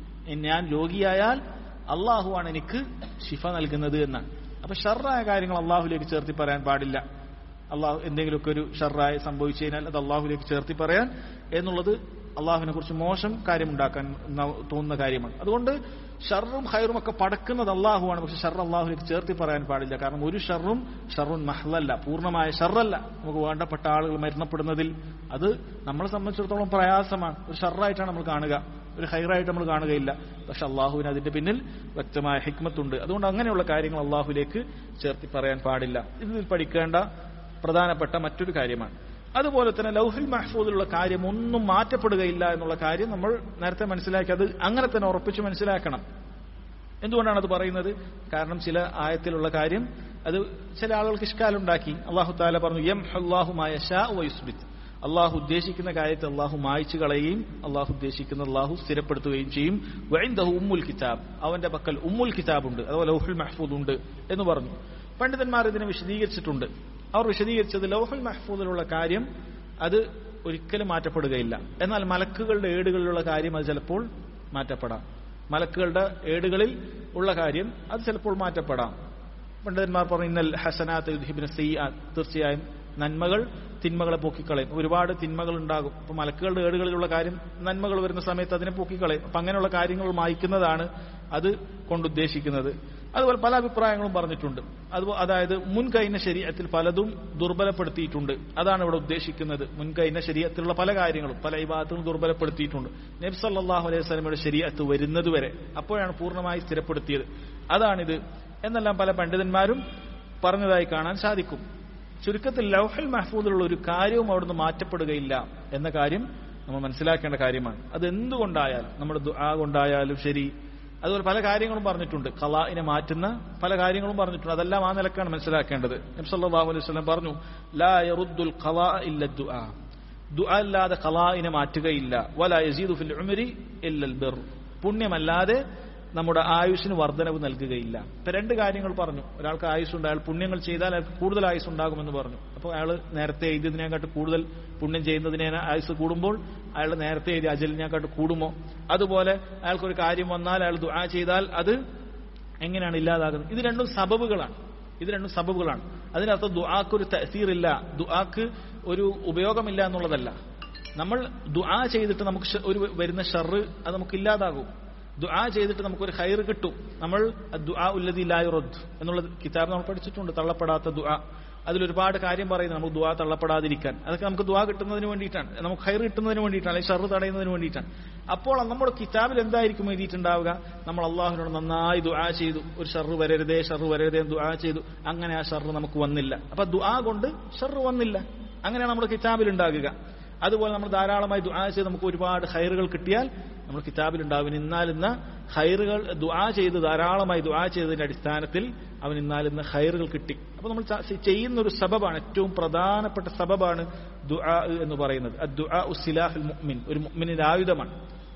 ഞാൻ രോഗിയായാൽ അള്ളാഹുവാണ് എനിക്ക് ഷിഫ നൽകുന്നത് എന്നാണ് അപ്പൊ ഷർറായ കാര്യങ്ങൾ അള്ളാഹുലേക്ക് ചേർത്തി പറയാൻ പാടില്ല അള്ളാഹു എന്തെങ്കിലുമൊക്കെ ഒരു ഷർറായി സംഭവിച്ചു കഴിഞ്ഞാൽ അത് അള്ളാഹുലേക്ക് ചേർത്തി പറയാൻ എന്നുള്ളത് അള്ളാഹുവിനെ കുറിച്ച് മോശം കാര്യമുണ്ടാക്കാൻ ന- തോന്നുന്ന കാര്യമാണ് അതുകൊണ്ട് ഷർറും ഹൈറും ഒക്കെ പടക്കുന്നത് അള്ളാഹുവാണ് പക്ഷെ ഷർ അള്ളാഹുലേക്ക് ചേർത്തി പറയാൻ പാടില്ല കാരണം ഒരു ഷർറും ഷർറുൻ മഹ്ലല്ല പൂർണ്ണമായ ഷർറല്ല നമുക്ക് വേണ്ടപ്പെട്ട ആളുകൾ മരണപ്പെടുന്നതിൽ അത് നമ്മളെ സംബന്ധിച്ചിടത്തോളം പ്രയാസമാണ് ഒരു ഷർറായിട്ടാണ് നമ്മൾ കാണുക ഒരു ഹൈറായിട്ട് നമ്മൾ കാണുകയില്ല പക്ഷെ അള്ളാഹുവിന് അതിന്റെ പിന്നിൽ വ്യക്തമായ ഹിക്മത്തുണ്ട് അതുകൊണ്ട് അങ്ങനെയുള്ള കാര്യങ്ങൾ അള്ളാഹുലേക്ക് ചേർത്തി പറയാൻ പാടില്ല ഇതിൽ പഠിക്കേണ്ട പ്രധാനപ്പെട്ട മറ്റൊരു കാര്യമാണ് അതുപോലെ തന്നെ ലൗഹിൽ മഹ്ഫൂദിലുള്ള കാര്യം ഒന്നും മാറ്റപ്പെടുകയില്ല എന്നുള്ള കാര്യം നമ്മൾ നേരത്തെ മനസ്സിലാക്കി അത് അങ്ങനെ തന്നെ ഉറപ്പിച്ച് മനസ്സിലാക്കണം എന്തുകൊണ്ടാണ് അത് പറയുന്നത് കാരണം ചില ആയത്തിലുള്ള കാര്യം അത് ചില ആളുകൾക്ക് ഇഷ്കാലുണ്ടാക്കി അള്ളാഹു താല പറഞ്ഞു യം അള്ളാഹുമായ ഷാ വൈസ്ബിത്ത് അള്ളാഹു ഉദ്ദേശിക്കുന്ന കാര്യത്തെ അള്ളാഹു മായ്ച്ചു കളയുകയും അള്ളാഹു ഉദ്ദേശിക്കുന്ന അള്ളാഹു സ്ഥിരപ്പെടുത്തുകയും ചെയ്യും വൈന്ദഹു ഉമ്മുൽ കിതാബ് അവന്റെ പക്കൽ ഉമ്മുൽ കിതാബ് ഉണ്ട് അഥവാ ലൗഹുൽ മഹ്ഫൂദ് ഉണ്ട് എന്ന് പറഞ്ഞു പണ്ഡിതന്മാർ ഇതിനെ വിശദീകരിച്ചിട്ടുണ്ട് അവർ വിശദീകരിച്ചത് ലൗഹുൽ മഹ്ഫൂദിലുള്ള കാര്യം അത് ഒരിക്കലും മാറ്റപ്പെടുകയില്ല എന്നാൽ മലക്കുകളുടെ ഏടുകളിലുള്ള കാര്യം അത് ചിലപ്പോൾ മാറ്റപ്പെടാം മലക്കുകളുടെ ഏടുകളിൽ ഉള്ള കാര്യം അത് ചിലപ്പോൾ മാറ്റപ്പെടാം പണ്ഡിതന്മാർ പറഞ്ഞു ഇന്നൽ ഹസനാത്ത് യുദ്ധിബിന് തീർച്ചയായും നന്മകൾ തിന്മകളെ പോക്കിക്കളയും ഒരുപാട് തിന്മകൾ ഉണ്ടാകും അപ്പൊ മലക്കുകളുടെ ഏടുകളിലുള്ള കാര്യം നന്മകൾ വരുന്ന സമയത്ത് അതിനെ പോക്കിക്കളയും അപ്പൊ അങ്ങനെയുള്ള കാര്യങ്ങൾ മായ്ക്കുന്നതാണ് അത് കൊണ്ടുദ്ദേശിക്കുന്നത് അതുപോലെ പല അഭിപ്രായങ്ങളും പറഞ്ഞിട്ടുണ്ട് അത് അതായത് മുൻകൈന ശരീരത്തിൽ പലതും ദുർബലപ്പെടുത്തിയിട്ടുണ്ട് അതാണ് ഇവിടെ ഉദ്ദേശിക്കുന്നത് മുൻകൈന ശരീരത്തിലുള്ള പല കാര്യങ്ങളും പല വിഭാഗത്തിലും ദുർബലപ്പെടുത്തിയിട്ടുണ്ട് നബി സല്ലല്ലാഹു അലൈഹി വസല്ലമയുടെ ശരീരത്ത് വരുന്നത് വരെ അപ്പോഴാണ് പൂർണ്ണമായി സ്ഥിരപ്പെടുത്തിയത് അതാണിത് എന്നെല്ലാം പല പണ്ഡിതന്മാരും പറഞ്ഞതായി കാണാൻ സാധിക്കും ചുരുക്കത്തിൽ ലൗഹൽ മഹ്ഫൂദിലുള്ള ഒരു കാര്യവും അവിടുന്ന് മാറ്റപ്പെടുകയില്ല എന്ന കാര്യം നമ്മൾ മനസ്സിലാക്കേണ്ട കാര്യമാണ് അത് എന്തുകൊണ്ടായാലും നമ്മുടെ ദുആ കൊണ്ടായാലും ശരി അതുപോലെ പല കാര്യങ്ങളും പറഞ്ഞിട്ടുണ്ട് ഖലാഇനെ മാറ്റുന്ന പല കാര്യങ്ങളും പറഞ്ഞിട്ടുണ്ട് അതെല്ലാം ആ നിലക്കാണ് മനസ്സിലാക്കേണ്ടത് നബി സല്ലല്ലാഹു അലൈഹി വസല്ലം പറഞ്ഞു ലാ യറുദ്ദുൽ ഖലാ ഇല്ല ദുആ ദുആ അല്ലാതെ ഖലാഇനെ മാറ്റുകയില്ല വലാ യസീദു ഫിൽ ഉമരി ഇല്ലൽ ബിർ പുണ്യമല്ലാതെ നമ്മുടെ ആയുഷിന് വർധനവ് നൽകുകയില്ല ഇപ്പൊ രണ്ട് കാര്യങ്ങൾ പറഞ്ഞു ഒരാൾക്ക് ആയുസ്സുണ്ട് അയാൾ പുണ്യങ്ങൾ ചെയ്താൽ അയാൾക്ക് കൂടുതൽ ആയുസ് ഉണ്ടാകുമെന്ന് പറഞ്ഞു അപ്പോൾ അയാൾ നേരത്തെ എഴുതിയതിനെക്കാട്ട് കൂടുതൽ പുണ്യം ചെയ്യുന്നതിനെ ആയുസ് കൂടുമ്പോൾ അയാൾ നേരത്തെ എഴുതിയ അജലിനെക്കാട്ട് കൂടുമോ അതുപോലെ അയാൾക്കൊരു കാര്യം വന്നാൽ അയാൾ ദുആ ചെയ്താൽ അത് എങ്ങനെയാണ് ഇല്ലാതാകുന്നത് ഇത് രണ്ടും സബബുകളാണ് ഇത് രണ്ടും സബബുകളാണ് അതിനർത്ഥം ദുആക്ക് ഒരു തസീറില്ല ദുആക്ക് ഒരു ഉപയോഗമില്ല എന്നുള്ളതല്ല നമ്മൾ ദുആ ചെയ്തിട്ട് നമുക്ക് ഷ- ഒരു വരുന്ന ഷർറ് അത് നമുക്ക് ഇല്ലാതാകും ദുആ ചെയ്തിട്ട് നമുക്കൊരു ഹൈർ കിട്ടും നമ്മൾ ദുആ ഉല്ലതി ലായുറദ് എന്നുള്ള കിതാബ് നമ്മൾ പഠിച്ചിട്ടുണ്ട് തള്ളപ്പെടാത്ത ദുആ അതിലൊരുപാട് കാര്യം പറയുന്നത് നമുക്ക് ദുആ തള്ളപ്പെടാതിരിക്കാൻ അതൊക്കെ നമുക്ക് ദുആ കിട്ടുന്നതിന് വേണ്ടിയിട്ടാണ് നമുക്ക് ഹൈർ കിട്ടുന്നതിന് വേണ്ടിയിട്ടാണ് അല്ലെങ്കിൽ ഷർറ് തടയുന്നതിന് വേണ്ടിയിട്ടാണ് അപ്പോൾ നമ്മുടെ കിതാബിൽ എന്തായിരിക്കും എഴുതിയിട്ടുണ്ടാവുക നമ്മൾ അള്ളാഹുവിനോട് നന്നായി ദുആ ചെയ്തു ഒരു ഷർറ് വരരുതേ ഷർറ് വരരുതേ എന്ന് ദുആ ചെയ്തു അങ്ങനെ ആ ഷർറ് നമുക്ക് വന്നില്ല അപ്പൊ ദുആ കൊണ്ട് ഷർറ് വന്നില്ല അങ്ങനെയാണ് നമ്മുടെ കിതാബിൽ ഉണ്ടാകുക അതുപോലെ നമ്മൾ ധാരാളമായി ദുആ ചെയ്ത് നമുക്ക് ഒരുപാട് ഹൈറുകൾ കിട്ടിയാൽ നമ്മൾ കിതാബിൽ ഉണ്ടാവും ഇന്നാലിന്ന ഹൈറുകൾ ദുആ ചെയ്ത് ധാരാളമായി ദുആ ചെയ്തതിന്റെ അടിസ്ഥാനത്തിൽ അവൻ ഇന്നാലിന്ന് ഹൈറുകൾ കിട്ടി അപ്പൊ നമ്മൾ ച- ചെയ്യുന്ന ഒരു സബബാണ് ഏറ്റവും പ്രധാനപ്പെട്ട സബബാണ് ദുആ എന്ന് പറയുന്നത് ദുആ ഉസിലാഹുൽ മുഅ്മിൻ ഒരു മുഅ്മിനിന്റെ ആയുധമാണ്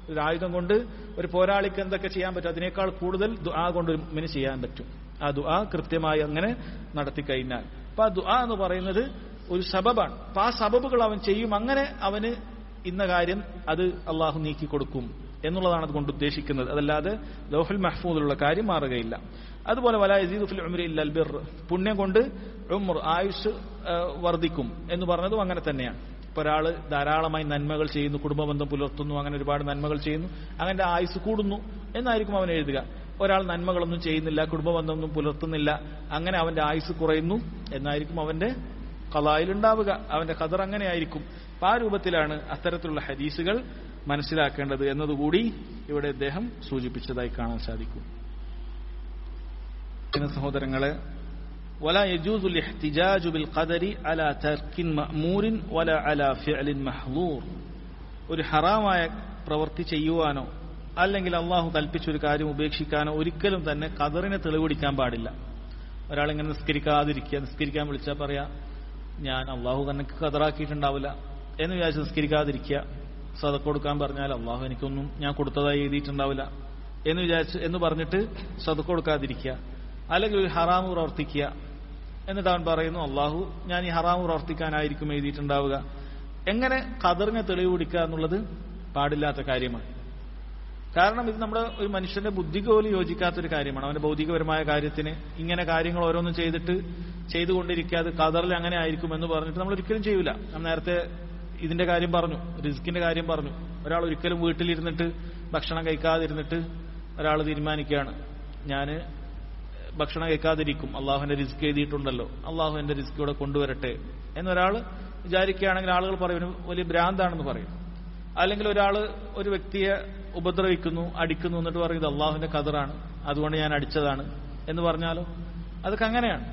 ഒരു ആയുധം കൊണ്ട് ഒരു പോരാളിക്ക് എന്തൊക്കെ ചെയ്യാൻ പറ്റും അതിനേക്കാൾ കൂടുതൽ ദുആ കൊണ്ട് ഒരു മുഅ്മിന് ചെയ്യാൻ പറ്റും ആ ദുആ കൃത്യമായി അങ്ങനെ നടത്തി കഴിഞ്ഞാൽ അപ്പൊ ആ ദുആ എന്ന് പറയുന്നത് ഒരു സബബാണ് അപ്പൊ ആ സബബുകൾ അവൻ ചെയ്യും അങ്ങനെ അവന് ഇന്ന കാര്യം അത് അള്ളാഹു നീക്കി കൊടുക്കും എന്നുള്ളതാണ് അതുകൊണ്ട് ഉദ്ദേശിക്കുന്നത് അതല്ലാതെ ലോഹുൽ മഹ്ഫൂദിലുള്ള കാര്യം മാറുകയില്ല അതുപോലെ വല യസീദുഫിൽ ഉമരി ഇല്ലൽ ബിർ പുണ്യം കൊണ്ട് ഉമർ ആയുഷ് ആ, വർദ്ധിക്കും എന്ന് പറഞ്ഞതും അങ്ങനെ തന്നെയാണ് ഇപ്പൊ ഒരാൾ ധാരാളമായി നന്മകൾ ചെയ്യുന്നു കുടുംബബന്ധം പുലർത്തുന്നു അങ്ങനെ ഒരുപാട് നന്മകൾ ചെയ്യുന്നു അങ്ങനെ ആയുസ് കൂടുന്നു എന്നായിരിക്കും അവൻ എഴുതുക ഒരാൾ നന്മകളൊന്നും ചെയ്യുന്നില്ല കുടുംബബന്ധമൊന്നും പുലർത്തുന്നില്ല അങ്ങനെ അവന്റെ ആയുസ് കുറയുന്നു എന്നായിരിക്കും അവന്റെ കലായിലുണ്ടാവുക അവന്റെ ഖദർ അങ്ങനെയായിരിക്കും അപ്പൊ ആ രൂപത്തിലാണ് അത്തരത്തിലുള്ള ഹദീസുകൾ മനസ്സിലാക്കേണ്ടത് എന്നതുകൂടി ഇവിടെ അദ്ദേഹം സൂചിപ്പിച്ചതായി കാണാൻ സാധിക്കും പിന്നെ സഹോദരങ്ങളെ ولا يجوز الاحتجاج بالقدر على ترك مأمور ولا على فعل محظور ഒരു ഹറാമായ പ്രവൃത്തി ചെയ്യുവാനോ അല്ലെങ്കിൽ അള്ളാഹു കൽപ്പിച്ചൊരു കാര്യം ഉപേക്ഷിക്കാനോ ഒരിക്കലും തന്നെ കതറിനെ തെളിവെടുക്കാൻ പാടില്ല ഒരാളിങ്ങനെ നിസ്കരിക്കാതിരിക്കുക നിസ്കരിക്കാൻ വിളിച്ചാൽ പറയാ ഞാൻ അള്ളാഹു തന്നെ കതറാക്കിയിട്ടുണ്ടാവില്ല എന്ന് വിചാരിച്ച് നിസ്കരിക്കാതിരിക്കുക സദ കൊടുക്കാൻ പറഞ്ഞാൽ അള്ളാഹു എനിക്കൊന്നും ഞാൻ കൊടുത്തതായി എഴുതിയിട്ടുണ്ടാവില്ല എന്ന് വിചാരിച്ച് എന്ന് പറഞ്ഞിട്ട് സദ കൊടുക്കാതിരിക്കുക അല്ലെങ്കിൽ ഒരു ഹറാമ് പ്രവർത്തിക്കുക എന്നിട്ട് അവൻ പറയുന്നു അള്ളാഹു ഞാൻ ഈ ഹറാമ് പ്രവർത്തിക്കാനായിരിക്കും എഴുതിയിട്ടുണ്ടാവുക എങ്ങനെ ഖദറിനെ തെളിവ് പിടിക്കുക എന്നുള്ളത് പാടില്ലാത്ത കാര്യമാണ് കാരണം ഇത് നമ്മുടെ ഒരു മനുഷ്യന്റെ ബുദ്ധിക്ക് പോലും യോജിക്കാത്തൊരു കാര്യമാണ് അവന്റെ ഭൗതികപരമായ കാര്യത്തിന് ഇങ്ങനെ കാര്യങ്ങൾ ഓരോന്നും ചെയ്തിട്ട് ചെയ്തുകൊണ്ടിരിക്കാതെ ഖദറിൽ അങ്ങനെ ആയിരിക്കും എന്ന് പറഞ്ഞിട്ട് നമ്മൾ ഒരിക്കലും ചെയ്യൂല ഞാൻ നേരത്തെ ഇതിന്റെ കാര്യം പറഞ്ഞു റിസ്കിന്റെ കാര്യം പറഞ്ഞു ഒരാൾ ഒരിക്കലും വീട്ടിലിരുന്നിട്ട് ഭക്ഷണം കഴിക്കാതിരുന്നിട്ട് ഒരാൾ തീരുമാനിക്കുകയാണ് ഞാന് ഭക്ഷണം കഴിക്കാതിരിക്കും അള്ളാഹുവിന്റെ റിസ്ക് എഴുതിയിട്ടുണ്ടല്ലോ അള്ളാഹു എന്റെ റിസ്ക് ഇവിടെ കൊണ്ടുവരട്ടെ എന്നൊരാൾ വിചാരിക്കുകയാണെങ്കിൽ ആളുകൾ പറയും "ഇവന് വലിയ ഭ്രാന്താണെന്ന് പറയും അല്ലെങ്കിൽ ഒരാൾ ഒരു വ്യക്തിയെ ഉപദ്രവിക്കുന്നു അടിക്കുന്നു എന്നിട്ട് പറയുന്നത് അള്ളാഹുവിന്റെ കതറാണ് അതുകൊണ്ട് ഞാൻ അടിച്ചതാണ് എന്ന് പറഞ്ഞാലോ അതൊക്കെ അങ്ങനെയാണ്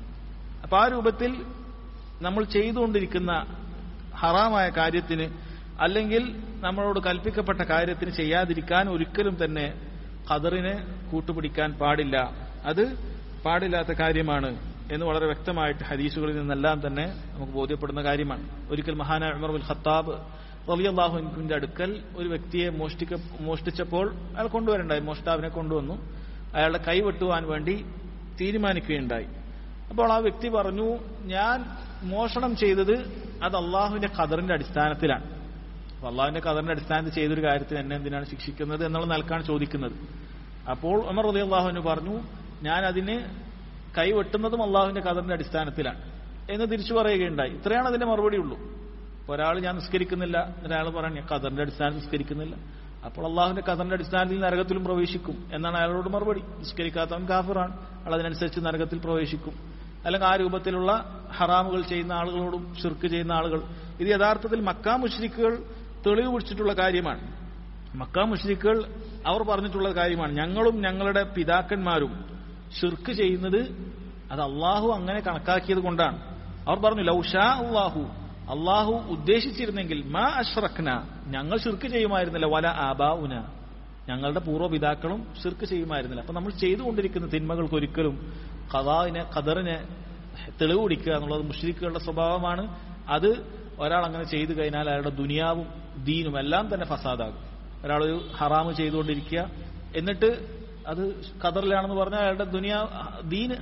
അപ്പൊ ആ രൂപത്തിൽ നമ്മൾ ചെയ്തുകൊണ്ടിരിക്കുന്ന ഹറാമായ കാര്യത്തിന് അല്ലെങ്കിൽ നമ്മളോട് കൽപ്പിക്കപ്പെട്ട കാര്യത്തിന് ചെയ്യാതിരിക്കാൻ ഒരിക്കലും തന്നെ ഖദറിനെ കൂട്ടുപിടിക്കാൻ പാടില്ല അത് പാടില്ലാത്ത കാര്യമാണ് എന്ന് വളരെ വ്യക്തമായിട്ട് ഹദീസുകളിൽ നിന്നെല്ലാം തന്നെ നമുക്ക് ബോധ്യപ്പെടുന്ന കാര്യമാണ് ഒരിക്കൽ മഹാനായ ഉമർ ബിൻ ഖത്താബ് റളിയല്ലാഹുവിന്റെ അടുക്കൽ ഒരു വ്യക്തിയെ മോഷ്ടിക്ക മോഷ്ടിച്ചപ്പോൾ അയാൾ കൊണ്ടുവരണ്ടായി മോഷ്ടാവിനെ കൊണ്ടുവന്നു അയാളുടെ കൈ വെട്ടുവാൻ വേണ്ടി തീരുമാനിക്കുകയുണ്ടായി അപ്പോൾ ആ വ്യക്തി പറഞ്ഞു ഞാൻ മോഷണം ചെയ്തത് അത് അള്ളാഹുവിന്റെ ഖദറിന്റെ അടിസ്ഥാനത്തിലാണ് അപ്പൊ അള്ളാഹുവിന്റെ ഖദറിന്റെ അടിസ്ഥാനത്തിൽ ചെയ്തൊരു കാര്യത്തിന് എന്നെ എന്തിനാണ് ശിക്ഷിക്കുന്നത് എന്നുള്ള നിലക്കാണ് ചോദിക്കുന്നത് അപ്പോൾ ഉമർ റതി അള്ളാഹുവിന് പറഞ്ഞു ഞാൻ അതിന് കൈവെട്ടുന്നതും അള്ളാഹുവിന്റെ ഖദറിന്റെ അടിസ്ഥാനത്തിലാണ് എന്ന് തിരിച്ചു പറയുകയുണ്ടായി ഇത്രയാണ് അതിന്റെ മറുപടി ഉള്ളൂ ഇപ്പൊ ഒരാൾ ഞാൻ നിസ്കരിക്കുന്നില്ല ഒരാൾ പറഞ്ഞു ഞാൻ ഖദറിന്റെ അടിസ്ഥാനത്തിൽ നിസ്കരിക്കുന്നില്ല അപ്പോൾ അള്ളാഹുവിന്റെ ഖദറിന്റെ അടിസ്ഥാനത്തിൽ നരകത്തിലും പ്രവേശിക്കും എന്നാണ് അയാളോട് മറുപടി നിസ്കരിക്കാത്തവൻ കാഫിറാണ് അയാൾ അതിനനുസരിച്ച് നരകത്തിൽ പ്രവേശിക്കും അല്ലെങ്കിൽ ആ രൂപത്തിലുള്ള ഹറാമുകൾ ചെയ്യുന്ന ആളുകളോടും ഷിർക്ക് ചെയ്യുന്ന ആളുകൾ ഇത് യഥാർത്ഥത്തിൽ മക്കാ മുഷ്രിക്കുകൾ തെളിവ് പിടിച്ചിട്ടുള്ള കാര്യമാണ് മക്കാ മുഷ്രിക്കുകൾ അവർ പറഞ്ഞിട്ടുള്ള കാര്യമാണ് ഞങ്ങളും ഞങ്ങളുടെ പിതാക്കന്മാരും ഷിർക്ക് ചെയ്യുന്നത് അത് അള്ളാഹു അങ്ങനെ കണക്കാക്കിയത് കൊണ്ടാണ് അവർ പറഞ്ഞു ലൗഷാ അള്ളാഹു അള്ളാഹു ഉദ്ദേശിച്ചിരുന്നെങ്കിൽ മാ അഷ്റഖ്ന ഞങ്ങൾ ഷിർക്ക് ചെയ്യുമായിരുന്നില്ല വല ആബാഉന ഞങ്ങളുടെ പൂർവ്വപിതാക്കളും ഷിർക്ക് ചെയ്യുമായിരുന്നില്ല അപ്പൊ നമ്മൾ ചെയ്തുകൊണ്ടിരിക്കുന്ന തിന്മകൾക്ക് ഒരിക്കലും ഖദാവിനെ ഖദറിനെ തെളിവ് പിടിക്കുക എന്നുള്ളത് മുഷ്രിക്കുകളുടെ സ്വഭാവമാണ് അത് ഒരാൾ അങ്ങനെ ചെയ്തു കഴിഞ്ഞാൽ അയാളുടെ ദുനിയാവും ദീനും എല്ലാം തന്നെ ഫസാദാകും ഒരാൾ ഒരു ഹറാമ് ചെയ്തുകൊണ്ടിരിക്കുക എന്നിട്ട് അത് ഖദറിലാണെന്ന് പറഞ്ഞാൽ അയാളുടെ ദുനിയാ ദീൻ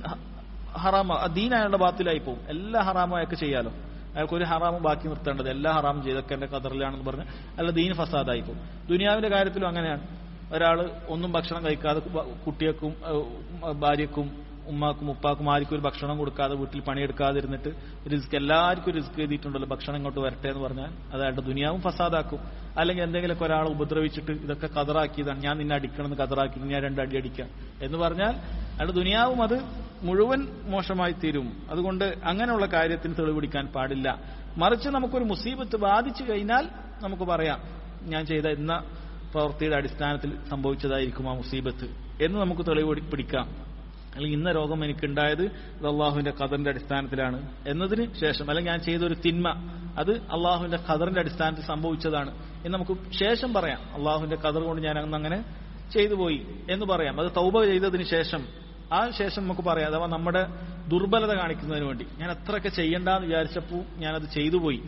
ഹറാമ ആ ദീൻ അയാളുടെ ബാത്തിലായി പോകും എല്ലാ ഹറാമും അയാൾക്ക് ചെയ്യാലോ അയാൾക്ക് ഒരു ഹറാമും ബാക്കി നിർത്തേണ്ടത് എല്ലാ ഹറാമും ചെയ്തൊക്കെ എന്റെ ഖദറിലാണെന്ന് പറഞ്ഞ് അയാളുടെ ദീൻ ഫസാദായി പോകും ദുനിയാവിന്റെ കാര്യത്തിലും അങ്ങനെയാണ് ഒരാൾ ഒന്നും ഭക്ഷണം കഴിക്കാതെ കുട്ടിയക്കും ഭാര്യക്കും ഉമ്മാക്കും ഉപ്പാക്കും ആർക്കും ഒരു ഭക്ഷണം കൊടുക്കാതെ വീട്ടിൽ പണിയെടുക്കാതിരുന്നിട്ട് റിസ്ക് എല്ലാവർക്കും റിസ്ക് എഴുതിയിട്ടുണ്ടല്ലോ ഭക്ഷണം ഇങ്ങോട്ട് വരട്ടെ എന്ന് പറഞ്ഞാൽ അത് അയാളുടെ ദുനിയാവും ഫസാദാക്കും അല്ലെങ്കിൽ എന്തെങ്കിലുമൊക്കെ ഒരാളെ ഉപദ്രവിച്ചിട്ട് ഇതൊക്കെ കതറാക്കിയതാണ് ഞാൻ നിന്നെ അടിക്കണമെന്ന് കതറാക്കി ഞാൻ രണ്ട് അടി അടിക്കാം എന്ന് പറഞ്ഞാൽ അയാളുടെ ദുനിയാവും അത് മുഴുവൻ മോശമായി തീരും അതുകൊണ്ട് അങ്ങനെയുള്ള കാര്യത്തിന് തെളിവെടുക്കാൻ പാടില്ല മറിച്ച് നമുക്കൊരു മുസീബത്ത് ബാധിച്ചു കഴിഞ്ഞാൽ നമുക്ക് പറയാം ഞാൻ ചെയ്ത ഇന്ന പ്രവൃത്തിയുടെ അടിസ്ഥാനത്തിൽ സംഭവിച്ചതായിരിക്കും ആ മുസീബത്ത് എന്ന് നമുക്ക് തെളിവ് പിടിക്കാം അല്ലെങ്കിൽ ഇന്ന രോഗം എനിക്കുണ്ടായത് ഇത് അള്ളാഹുവിന്റെ ഖദറിന്റെ അടിസ്ഥാനത്തിലാണ് എന്നതിന് ശേഷം അല്ലെങ്കിൽ ഞാൻ ചെയ്തൊരു തിന്മ അത് അള്ളാഹുവിന്റെ ഖദറിന്റെ അടിസ്ഥാനത്തിൽ സംഭവിച്ചതാണ് എന്ന് നമുക്ക് ശേഷം പറയാം അള്ളാഹുവിന്റെ ഖദർ കൊണ്ട് ഞാൻ അന്ന് അങ്ങനെ ചെയ്തു പോയി എന്ന് പറയാം അത് തൗബ ചെയ്തതിന് ശേഷം ആ ശേഷം നമുക്ക് പറയാം അഥവാ നമ്മുടെ ദുർബലത കാണിക്കുന്നതിന് വേണ്ടി ഞാൻ എത്രയൊക്കെ ചെയ്യണ്ടെന്ന് വിചാരിച്ചപ്പോൾ ഞാനത് ചെയ്തു പോയി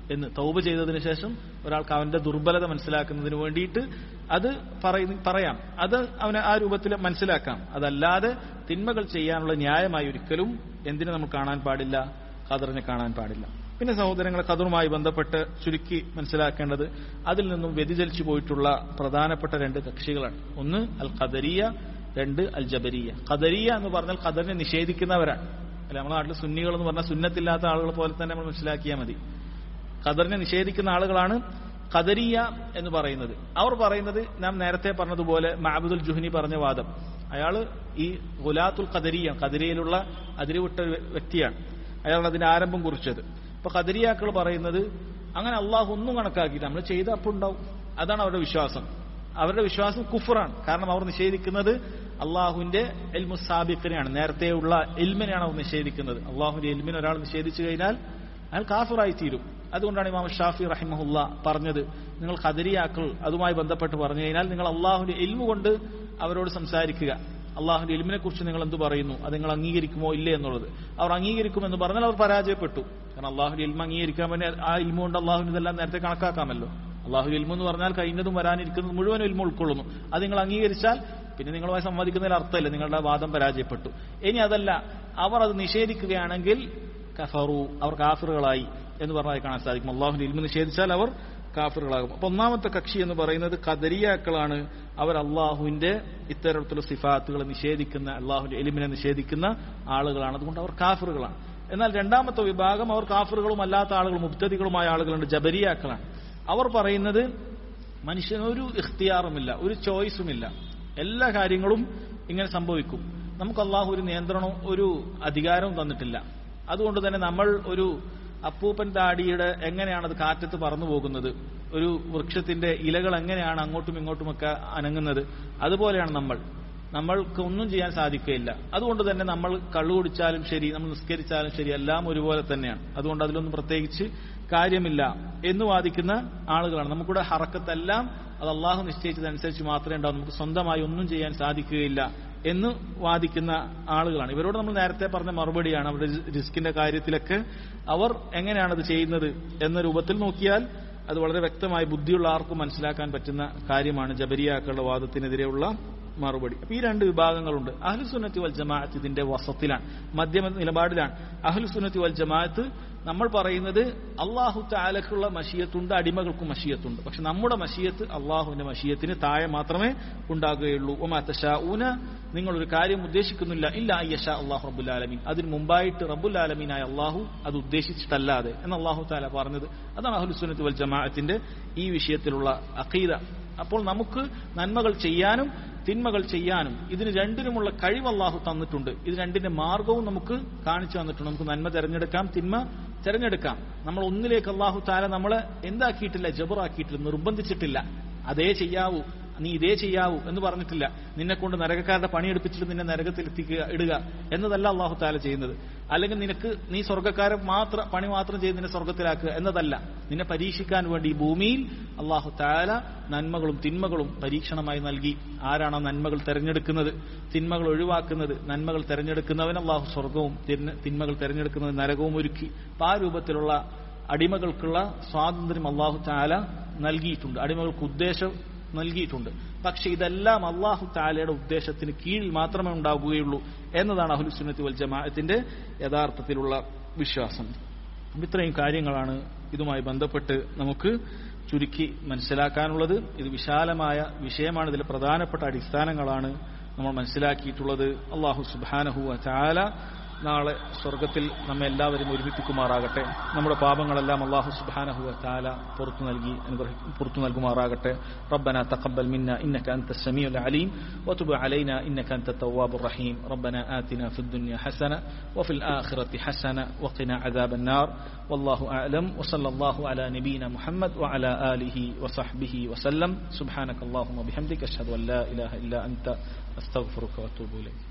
എന്ന് തൗബ ചെയ്തതിന് ശേഷം ഒരാൾക്ക് അവന്റെ ദുർബലത മനസ്സിലാക്കുന്നതിന് വേണ്ടിയിട്ട് അത് പറയുന്ന പറയാം അത് അവന് ആ രൂപത്തിൽ മനസ്സിലാക്കാം അതല്ലാതെ തിന്മകൾ ചെയ്യാനുള്ള ന്യായമായി ഒരിക്കലും എന്തിനു നമ്മൾ കാണാൻ പാടില്ല ഖദറിനെ കാണാൻ പാടില്ല പിന്നെ സഹോദരങ്ങളെ ഖദറുമായി ബന്ധപ്പെട്ട് ചുരുക്കി മനസ്സിലാക്കേണ്ടത് അതിൽ നിന്നും വ്യതിചലിച്ചു പോയിട്ടുള്ള പ്രധാനപ്പെട്ട രണ്ട് കക്ഷികളാണ് ഒന്ന് അൽ ഖദരിയ രണ്ട് അൽ ജബരിയ ഖദരിയ എന്ന് പറഞ്ഞാൽ ഖദറിനെ നിഷേധിക്കുന്നവരാണ് അല്ല നമ്മുടെ നാട്ടിൽ സുന്നികൾ എന്ന് പറഞ്ഞാൽ സുന്നത്തില്ലാത്ത ആളുകൾ പോലെ തന്നെ നമ്മൾ മനസ്സിലാക്കിയാൽ മതി ഖദറിനെ നിഷേധിക്കുന്ന ആളുകളാണ് ഖദരിയ എന്ന് പറയുന്നത് അവർ പറയുന്നത് നാം നേരത്തെ പറഞ്ഞതുപോലെ മഹബുദുൽ ജുഹ്നി പറഞ്ഞ വാദം അയാള് ഈ ഗുലാത്തുൽ ഖദരിയ ഖദരിയിലുള്ള അതിരുവിട്ട വ്യക്തിയാണ് അയാൾ അതിന് ആരംഭം കുറിച്ചത് ഇപ്പൊ ഖദരിയാക്കൾ പറയുന്നത് അങ്ങനെ അള്ളാഹു ഒന്നും കണക്കാക്കിയില്ല നമ്മൾ ചെയ്ത അപ്പോൾ ഉണ്ടാവും അതാണ് അവരുടെ വിശ്വാസം അവരുടെ വിശ്വാസം കുഫറാണ് കാരണം അവർ നിഷേധിക്കുന്നത് അള്ളാഹുവിന്റെ എൽമു സാബിഖിനെയാണ് നേരത്തെയുള്ള എൽമിനെയാണ് അവർ നിഷേധിക്കുന്നത് അള്ളാഹുവിന്റെ എൽമിനെ ഒരാൾ നിഷേധിച്ചു കഴിഞ്ഞാൽ അയാൾ കാഫിറായി തീരും അതുകൊണ്ടാണ് ഇമാം ഷാഫി റഹിമഹുല്ല പറഞ്ഞത് നിങ്ങൾ ഖദരിയാക്കൾ അതുമായി ബന്ധപ്പെട്ട് പറഞ്ഞു കഴിഞ്ഞാൽ നിങ്ങൾ അള്ളാഹുവിന്റെ എൽമു കൊണ്ട് അവരോട് സംസാരിക്കുക അള്ളാഹുവിന്റെ എൽമിനെ കുറിച്ച് നിങ്ങൾ എന്ത് പറയുന്നു അത് നിങ്ങൾ അംഗീകരിക്കുമോ ഇല്ലേ എന്നുള്ളത് അവർ അംഗീകരിക്കുമെന്ന് പറഞ്ഞാൽ അവർ പരാജയപ്പെട്ടു കാരണം അള്ളാഹുവിന്റെ എൽമ അംഗീകരിക്കാൻ വേണ്ടി ആ ഇൽമു കൊണ്ട് അള്ളാഹുവിന് ഇതെല്ലാം നേരത്തെ കണക്കാക്കാമല്ലോ അള്ളാഹു ഇൽമു എന്ന് പറഞ്ഞാൽ കഴിഞ്ഞതും വരാനിരിക്കുന്നതും മുഴുവൻ ഇൽമു ഉൾക്കൊള്ളുന്നു അത് നിങ്ങൾ അംഗീകരിച്ചാൽ പിന്നെ നിങ്ങളുമായി സംവദിക്കുന്നതിൽ അർത്ഥമില്ല നിങ്ങളുടെ വാദം പരാജയപ്പെട്ടു ഇനി അതല്ല അവർ അത് നിഷേധിക്കുകയാണെങ്കിൽ കഫറു അവർ കാഫറുകളായി എന്ന് പറഞ്ഞാൽ കാണാൻ സാധിക്കും അള്ളാഹുവിന്റെ ഇൽമു നിഷേധിച്ചാൽ അവർ കാഫറുകളാകും അപ്പൊ ഒന്നാമത്തെ കക്ഷി എന്ന് പറയുന്നത് കദരിയാക്കളാണ് അവർ അള്ളാഹുവിന്റെ ഇത്തരത്തിലുള്ള സിഫാത്തുകൾ നിഷേധിക്കുന്ന അള്ളാഹുവിന്റെ എലിമിനെ നിഷേധിക്കുന്ന ആളുകളാണ് അതുകൊണ്ട് അവർ കാഫറുകളാണ് എന്നാൽ രണ്ടാമത്തെ വിഭാഗം അവർ കാഫറുകളും അല്ലാത്ത ആളുകൾ മുബ്തദികളുമായ ആളുകളുണ്ട് ജബരിയാക്കളാണ് അവർ പറയുന്നത് മനുഷ്യനൊരു ഇഖ്തിയാറുമില്ല ഒരു ചോയ്സുമില്ല എല്ലാ കാര്യങ്ങളും ഇങ്ങനെ സംഭവിക്കും നമുക്ക് അള്ളാഹു ഒരു നിയന്ത്രണവും ഒരു അധികാരവും തന്നിട്ടില്ല അതുകൊണ്ട് തന്നെ നമ്മൾ ഒരു അപ്പൂപ്പൻ താടിയുടെ എങ്ങനെയാണ് അത് കാറ്റത്ത് പറന്നു പോകുന്നത് ഒരു വൃക്ഷത്തിന്റെ ഇലകൾ എങ്ങനെയാണ് അങ്ങോട്ടും ഇങ്ങോട്ടുമൊക്കെ അനങ്ങുന്നത് അതുപോലെയാണ് നമ്മൾ നമ്മൾക്ക് ഒന്നും ചെയ്യാൻ സാധിക്കുകയില്ല അതുകൊണ്ട് തന്നെ നമ്മൾ കള്ളു കുടിച്ചാലും ശരി നമ്മൾ നിസ്കരിച്ചാലും ശരി എല്ലാം ഒരുപോലെ തന്നെയാണ് അതുകൊണ്ട് അതിലൊന്നും പ്രത്യേകിച്ച് കാര്യമില്ല എന്ന് വാദിക്കുന്ന ആളുകളാണ് നമുക്കിവിടെ ഹറക്കത്തെല്ലാം അത് അള്ളാഹു നിശ്ചയിച്ചതനുസരിച്ച് മാത്രമേ ഉണ്ടാവും നമുക്ക് സ്വന്തമായി ഒന്നും ചെയ്യാൻ സാധിക്കുകയില്ല എന്ന് വാദിക്കുന്ന ആളുകളാണ് ഇവരോട് നമ്മൾ നേരത്തെ പറഞ്ഞ മറുപടിയാണ് അവരുടെ റിസ്കിന്റെ കാര്യത്തിലൊക്കെ അവർ എങ്ങനെയാണ് അത് ചെയ്യുന്നത് എന്ന രൂപത്തിൽ നോക്കിയാൽ അത് വളരെ വ്യക്തമായി ബുദ്ധിയുള്ള ആർക്കും മനസ്സിലാക്കാൻ പറ്റുന്ന കാര്യമാണ് ജബരിയാക്കളുടെ വാദത്തിനെതിരെയുള്ള മറുപടി അപ്പൊ ഈ രണ്ട് വിഭാഗങ്ങളുണ്ട് അഹ്ലുസുന്നത്തി വൽ ജമാഅത്ത് ഇതിന്റെ വസത്തിലാണ് മധ്യമ നിലപാടിലാണ് അഹ്ലുസുന്നത്തി വൽ ജമാഅത്ത് നമ്മൾ പറയുന്നത് അള്ളാഹു താലക്കുള്ള മഷിയത്തുണ്ട് അടിമകൾക്കും മഷിയത്തുണ്ട് പക്ഷെ നമ്മുടെ മഷിയത്ത് അള്ളാഹുവിന്റെ മഷിയത്തിന് താഴെ മാത്രമേ ഉണ്ടാകുകയുള്ളൂ ഒമാത്തഷാഊന നിങ്ങളൊരു കാര്യം ഉദ്ദേശിക്കുന്നില്ല ഇല്ല അയ്യഷ അള്ളാഹു റബ്ബുലാലമീൻ അതിന് മുമ്പായിട്ട് റബ്ബുലാലമീനായ അള്ളാഹു അത് ഉദ്ദേശിച്ചിട്ടല്ലാതെ എന്ന് അള്ളാഹു താല പറഞ്ഞത് അതാണ് അഹ്ലുസുന്നത്തി വൽ ജമാഅത്തിന്റെ ഈ വിഷയത്തിലുള്ള അഖീദ അപ്പോൾ നമുക്ക് നന്മകൾ ചെയ്യാനും തിന്മകൾ ചെയ്യാനും ഇതിന് രണ്ടിനുമുള്ള കഴിവ് അള്ളാഹു തന്നിട്ടുണ്ട് ഇത് രണ്ടിന്റെ മാർഗവും നമുക്ക് കാണിച്ചു തന്നിട്ടുണ്ട് നമുക്ക് നന്മ തിരഞ്ഞെടുക്കാം തിന്മ തിരഞ്ഞെടുക്കാം നമ്മൾ ഒന്നിലേക്ക് അള്ളാഹു താല നമ്മളെ എന്താക്കിയിട്ടില്ല ജബറാക്കിയിട്ടില്ല നിർബന്ധിച്ചിട്ടില്ല അതേ ചെയ്യാവൂ നീ ഇതേ ചെയ്യാവൂ എന്ന് പറഞ്ഞിട്ടില്ല നിന്നെ കൊണ്ട് നരകക്കാരുടെ പണിയെടുപ്പിച്ചിട്ട് നിന്നെ നരകത്തിൽ എത്തിക്കുക ഇടുക എന്നതല്ല അള്ളാഹു താല ചെയ്യുന്നത് അല്ലെങ്കിൽ നിനക്ക് നീ സ്വർഗ്ഗക്കാരെ മാത്രം പണി മാത്രം ചെയ്ത് നിന്നെ സ്വർഗത്തിലാക്കുക എന്നതല്ല നിന്നെ പരീക്ഷിക്കാൻ വേണ്ടി ഈ ഭൂമിയിൽ അള്ളാഹു താല നന്മകളും തിന്മകളും പരീക്ഷണമായി നൽകി ആരാണോ നന്മകൾ തെരഞ്ഞെടുക്കുന്നത് തിന്മകൾ ഒഴിവാക്കുന്നത് നന്മകൾ തെരഞ്ഞെടുക്കുന്നവൻ അള്ളാഹു സ്വർഗവും തിന്മകൾ തെരഞ്ഞെടുക്കുന്നത് നരകവും ഒരുക്കി അപ്പൊ ആ രൂപത്തിലുള്ള അടിമകൾക്കുള്ള സ്വാതന്ത്ര്യം അള്ളാഹു താല നൽകിയിട്ടുണ്ട് അടിമകൾക്ക് ഉദ്ദേശം നൽകിയിട്ടുണ്ട് പക്ഷെ ഇതെല്ലാം അള്ളാഹു താലയുടെ ഉദ്ദേശത്തിന് കീഴിൽ മാത്രമേ ഉണ്ടാവുകയുള്ളൂ എന്നതാണ് അഹുലുസുന്നത്തി വൽ ജമാഅത്തിന്റെ യഥാർത്ഥത്തിലുള്ള വിശ്വാസം ഇത്രയും കാര്യങ്ങളാണ് ഇതുമായി ബന്ധപ്പെട്ട് നമുക്ക് ചുരുക്കി മനസ്സിലാക്കാനുള്ളത് ഇത് വിശാലമായ വിഷയമാണ് ഇതിലെ പ്രധാനപ്പെട്ട അടിസ്ഥാനങ്ങളാണ് നമ്മൾ മനസ്സിലാക്കിയിട്ടുള്ളത് അള്ളാഹു സുബാനഹു ചാല നാളെ സ്വർഗത്തിൽ നമ്മെ എല്ലാവരും ഒരുമിപ്പിക്കുമാറാകട്ടെ നമ്മുടെ പാപങ്ങളെല്ലാം അള്ളാഹു സുബ്ഹാനഹു വതആല പുറത്തു നൽകി പുറത്തു നൽകുമാറാകട്ടെ ربنا تقبل منا انك انت السميع العليم وتب علينا انك انت التواب الرحيم ربنا آتنا في الدنيا حسنه وفي الاخره حسنه وقنا عذاب النار والله اعلم وصلى الله على نبينا محمد وعلى اله وصحبه وسلم سبحانك اللهم وبحمدك اشهد ان لا اله الا انت استغفرك واتوب اليك